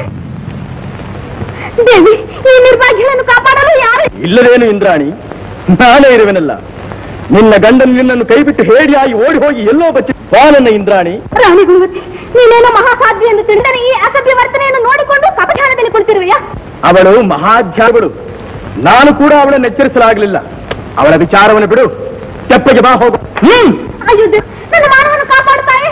ದೇವಿ ಈ ನಿರ್ಭಾಗ್ಯಗಳನ್ನು ಕಾಪಾಡಲು ಯಾರು ಇಲ್ಲದೇನು ಇಂದ್ರಾಣಿ ನಾನೇ ಇರುವೆನಲ್ಲ ನಿನ್ನ ಗಂಡನು ನಿನ್ನನ್ನು ಕೈಬಿಟ್ಟು ಹೇಡಿಯಾಗಿ ಓಡಿ ಹೋಗಿ ಎಲ್ಲೋ ಬಚ್ಚಿ ಬಾ ನನ್ನ ಇಂದ್ರಾಣಿ ರಾಣಿ ಗುರುವತಿ ನೀನೇನೋ ಮಹಾಸಾಧ್ಯ ಎಂದು ತಿಳಿದರೆ ಈ ಅಸಭ್ಯ ವರ್ತನೆಯನ್ನು ನೋಡಿಕೊಂಡು ಕಪಧ್ಯಾನದಲ್ಲಿ ಕುಳಿತಿರುವೆಯಾ ಅವಳು ಮಹಾಧ್ಯಾಗಳು ನಾನು ಕೂಡ ಅವಳನ್ನು ಎಚ್ಚರಿಸಲಾಗಲಿಲ್ಲ ಅವಳ ವಿಚಾರವನ್ನು ಬಿಡು ತೆಪ್ಪಗೆ ಬಾ ಹೋಗು ಹ್ಮ್ ಅಯ್ಯೋ ದೇವ್, ನನ್ನ ಮಾನವನ್ನು ಕಾಪಾಡುತ್ತಾರೆ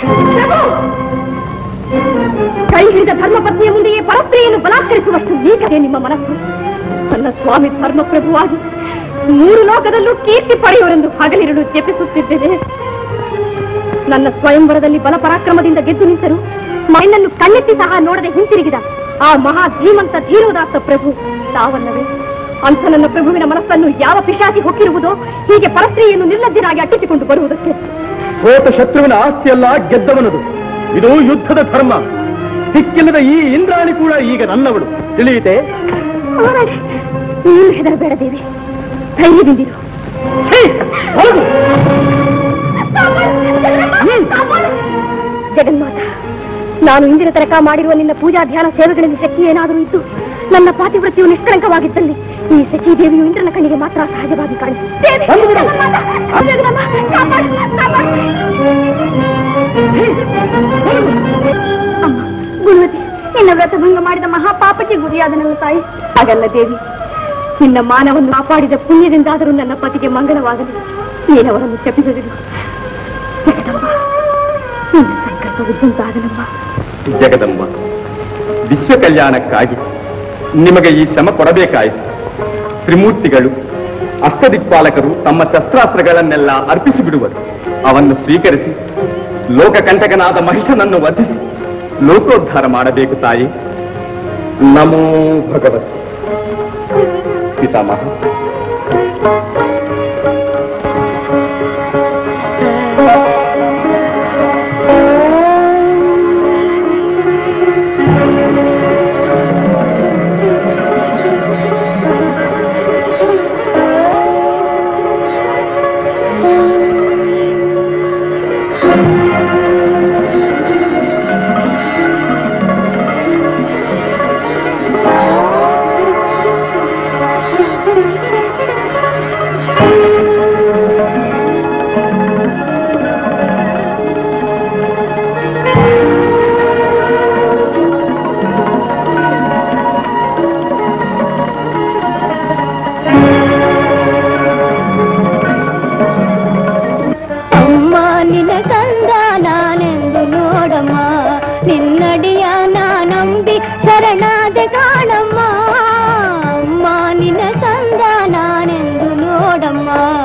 ಕೈ ಹಿಡಿದ ಧರ್ಮಪತ್ನಿಯ ಮುಂದೆಯೇ ಪರಸ್ತ್ರೀಯನ್ನು ಬಲಾತ್ಕರಿಸುವಷ್ಟು ನೀಗದೆ ನಿಮ್ಮ ಮನಸ್ಸು ನನ್ನ ಸ್ವಾಮಿ ಧರ್ಮಪ್ರಭುವಾಗಿ ಮೂರು ಲೋಕದಲ್ಲೂ ಕೀರ್ತಿ ಪಡೆಯುವರೆಂದು ಹಗಲಿರುಳು ಜಪಿಸುತ್ತಿದ್ದೇನೆ ನನ್ನ ಸ್ವಯಂವರದಲ್ಲಿ ಬಲ ಪರಾಕ್ರಮದಿಂದ ಗೆದ್ದು ನಿಂತರು ಮಣ್ಣನ್ನು ಕಣ್ಣೆತ್ತಿ ಸಹ ನೋಡದೆ ಹಿಂತಿರುಗಿದ ಆ ಮಹಾ ಧೀಮಂತ ಧೀರೋದಾತ್ತ ಪ್ರಭು ತಾವಲ್ಲವೇ ಅಂಥ ನನ್ನ ಪ್ರಭುವಿನ ಮನಸ್ಸನ್ನು ಯಾವ ಪಿಶಾಚಿ ಹೊಕ್ಕಿರುವುದೋ ಹೀಗೆ ಪರಸ್ತ್ರೀಯನ್ನು ನಿರ್ಲಜ್ಜನಾಗಿ ಅಟ್ಟಿಸಿಕೊಂಡು ಬರುವುದಕ್ಕೆ ಸೋತ ಶತ್ರುವಿನ ಆಸ್ತಿಯಲ್ಲ ಗೆದ್ದವನದು ಇದು ಯುದ್ಧದ ಧರ್ಮ ಸಿಕ್ಕಿಲ್ಲದ ಈ ಇಂದ್ರಾಣಿ ಕೂಡ ಈಗ ನನ್ನವಳು ತಿಳಿಯಿತೆ ಮಹಾರಾಣಿ, ನೀನು ಹೆದರಬೇಡ ದೇವಿ ಧೈರ್ಯದಿಂದಿರು ಛೀ, ಹೊರಗು. ಜಗನ್ಮಾತ ನಾನು ಇಂದಿನ ತನಕ ಮಾಡಿರುವ ನಿನ್ನ ಪೂಜಾ ಧ್ಯಾನ ಸೇವೆಗಳಲ್ಲಿ ಶಕ್ತಿ ಏನಾದರೂ ಇದ್ದು ನನ್ನ ಪಾತಿವ್ರತ್ಯವು ನಿಷ್ಕಳಂಕವಾಗಿದ್ದಲ್ಲಿ ಈ ಸಚಿ ದೇವಿಯು ಇಂದ್ರನ ಕಣ್ಣಿಗೆ ಮಾತ್ರ ಸಹಜವಾಗಿ ಕಾಣಿಸುತ್ತೆ ಬಂದುಬಿಡು. ಅಮ್ಮ ಗುರುವತಿ ನಿನ್ನ ವ್ರತಭಂಗ ಮಾಡಿದ ಮಹಾಪಾಪಕ್ಕೆ ಗುರಿಯಾದ ನನ್ನ ತಾಯಿ ಹಾಗಲ್ಲ ದೇವಿ ನಿನ್ನ ಮಾನವನ್ನು ಕಾಪಾಡಿದ ಪುಣ್ಯದಿಂದಾದರೂ ನನ್ನ ಪತಿಗೆ ಮಂಗಳವಾಗಲಿ ನೀನವರನ್ನು ಶಪಿಸದಿರು ಜಗದಂಬ ನಿನ್ನ ಸಂಕಲ್ಪವಿದ್ದಂತಾಗಲಮ್ಮ ಜಗದಂಬ ವಿಶ್ವ ಕಲ್ಯಾಣಕ್ಕಾಗಿ ನಿಮಗೆ ಈ ಶ್ರಮ ಕೊಡಬೇಕಾಯಿತು ತ್ರಿಮೂರ್ತಿಗಳು ಅಷ್ಟದಿಕ್ಪಾಲಕರು ತಮ್ಮ ಶಸ್ತ್ರಾಸ್ತ್ರಗಳನ್ನೆಲ್ಲ ಅರ್ಪಿಸಿ ಬಿಡುವರು ಅವನ್ನು ಸ್ವೀಕರಿಸಿ ಲೋಕಕಂಟಕನಾದ ಮಹಿಷನನ್ನು ವಧಿಸಿ ಲೋಕೋದ್ಧಾರ ಮಾಡಬೇಕು ತಾಯಿ ನಮೋ ಭಗವತ್ ಪಿತಾಮಹ ಅಮ್ಮ ನಿನ್ನ ಕಂದ ನಾನೆಂದು ನೋಡಮ್ಮ ನಿನ್ನಡಿಯ ನಾನಂಬಿ ಶರಣಾದೆ ಕಾಣಮ್ಮ ಅಮ್ಮ ನಿನ್ನ ಕಂದ ನಾನೆಂದು ನೋಡಮ್ಮ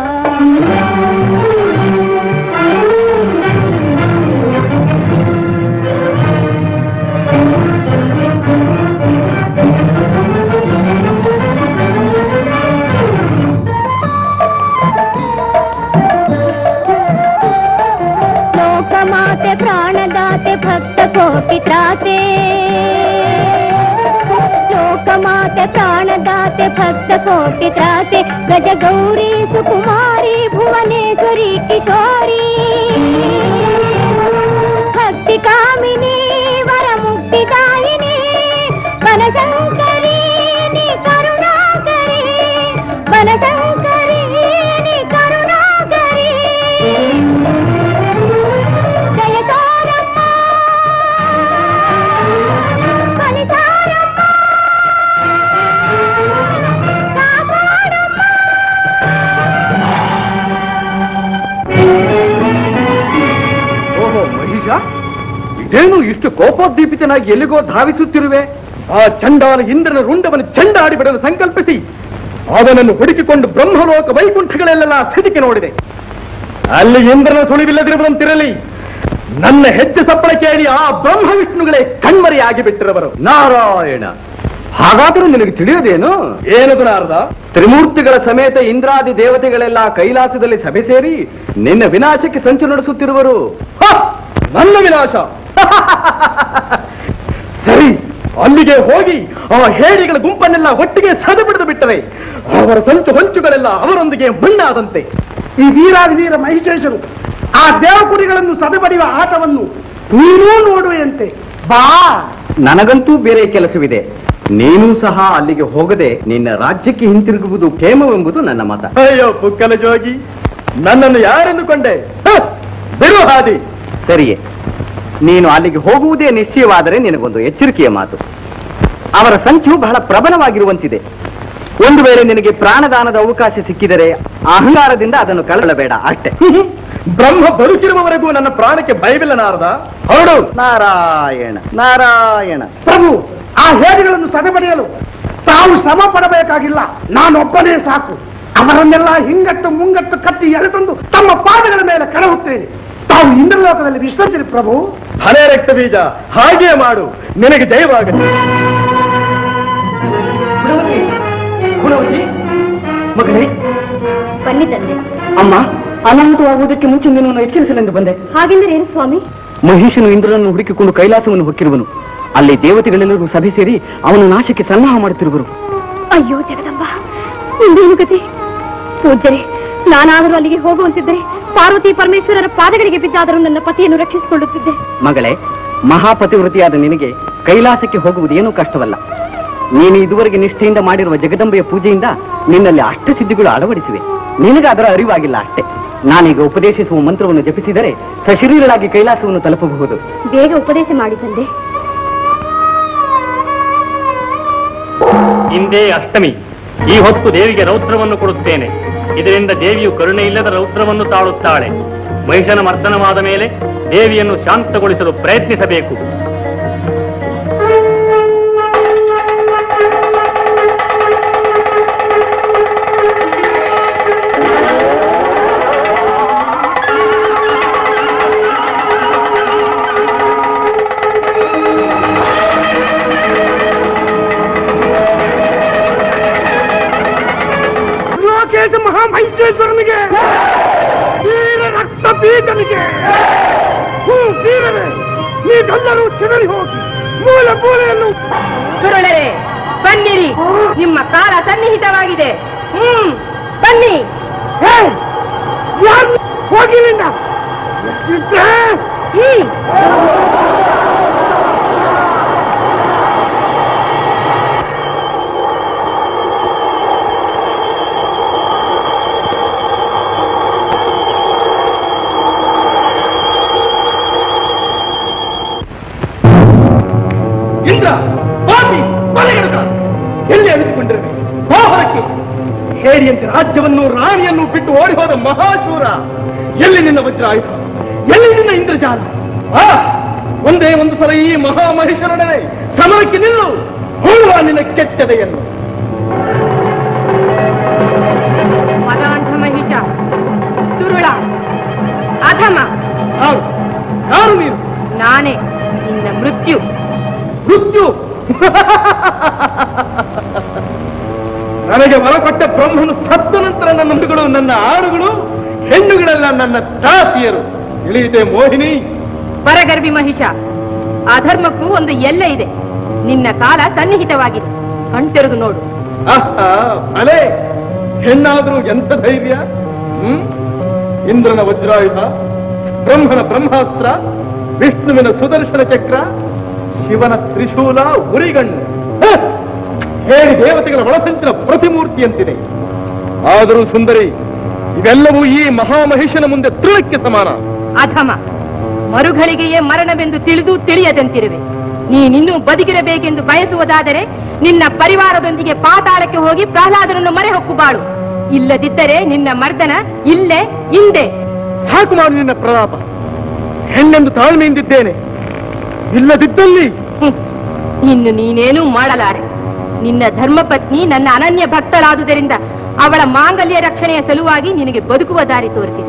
ಲೋಕಮಾತೆ ಪ್ರಾಣದಾತೆ ಭಕ್ತ ಕೋಟಿ ತ್ರಾತೆ ಲೋಕಮಾತೆ ಪ್ರಾಣದಾತೆ ಭಕ್ತ ಕೋಟಿ ತ್ರಾತೆ ಗಜ ಗೌರಿ ಸುಕುಮಾರಿ ಭುವನೇಶ್ವರಿ ಕಿಶೋರಿ ಭಕ್ತಿ ಕಾಮಿನಿ ವರ ಮುಕ್ತಿದಾಯಿನಿ ಬನಶಂಕರಿ ನೀ ಕರುಣಾಕರಿ ಬನಶಂಕರಿ ನೀ ಕರುಣಾಕರಿ ಜಯ ತೋರಮ್ಮ ಬಲಿತಾರಮ್ಮ ಕಾಪಾಡಮ್ಮ ಓಹೋ ಮಹಿಷ ಇದೇನು ಇಷ್ಟು ಕೋಪೋದ್ದೀಪಿತನಾಗಿ ಎಲ್ಲಿಗೋ ಧಾವಿಸುತ್ತಿರುವೆ ಆ ಚಂಡಾಲ ಇಂದ್ರನ ರುಂಡವನ್ನು ಚೆಂಡಾಡಿ ಬಿಡಲು ಸಂಕಲ್ಪಿಸಿ ಅವನನ್ನು ಹುಡುಕಿಕೊಂಡು ಬ್ರಹ್ಮಲೋಕ ವೈಕುಂಠಗಳೆಲ್ಲ ಸ್ಥಿತಿಗೆ ನೋಡಿದೆ ಅಲ್ಲಿ ಇಂದ್ರನ ಸುಳಿವಿಲ್ಲದಿರುವಂತಿರಲಿ ನನ್ನ ಹೆಜ್ಜೆ ಸಪ್ಪಳ ಕೇಳಿ ಆ ಬ್ರಹ್ಮ ವಿಷ್ಣುಗಳೇ ಕಣ್ಮರೆಯಾಗಿ ಬಿಟ್ಟಿರುವರು ನಾರಾಯಣ ಹಾಗಾದರೂ ನಿನಗೆ ತಿಳಿಯೋದೇನು ಏನದು ನಾರದ ತ್ರಿಮೂರ್ತಿಗಳ ಸಮೇತ ಇಂದ್ರಾದಿ ದೇವತೆಗಳೆಲ್ಲ ಕೈಲಾಸದಲ್ಲಿ ಸಭೆ ಸೇರಿ ನಿನ್ನ ವಿನಾಶಕ್ಕೆ ಸಂಚು ನಡೆಸುತ್ತಿರುವರು ಹ! ನನ್ನ ವಿನಾಶ ಸರಿ ಅಲ್ಲಿಗೆ ಹೋಗಿ ಆ ಹೇಡಿಗಳ ಗುಂಪನ್ನೆಲ್ಲ ಒಟ್ಟಿಗೆ ಸದೆ ಬಿಡಿದು ಬಿಟ್ಟರೆ ಅವರ ಸಂಚು ಹೊಂಚುಗಳೆಲ್ಲ ಅವರೊಂದಿಗೆ ಮಣ್ಣಾದಂತೆ ಈ ವೀರಾದಿ ವೀರ ಮಹಿಷೇಶರು ಆ ದೇವಕುರಿಗಳನ್ನು ಸದೆಬಡಿಯುವ ಆಟವನ್ನು ನೀನೂ ನೋಡುವೆಯಂತೆ ಬಾ ನನಗಂತೂ ಬೇರೆ ಕೆಲಸವಿದೆ ನೀನೂ ಸಹ ಅಲ್ಲಿಗೆ ಹೋಗದೆ ನಿನ್ನ ರಾಜ್ಯಕ್ಕೆ ಹಿಂತಿರುಗುವುದು ಕ್ಷೇಮವೆಂಬುದು ನನ್ನ ಮತ ಅಯ್ಯೋ ಪುಕ್ಕಲ ಜೋಗಿ ನನ್ನನ್ನು ಯಾರೆಂದುಕೊಂಡೆ ಹ! ಬಿರು ಹಾದಿ ಸರಿಯೇ ನೀನು ಅಲ್ಲಿಗೆ ಹೋಗುವುದೇ ನಿಶ್ಚಯವಾದರೆ ನಿನಗೊಂದು ಎಚ್ಚರಿಕೆಯ ಮಾತು ಅವರ ಸಂಖ್ಯು ಬಹಳ ಪ್ರಬಲವಾಗಿರುವಂತಿದೆ ಒಂದು ವೇಳೆ ನಿನಗೆ ಪ್ರಾಣದಾನದ ಅವಕಾಶ ಸಿಕ್ಕಿದರೆ ಅಹಂಕಾರದಿಂದ ಅದನ್ನು ಕಳಬೇಡ ಅಷ್ಟೇ ಬ್ರಹ್ಮ ಬದುಕಿರುವವರೆಗೂ ನನ್ನ ಪ್ರಾಣಕ್ಕೆ ಭಯವಿಲ್ಲ ನಾರದ ಹೊರಡು ನಾರಾಯಣ ನಾರಾಯಣ ಪ್ರಭು ಆ ಹೇಡಿಗಳನ್ನು ಸದೆಬಡಿಯಲು ತಾವು ಶ್ರಮ ಪಡಬೇಕಾಗಿಲ್ಲ ನಾನೊಬ್ಬನೇ ಸಾಕು ಅವರನ್ನೆಲ್ಲ ಹಿಂಗಟ್ಟು ಮುಂಗಟ್ಟು ಕಟ್ಟಿ ಎಳೆತಂದು ತಮ್ಮ ಪಾದಗಳ ಮೇಲೆ ಕಳಹುತ್ತೇನೆ ತಾವು ಇಂದ್ರಲೋಕದಲ್ಲಿ ವಿಶ್ರಮಿಸಿರಿ ಪ್ರಭು ಹಳೆ ರಕ್ತ ಬೀಜ ಹಾಗೆ ಮಾಡು ನಿನಗೆ ಜಯವಾಗಲಿ ಮಗನೇ ಬನ್ನಿ ತಂದೆ ಅಮ್ಮ ಅನಾಹುತವಾಗುವುದಕ್ಕೆ ಮುಂಚೆ ನಿನ್ನನ್ನು ಎಚ್ಚರಿಸಲೆಂದು ಬಂದೆ ಹಾಗೆಂದರೆ ಏನು ಸ್ವಾಮಿ ಮಹಿಷನು ಇಂದ್ರನನ್ನು ಹುಡುಕಿಕೊಂಡು ಕೈಲಾಸವನ್ನು ಹೊಕ್ಕಿರುವನು ಅಲ್ಲಿ ದೇವತೆಗಳೆಲ್ಲರೂ ಸಭೆ ಸೇರಿ ಅವನ ನಾಶಕ್ಕೆ ಸನ್ನಾಹ ಮಾಡುತ್ತಿರುವರು ಅಯ್ಯೋ ಜಗದಂಬ ಇಂದೇನು ಗತಿ ಪೂಜ್ಯರೇ ನಾನಾದರೂ ಅಲ್ಲಿಗೆ ಹೋಗುವಂತಿದ್ದರೆ ಪಾರ್ವತಿ ಪರಮೇಶ್ವರರ ಪಾದಗಳಿಗೆ ಬಿದ್ದಾದರೂ ನನ್ನ ಪತಿಯನ್ನು ರಕ್ಷಿಸಿಕೊಳ್ಳುತ್ತಿದ್ದೆ ಮಗಳೇ ಮಹಾಪತಿವೃತಿಯಾದ ನಿನಗೆ ಕೈಲಾಸಕ್ಕೆ ಹೋಗುವುದೇನೂ ಕಷ್ಟವಲ್ಲ ನೀನು ಇದುವರೆಗೆ ನಿಷ್ಠೆಯಿಂದ ಮಾಡಿರುವ ಜಗದಂಬೆಯ ಪೂಜೆಯಿಂದ ನಿನ್ನಲ್ಲಿ ಅಷ್ಟಸಿದ್ಧಿಗಳು ಅಳವಡಿಸಿವೆ ನಿನಗೆ ಅದರ ಅರಿವಾಗಿಲ್ಲ ಅಷ್ಟೇ ನಾನೀಗ ಉಪದೇಶಿಸುವ ಮಂತ್ರವನ್ನು ಜಪಿಸಿದರೆ ಸಶರೀರಳಾಗಿ ಕೈಲಾಸವನ್ನು ತಲುಪಬಹುದು ಬೇಗ ಉಪದೇಶ ಮಾಡಿ ತಂದೆ ಇಂದೇ ಅಷ್ಟಮಿ ಈ ಹೊತ್ತು ದೇವಿಗೆ ರೌದ್ರವನ್ನು ಕೊಡುತ್ತೇನೆ ಇದರಿಂದ ದೇವಿಯು ಕರುಣೆ ಇಲ್ಲದ ರೌದ್ರವನ್ನು ತಾಳುತ್ತಾಳೆ ಮಹಿಷನ ಮರ್ದನವಾದ ಮೇಲೆ ದೇವಿಯನ್ನು ಶಾಂತಗೊಳಿಸಲು ಪ್ರಯತ್ನಿಸಬೇಕು ಮಹೇಶ್ವರನಿಗೆ ವೀರ ರಕ್ತ ಬೀಜನಿಗೆ ಹೂ ವೀರವೇ ನೀವೆಲ್ಲರೂ ಚಿದರಿ ಹೋಗಿ ಮೂಲ ಮೂಲೆಯನ್ನು ಸುರುಳರೆ ಬನ್ನಿರಿ ನಿಮ್ಮ ಕಾಲ ಸನ್ನಿಹಿತವಾಗಿದೆ ಹ್ಮ್ ಬನ್ನಿ ಹೇ! ಯಾರು ಹೋಗಿಲಿಂದ ಎಷ್ಟಿದ್ರೆ ಹ್ಮ್ ಇಂದ್ರ ಪಾಪಿ ಕೊಲೆಗಡಕ ಎಲ್ಲಿ ಅಳಿದುಕೊಂಡಿರಲಿ ಮೋಹನಕ್ಕೆ ಹೇರಿಯಂತೆ ರಾಜ್ಯವನ್ನು ರಾಣಿಯನ್ನು ಬಿಟ್ಟು ಓಡಿ ಹೋದ ಮಹಾಶೂರ ಎಲ್ಲಿ ನಿನ್ನ ವಜ್ರಾಯುಧ ಎಲ್ಲಿ ನಿನ್ನ ಇಂದ್ರಜಾಲ ಆ ಒಂದೇ ಒಂದು ಸಲ ಈ ಮಹಾಮಹೇಶ್ವರನೇ ಸಮರಕ್ಕೆ ನಿಲ್ಲು ಹೋಳುವ ನಿನ್ನ ಕೆಚ್ಚದೆಯನ್ನು ಮದಾಂಧ ಮಹಿಷ ಸುರುಳ ಅಧಮ ಯಾರು ಯಾರು ನೀನು ನಾನೇ ನಿನ್ನ ಮೃತ್ಯು ಮೃತ್ಯು ನನಗೆ ಒಳಪಟ್ಟ ಬ್ರಹ್ಮನು ಸತ್ತ ನಂತರ ನನ್ನ ಮೃಗಗಳು ನನ್ನ ಆಡುಗಳು ಹೆಣ್ಣುಗಳೆಲ್ಲ ನನ್ನ ದಾಸಿಯರು ತಿಳಿಯಿತೆ ಮೋಹಿನಿ ಪರಗರ್ಭಿ ಮಹಿಷ ಅಧರ್ಮಕ್ಕೂ ಒಂದು ಎಲ್ಲೆ ಇದೆ ನಿನ್ನ ಕಾಲ ಸನ್ನಿಹಿತವಾಗಿದೆ ಕಣ್ತೆರೆದು ನೋಡು ಆಹಾ ಅಲೆ ಹೆಣ್ಣಾದ್ರೂ ಎಂಥ ಧೈರ್ಯ ಹ್ಮ್ ಇಂದ್ರನ ವಜ್ರಾಯುಧ ಬ್ರಹ್ಮನ ಬ್ರಹ್ಮಾಸ್ತ್ರ ವಿಷ್ಣುವಿನ ಸುದರ್ಶನ ಚಕ್ರ ಶಿವನ ತ್ರಿಶೂಲ ಉರಿಗಣ್ಣು ಹ! ಹೇಳಿ ದೇವತೆಗಳ ಒಳಸಂಚಿನ ಪ್ರತಿಮೂರ್ತಿಯಂತಿದೆ ಆದರೂ ಸುಂದರಿ ಇವೆಲ್ಲವೂ ಈ ಮಹಾಮಹಿಷನ ಮುಂದೆ ತೃಣಕ್ಕೆ ಸಮಾನ ಅಧಮ ಮರುಗಳಿಗೆಯೇ ಮರಣವೆಂದು ತಿಳಿದು ತಿಳಿಯದಂತಿರುವೆ ನೀನಿನ್ನೂ ಬದುಕಿರಬೇಕೆಂದು ಬಯಸುವುದಾದರೆ ನಿನ್ನ ಪರಿವಾರದೊಂದಿಗೆ ಪಾತಾಳಕ್ಕೆ ಹೋಗಿ ಪ್ರಹ್ಲಾದನನ್ನು ಮರೆ ಹೊಕ್ಕು ಬಾಳು ಇಲ್ಲದಿದ್ದರೆ ನಿನ್ನ ಮರ್ದನ ಇಲ್ಲೇ ಹಿಂದೆ ಸಾಕು ಮಾಡು ನಿನ್ನ ಪ್ರಲಾಪ ಹೆಣ್ಣೆಂದು ತಾಳ್ಮೆಯಿಂದಿದ್ದೇನೆ ಇಲ್ಲದಿದ್ದಲ್ಲಿ ಹ್ಮ್. ಇನ್ನು ನೀನೇನೂ ಮಾಡಲಾರೆ ನಿನ್ನ ಧರ್ಮಪತ್ನಿ ನನ್ನ ಅನನ್ಯ ಭಕ್ತಳಾದುದರಿಂದ ಅವಳ ಮಾಂಗಲ್ಯ ರಕ್ಷಣೆಯ ಸಲುವಾಗಿ ನಿನಗೆ ಬದುಕುವ ದಾರಿ ತೋರಿಸಿದೆ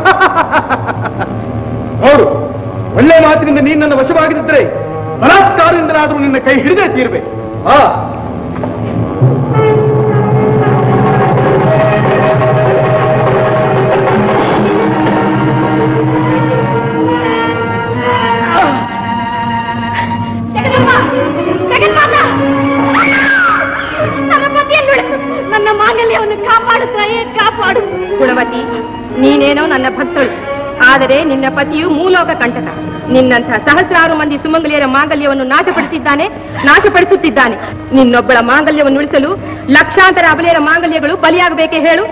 ನೋಡು ಒಳ್ಳೆ ಮಾತಿನಿಂದ ನೀನು ನನ್ನ ವಶವಾಗಿದ್ದರೆ ಬಲಾತ್ಕಾರದಿಂದಲಾದರೂ ನಿನ್ನ ಕೈ ಹಿಡಿದೇ ತೀರ್ಬೇಕು ಆ ನನ್ನ ಮಾಂಗಲ್ಯವನ್ನು ಕಾಪಾಡು ತಾಯೇ ಕಾಪಾಡು ಗುಣವತಿ ನೀನೇನೋ ನನ್ನ ಭಕ್ತಳು ಆದರೆ ನಿನ್ನ ಪತಿಯು ಮೂಲೋಕ ಕಂಟಕ ನಿನ್ನಂಥ ಸಹಸ್ರಾರು ಮಂದಿ ಸುಮಂಗಲಿಯರ ಮಾಂಗಲ್ಯವನ್ನು ನಾಶಪಡಿಸಿದ್ದಾನೆ ನಾಶಪಡಿಸುತ್ತಿದ್ದಾನೆ ನಿನ್ನೊಬ್ಬಳ ಮಾಂಗಲ್ಯವನ್ನು ಉಳಿಸಲು ಲಕ್ಷಾಂತರ ಅಬಲೆಯರ ಮಾಂಗಲ್ಯಗಳು ಬಲಿಯಾಗಬೇಕೆ ಹೇಳು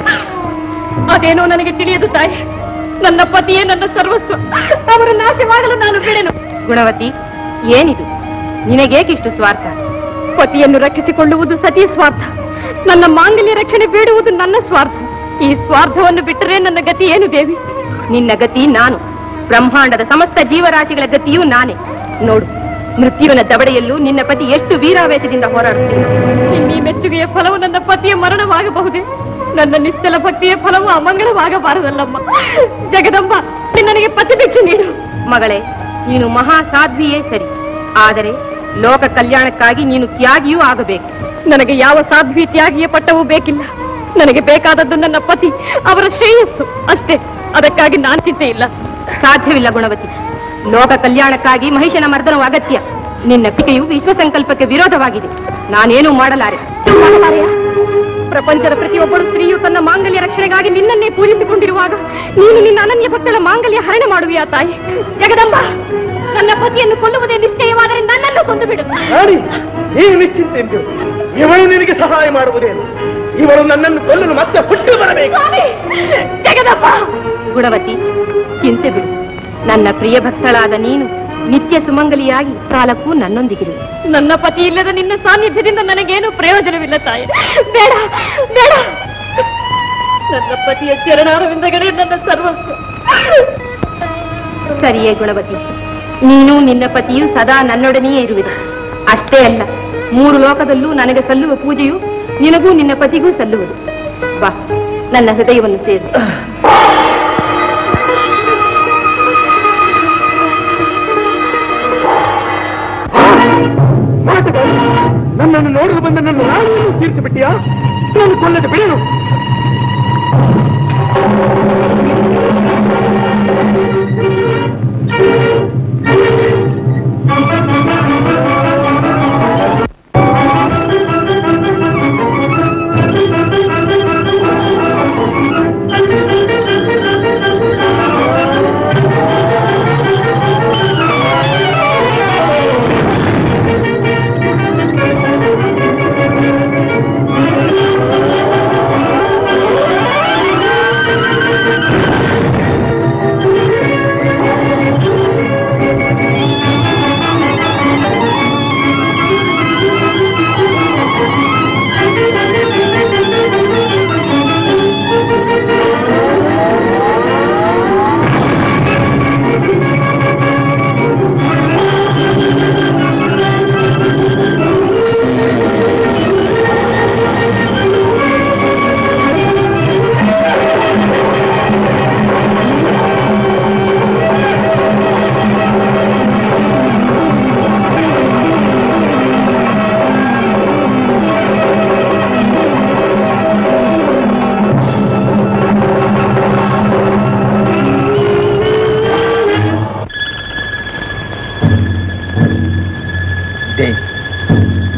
ಅದೇನೋ ನನಗೆ ತಿಳಿಯದು ತಾಯಿ ನನ್ನ ಪತಿಯೇ ನನ್ನ ಸರ್ವಸ್ವ ಅವರ ನಾಶವಾಗಲು ನಾನು ಬಿಡೆನು ಗುಣವತಿ ಏನಿದು ನಿನಗೇಕಿಷ್ಟು ಸ್ವಾರ್ಥ ಪತಿಯನ್ನು ರಕ್ಷಿಸಿಕೊಳ್ಳುವುದು ಸತಿ ಸ್ವಾರ್ಥ ನನ್ನ ಮಾಂಗಲ್ಯ ರಕ್ಷಣೆ ಬೇಡುವುದು ನನ್ನ ಸ್ವಾರ್ಥ ಈ ಸ್ವಾರ್ಥವನ್ನು ಬಿಟ್ಟರೆ ನನ್ನ ಗತಿ ಏನು ದೇವಿ ನಿನ್ನ ಗತಿ ನಾನು ಬ್ರಹ್ಮಾಂಡದ ಸಮಸ್ತ ಜೀವರಾಶಿಗಳ ಗತಿಯೂ ನಾನೇ ನೋಡು ಮೃತ್ಯುವಿನ ದವಡೆಯಲ್ಲೂ ನಿನ್ನ ಪತಿ ಎಷ್ಟು ವೀರಾವೇಶದಿಂದ ಹೋರಾಡುತ್ತಿದ್ದಾನೆ ಇನ್ನೀ ಮೆಚ್ಚುಗೆಯ ಫಲವು ನನ್ನ ಪತಿಯ ಮರಣವಾಗಬಹುದೇ ನನ್ನ ನಿಶ್ಚಲ ಭಕ್ತಿಯ ಫಲವು ಅಮಂಗಳವಾಗಬಾರದಲ್ಲಮ್ಮ ಜಗದಂಬ ನೀ ನನಗೆ ಪತಿ ಭಿಕ್ಷೆ ನೀಡು ಮಗಳೇ ನೀನು ಮಹಾ ಸಾಧ್ವಿಯೇ ಸರಿ ಆದರೆ ಲೋಕ ಕಲ್ಯಾಣಕ್ಕಾಗಿ ನೀನು ತ್ಯಾಗಿಯೂ ಆಗಬೇಕು ನನಗೆ ಯಾವ ಸಾಧ್ವಿ ತ್ಯಾಗಿಯ ಪಟ್ಟವೂ ಬೇಕಿಲ್ಲ ನನಗೆ ಬೇಕಾದದ್ದು ನನ್ನ ಪತಿ ಅವರ ಶ್ರೇಯಸ್ಸು ಅಷ್ಟೇ ಅದಕ್ಕಾಗಿ ನಾನ್ ಚಿಂತೆ ಇಲ್ಲ ಸಾಧ್ಯವಿಲ್ಲ ಗುಣವತಿ ಲೋಕ ಕಲ್ಯಾಣಕ್ಕಾಗಿ ಮಹಿಷನ ಮರ್ದನವು ಅಗತ್ಯ ನಿನ್ನ ಕೃತಿಯು ವಿಶ್ವಸಂಕಲ್ಪಕ್ಕೆ ವಿರೋಧವಾಗಿದೆ ನಾನೇನು ಮಾಡಲಾರೆ ಪ್ರಪಂಚದ ಪ್ರತಿಯೊಬ್ಬಳು ಸ್ತ್ರೀಯು ತನ್ನ ಮಾಂಗಲ್ಯ ರಕ್ಷಣೆಗಾಗಿ ನಿನ್ನನ್ನೇ ಪೂಜಿಸಿಕೊಂಡಿರುವಾಗ ನೀನು ನಿನ್ನ ಅನನ್ಯ ಭಕ್ತಳ ಮಾಂಗಲ್ಯ ಹರಣೆ ಮಾಡುವಿಯಾ ತಾಯಿ ಜಗದಂಬ ನನ್ನ ಪತಿಯನ್ನು ಕೊಲ್ಲುವುದೇ ನಿಶ್ಚಯವಾದರೆ ನನ್ನನ್ನು ಕೊಂದು ಬಿಡು ರಾಣಿ ಈ ನಿಶ್ಚಿಂತೆ ಎಂದಿರು. ಇವಳು ನಿನಗೆ ಸಹಾಯ ಮಾಡುವುದೇನು ಇವಳು ನನ್ನನ್ನು ಕೊಲ್ಲಲು ಮತ್ತೆ ಹುಟ್ಟು ಬರಬೇಕು ಸ್ವಾಮಿ ಜಗದಂಬ ಗುಣವತಿ ಚಿಂತೆ ಬಿಡು ನನ್ನ ಪ್ರಿಯ ಭಕ್ತಳಾದ ನೀನು ನಿತ್ಯ ಸುಮಂಗಲಿಯಾಗಿ ಕಾಲಕ್ಕೂ ನನ್ನೊಂದಿಗಿರು ನನ್ನ ಪತಿ ಇಲ್ಲದ ನಿನ್ನ ಸಾನ್ನಿಧ್ಯದಿಂದ ನನಗೇನು ಪ್ರಯೋಜನವಿಲ್ಲ ತಾಯಿ ಬೇಡ ಬೇಡ ನನ್ನ ಪತಿಯ ಚರಣಾರವಿಂದಗಳೇ ನನ್ನ ಸರ್ವಸ್ವ ಸರಿಯೇ ಗುಣವತಿ ನೀನು ನಿನ್ನ ಪತಿಯು ಸದಾ ನನ್ನೊಡನೆಯೇ ಇರುವಿರು ಅಷ್ಟೇ ಅಲ್ಲ ಮೂರು ಲೋಕದಲ್ಲೂ ನನಗೆ ಸಲ್ಲುವ ಪೂಜೆಯು ನಿನಗೂ ನಿನ್ನ ಪತಿಗೂ ಸಲ್ಲುವುದು ಬಾ ನನ್ನ ಹೃದಯವನ್ನು ಸೇರು ಮಾತುಗಾರ ನನ್ನನ್ನು ನೋಡಲು ಬಂದ ನನ್ನ ರಾಣಿಯನ್ನು ತೀರಿಸಿಬಿಟ್ಟಿಯಾ ನಾನು ಕೊಲ್ಲದೆ ಬಿಡನು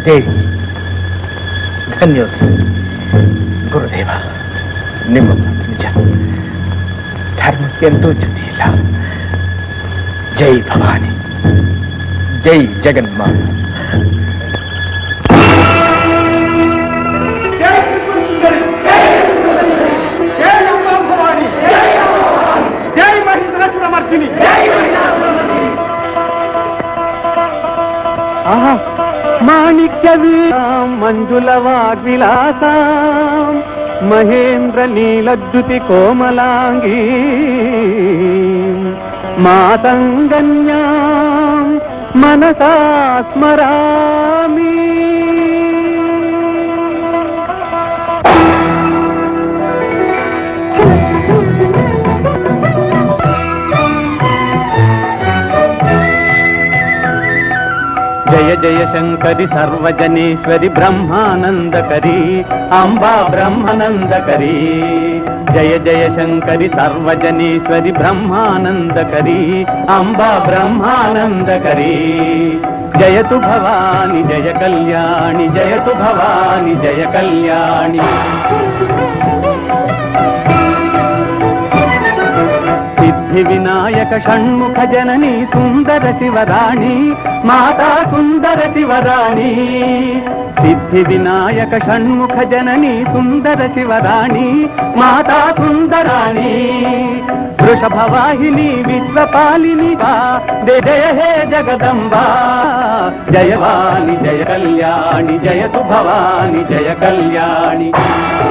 ಹೇಳಿ ಧನ್ಯೋಸ್ ಗುರುದೇವ ನಿಮ್ಮ ಮಾತು ನಿಜ ಧರ್ಮಕ್ಕೆ ಎಂದೂ ಚ್ಯುತಿ ಇಲ್ಲ ಜೈ ಭವಾನಿ ಜೈ ಜಗನ್ಮಾತ ಜೈ ಮಹೇಂದ್ರ ಸಮರ್ಥಿನಿ ಮಾಣಿಕ್ಯವೀರ ಮಂಜುಲವಾಗ್ವಿಲಾಸ ಮಹೇಂದ್ರ ನೀಲದ್ಯುತಿ ಕೋಮಲಾಂಗೀ ಮಾತಂಗನ್ಯಾ ಮನಸಾ ಸ್ಮರಾಮಿ ಜಯ ಜಯ ಶಂಕರಿ ಸರ್ವಜನೇಶ್ವರಿ ಬ್ರಹ್ಮಾನಂದಕರಿ ಅಂಬಾ ಬ್ರಹ್ಮಾನಂದಕರಿ ಜಯ ಜಯ ಶಂಕರಿ ಸರ್ವಜನೇಶ್ವರಿ ಬ್ರಹ್ಮಾನಂದಕರಿ ಅಂಬಾ ಬ್ರಹ್ಮಾನಂದಕರಿ ಜಯತು ಭವಾನಿ ಜಯ ಕಲ್ಯಾಣಿ ಜಯತು ಭವಾನಿ ಜಯ ಕಲ್ಯಾಣಿ ಸಿದ್ಧಿ ವಿನಾಯಕ ಷಣ್ಮುಖ ಜನನಿ ಸುಂದರ ಶಿವರಾಣಿ ಮಾತಾ ಸುಂದರ ಶಿವರಾಣಿ ಸಿದ್ಧಿ ವಿನಾಯಕ ಷಣ್ಮುಖ ಜನನಿ ಸುಂದರ ಶಿವರಾಣಿ ಮಾತಾ ಸುಂದರಾಣಿ ವೃಷಭವಾಹಿನಿ ವಿಶ್ವಪಾಲಿನಿ ಬಾ ಜಯ ಜಯ ಹೇ ಜಗದಂಬಾ ಜಯವಾಣಿ ಜಯ ಕಲ್ಯಾಣಿ ಜಯತು ಭವಾನಿ ಜಯ ಕಲ್ಯಾಣಿ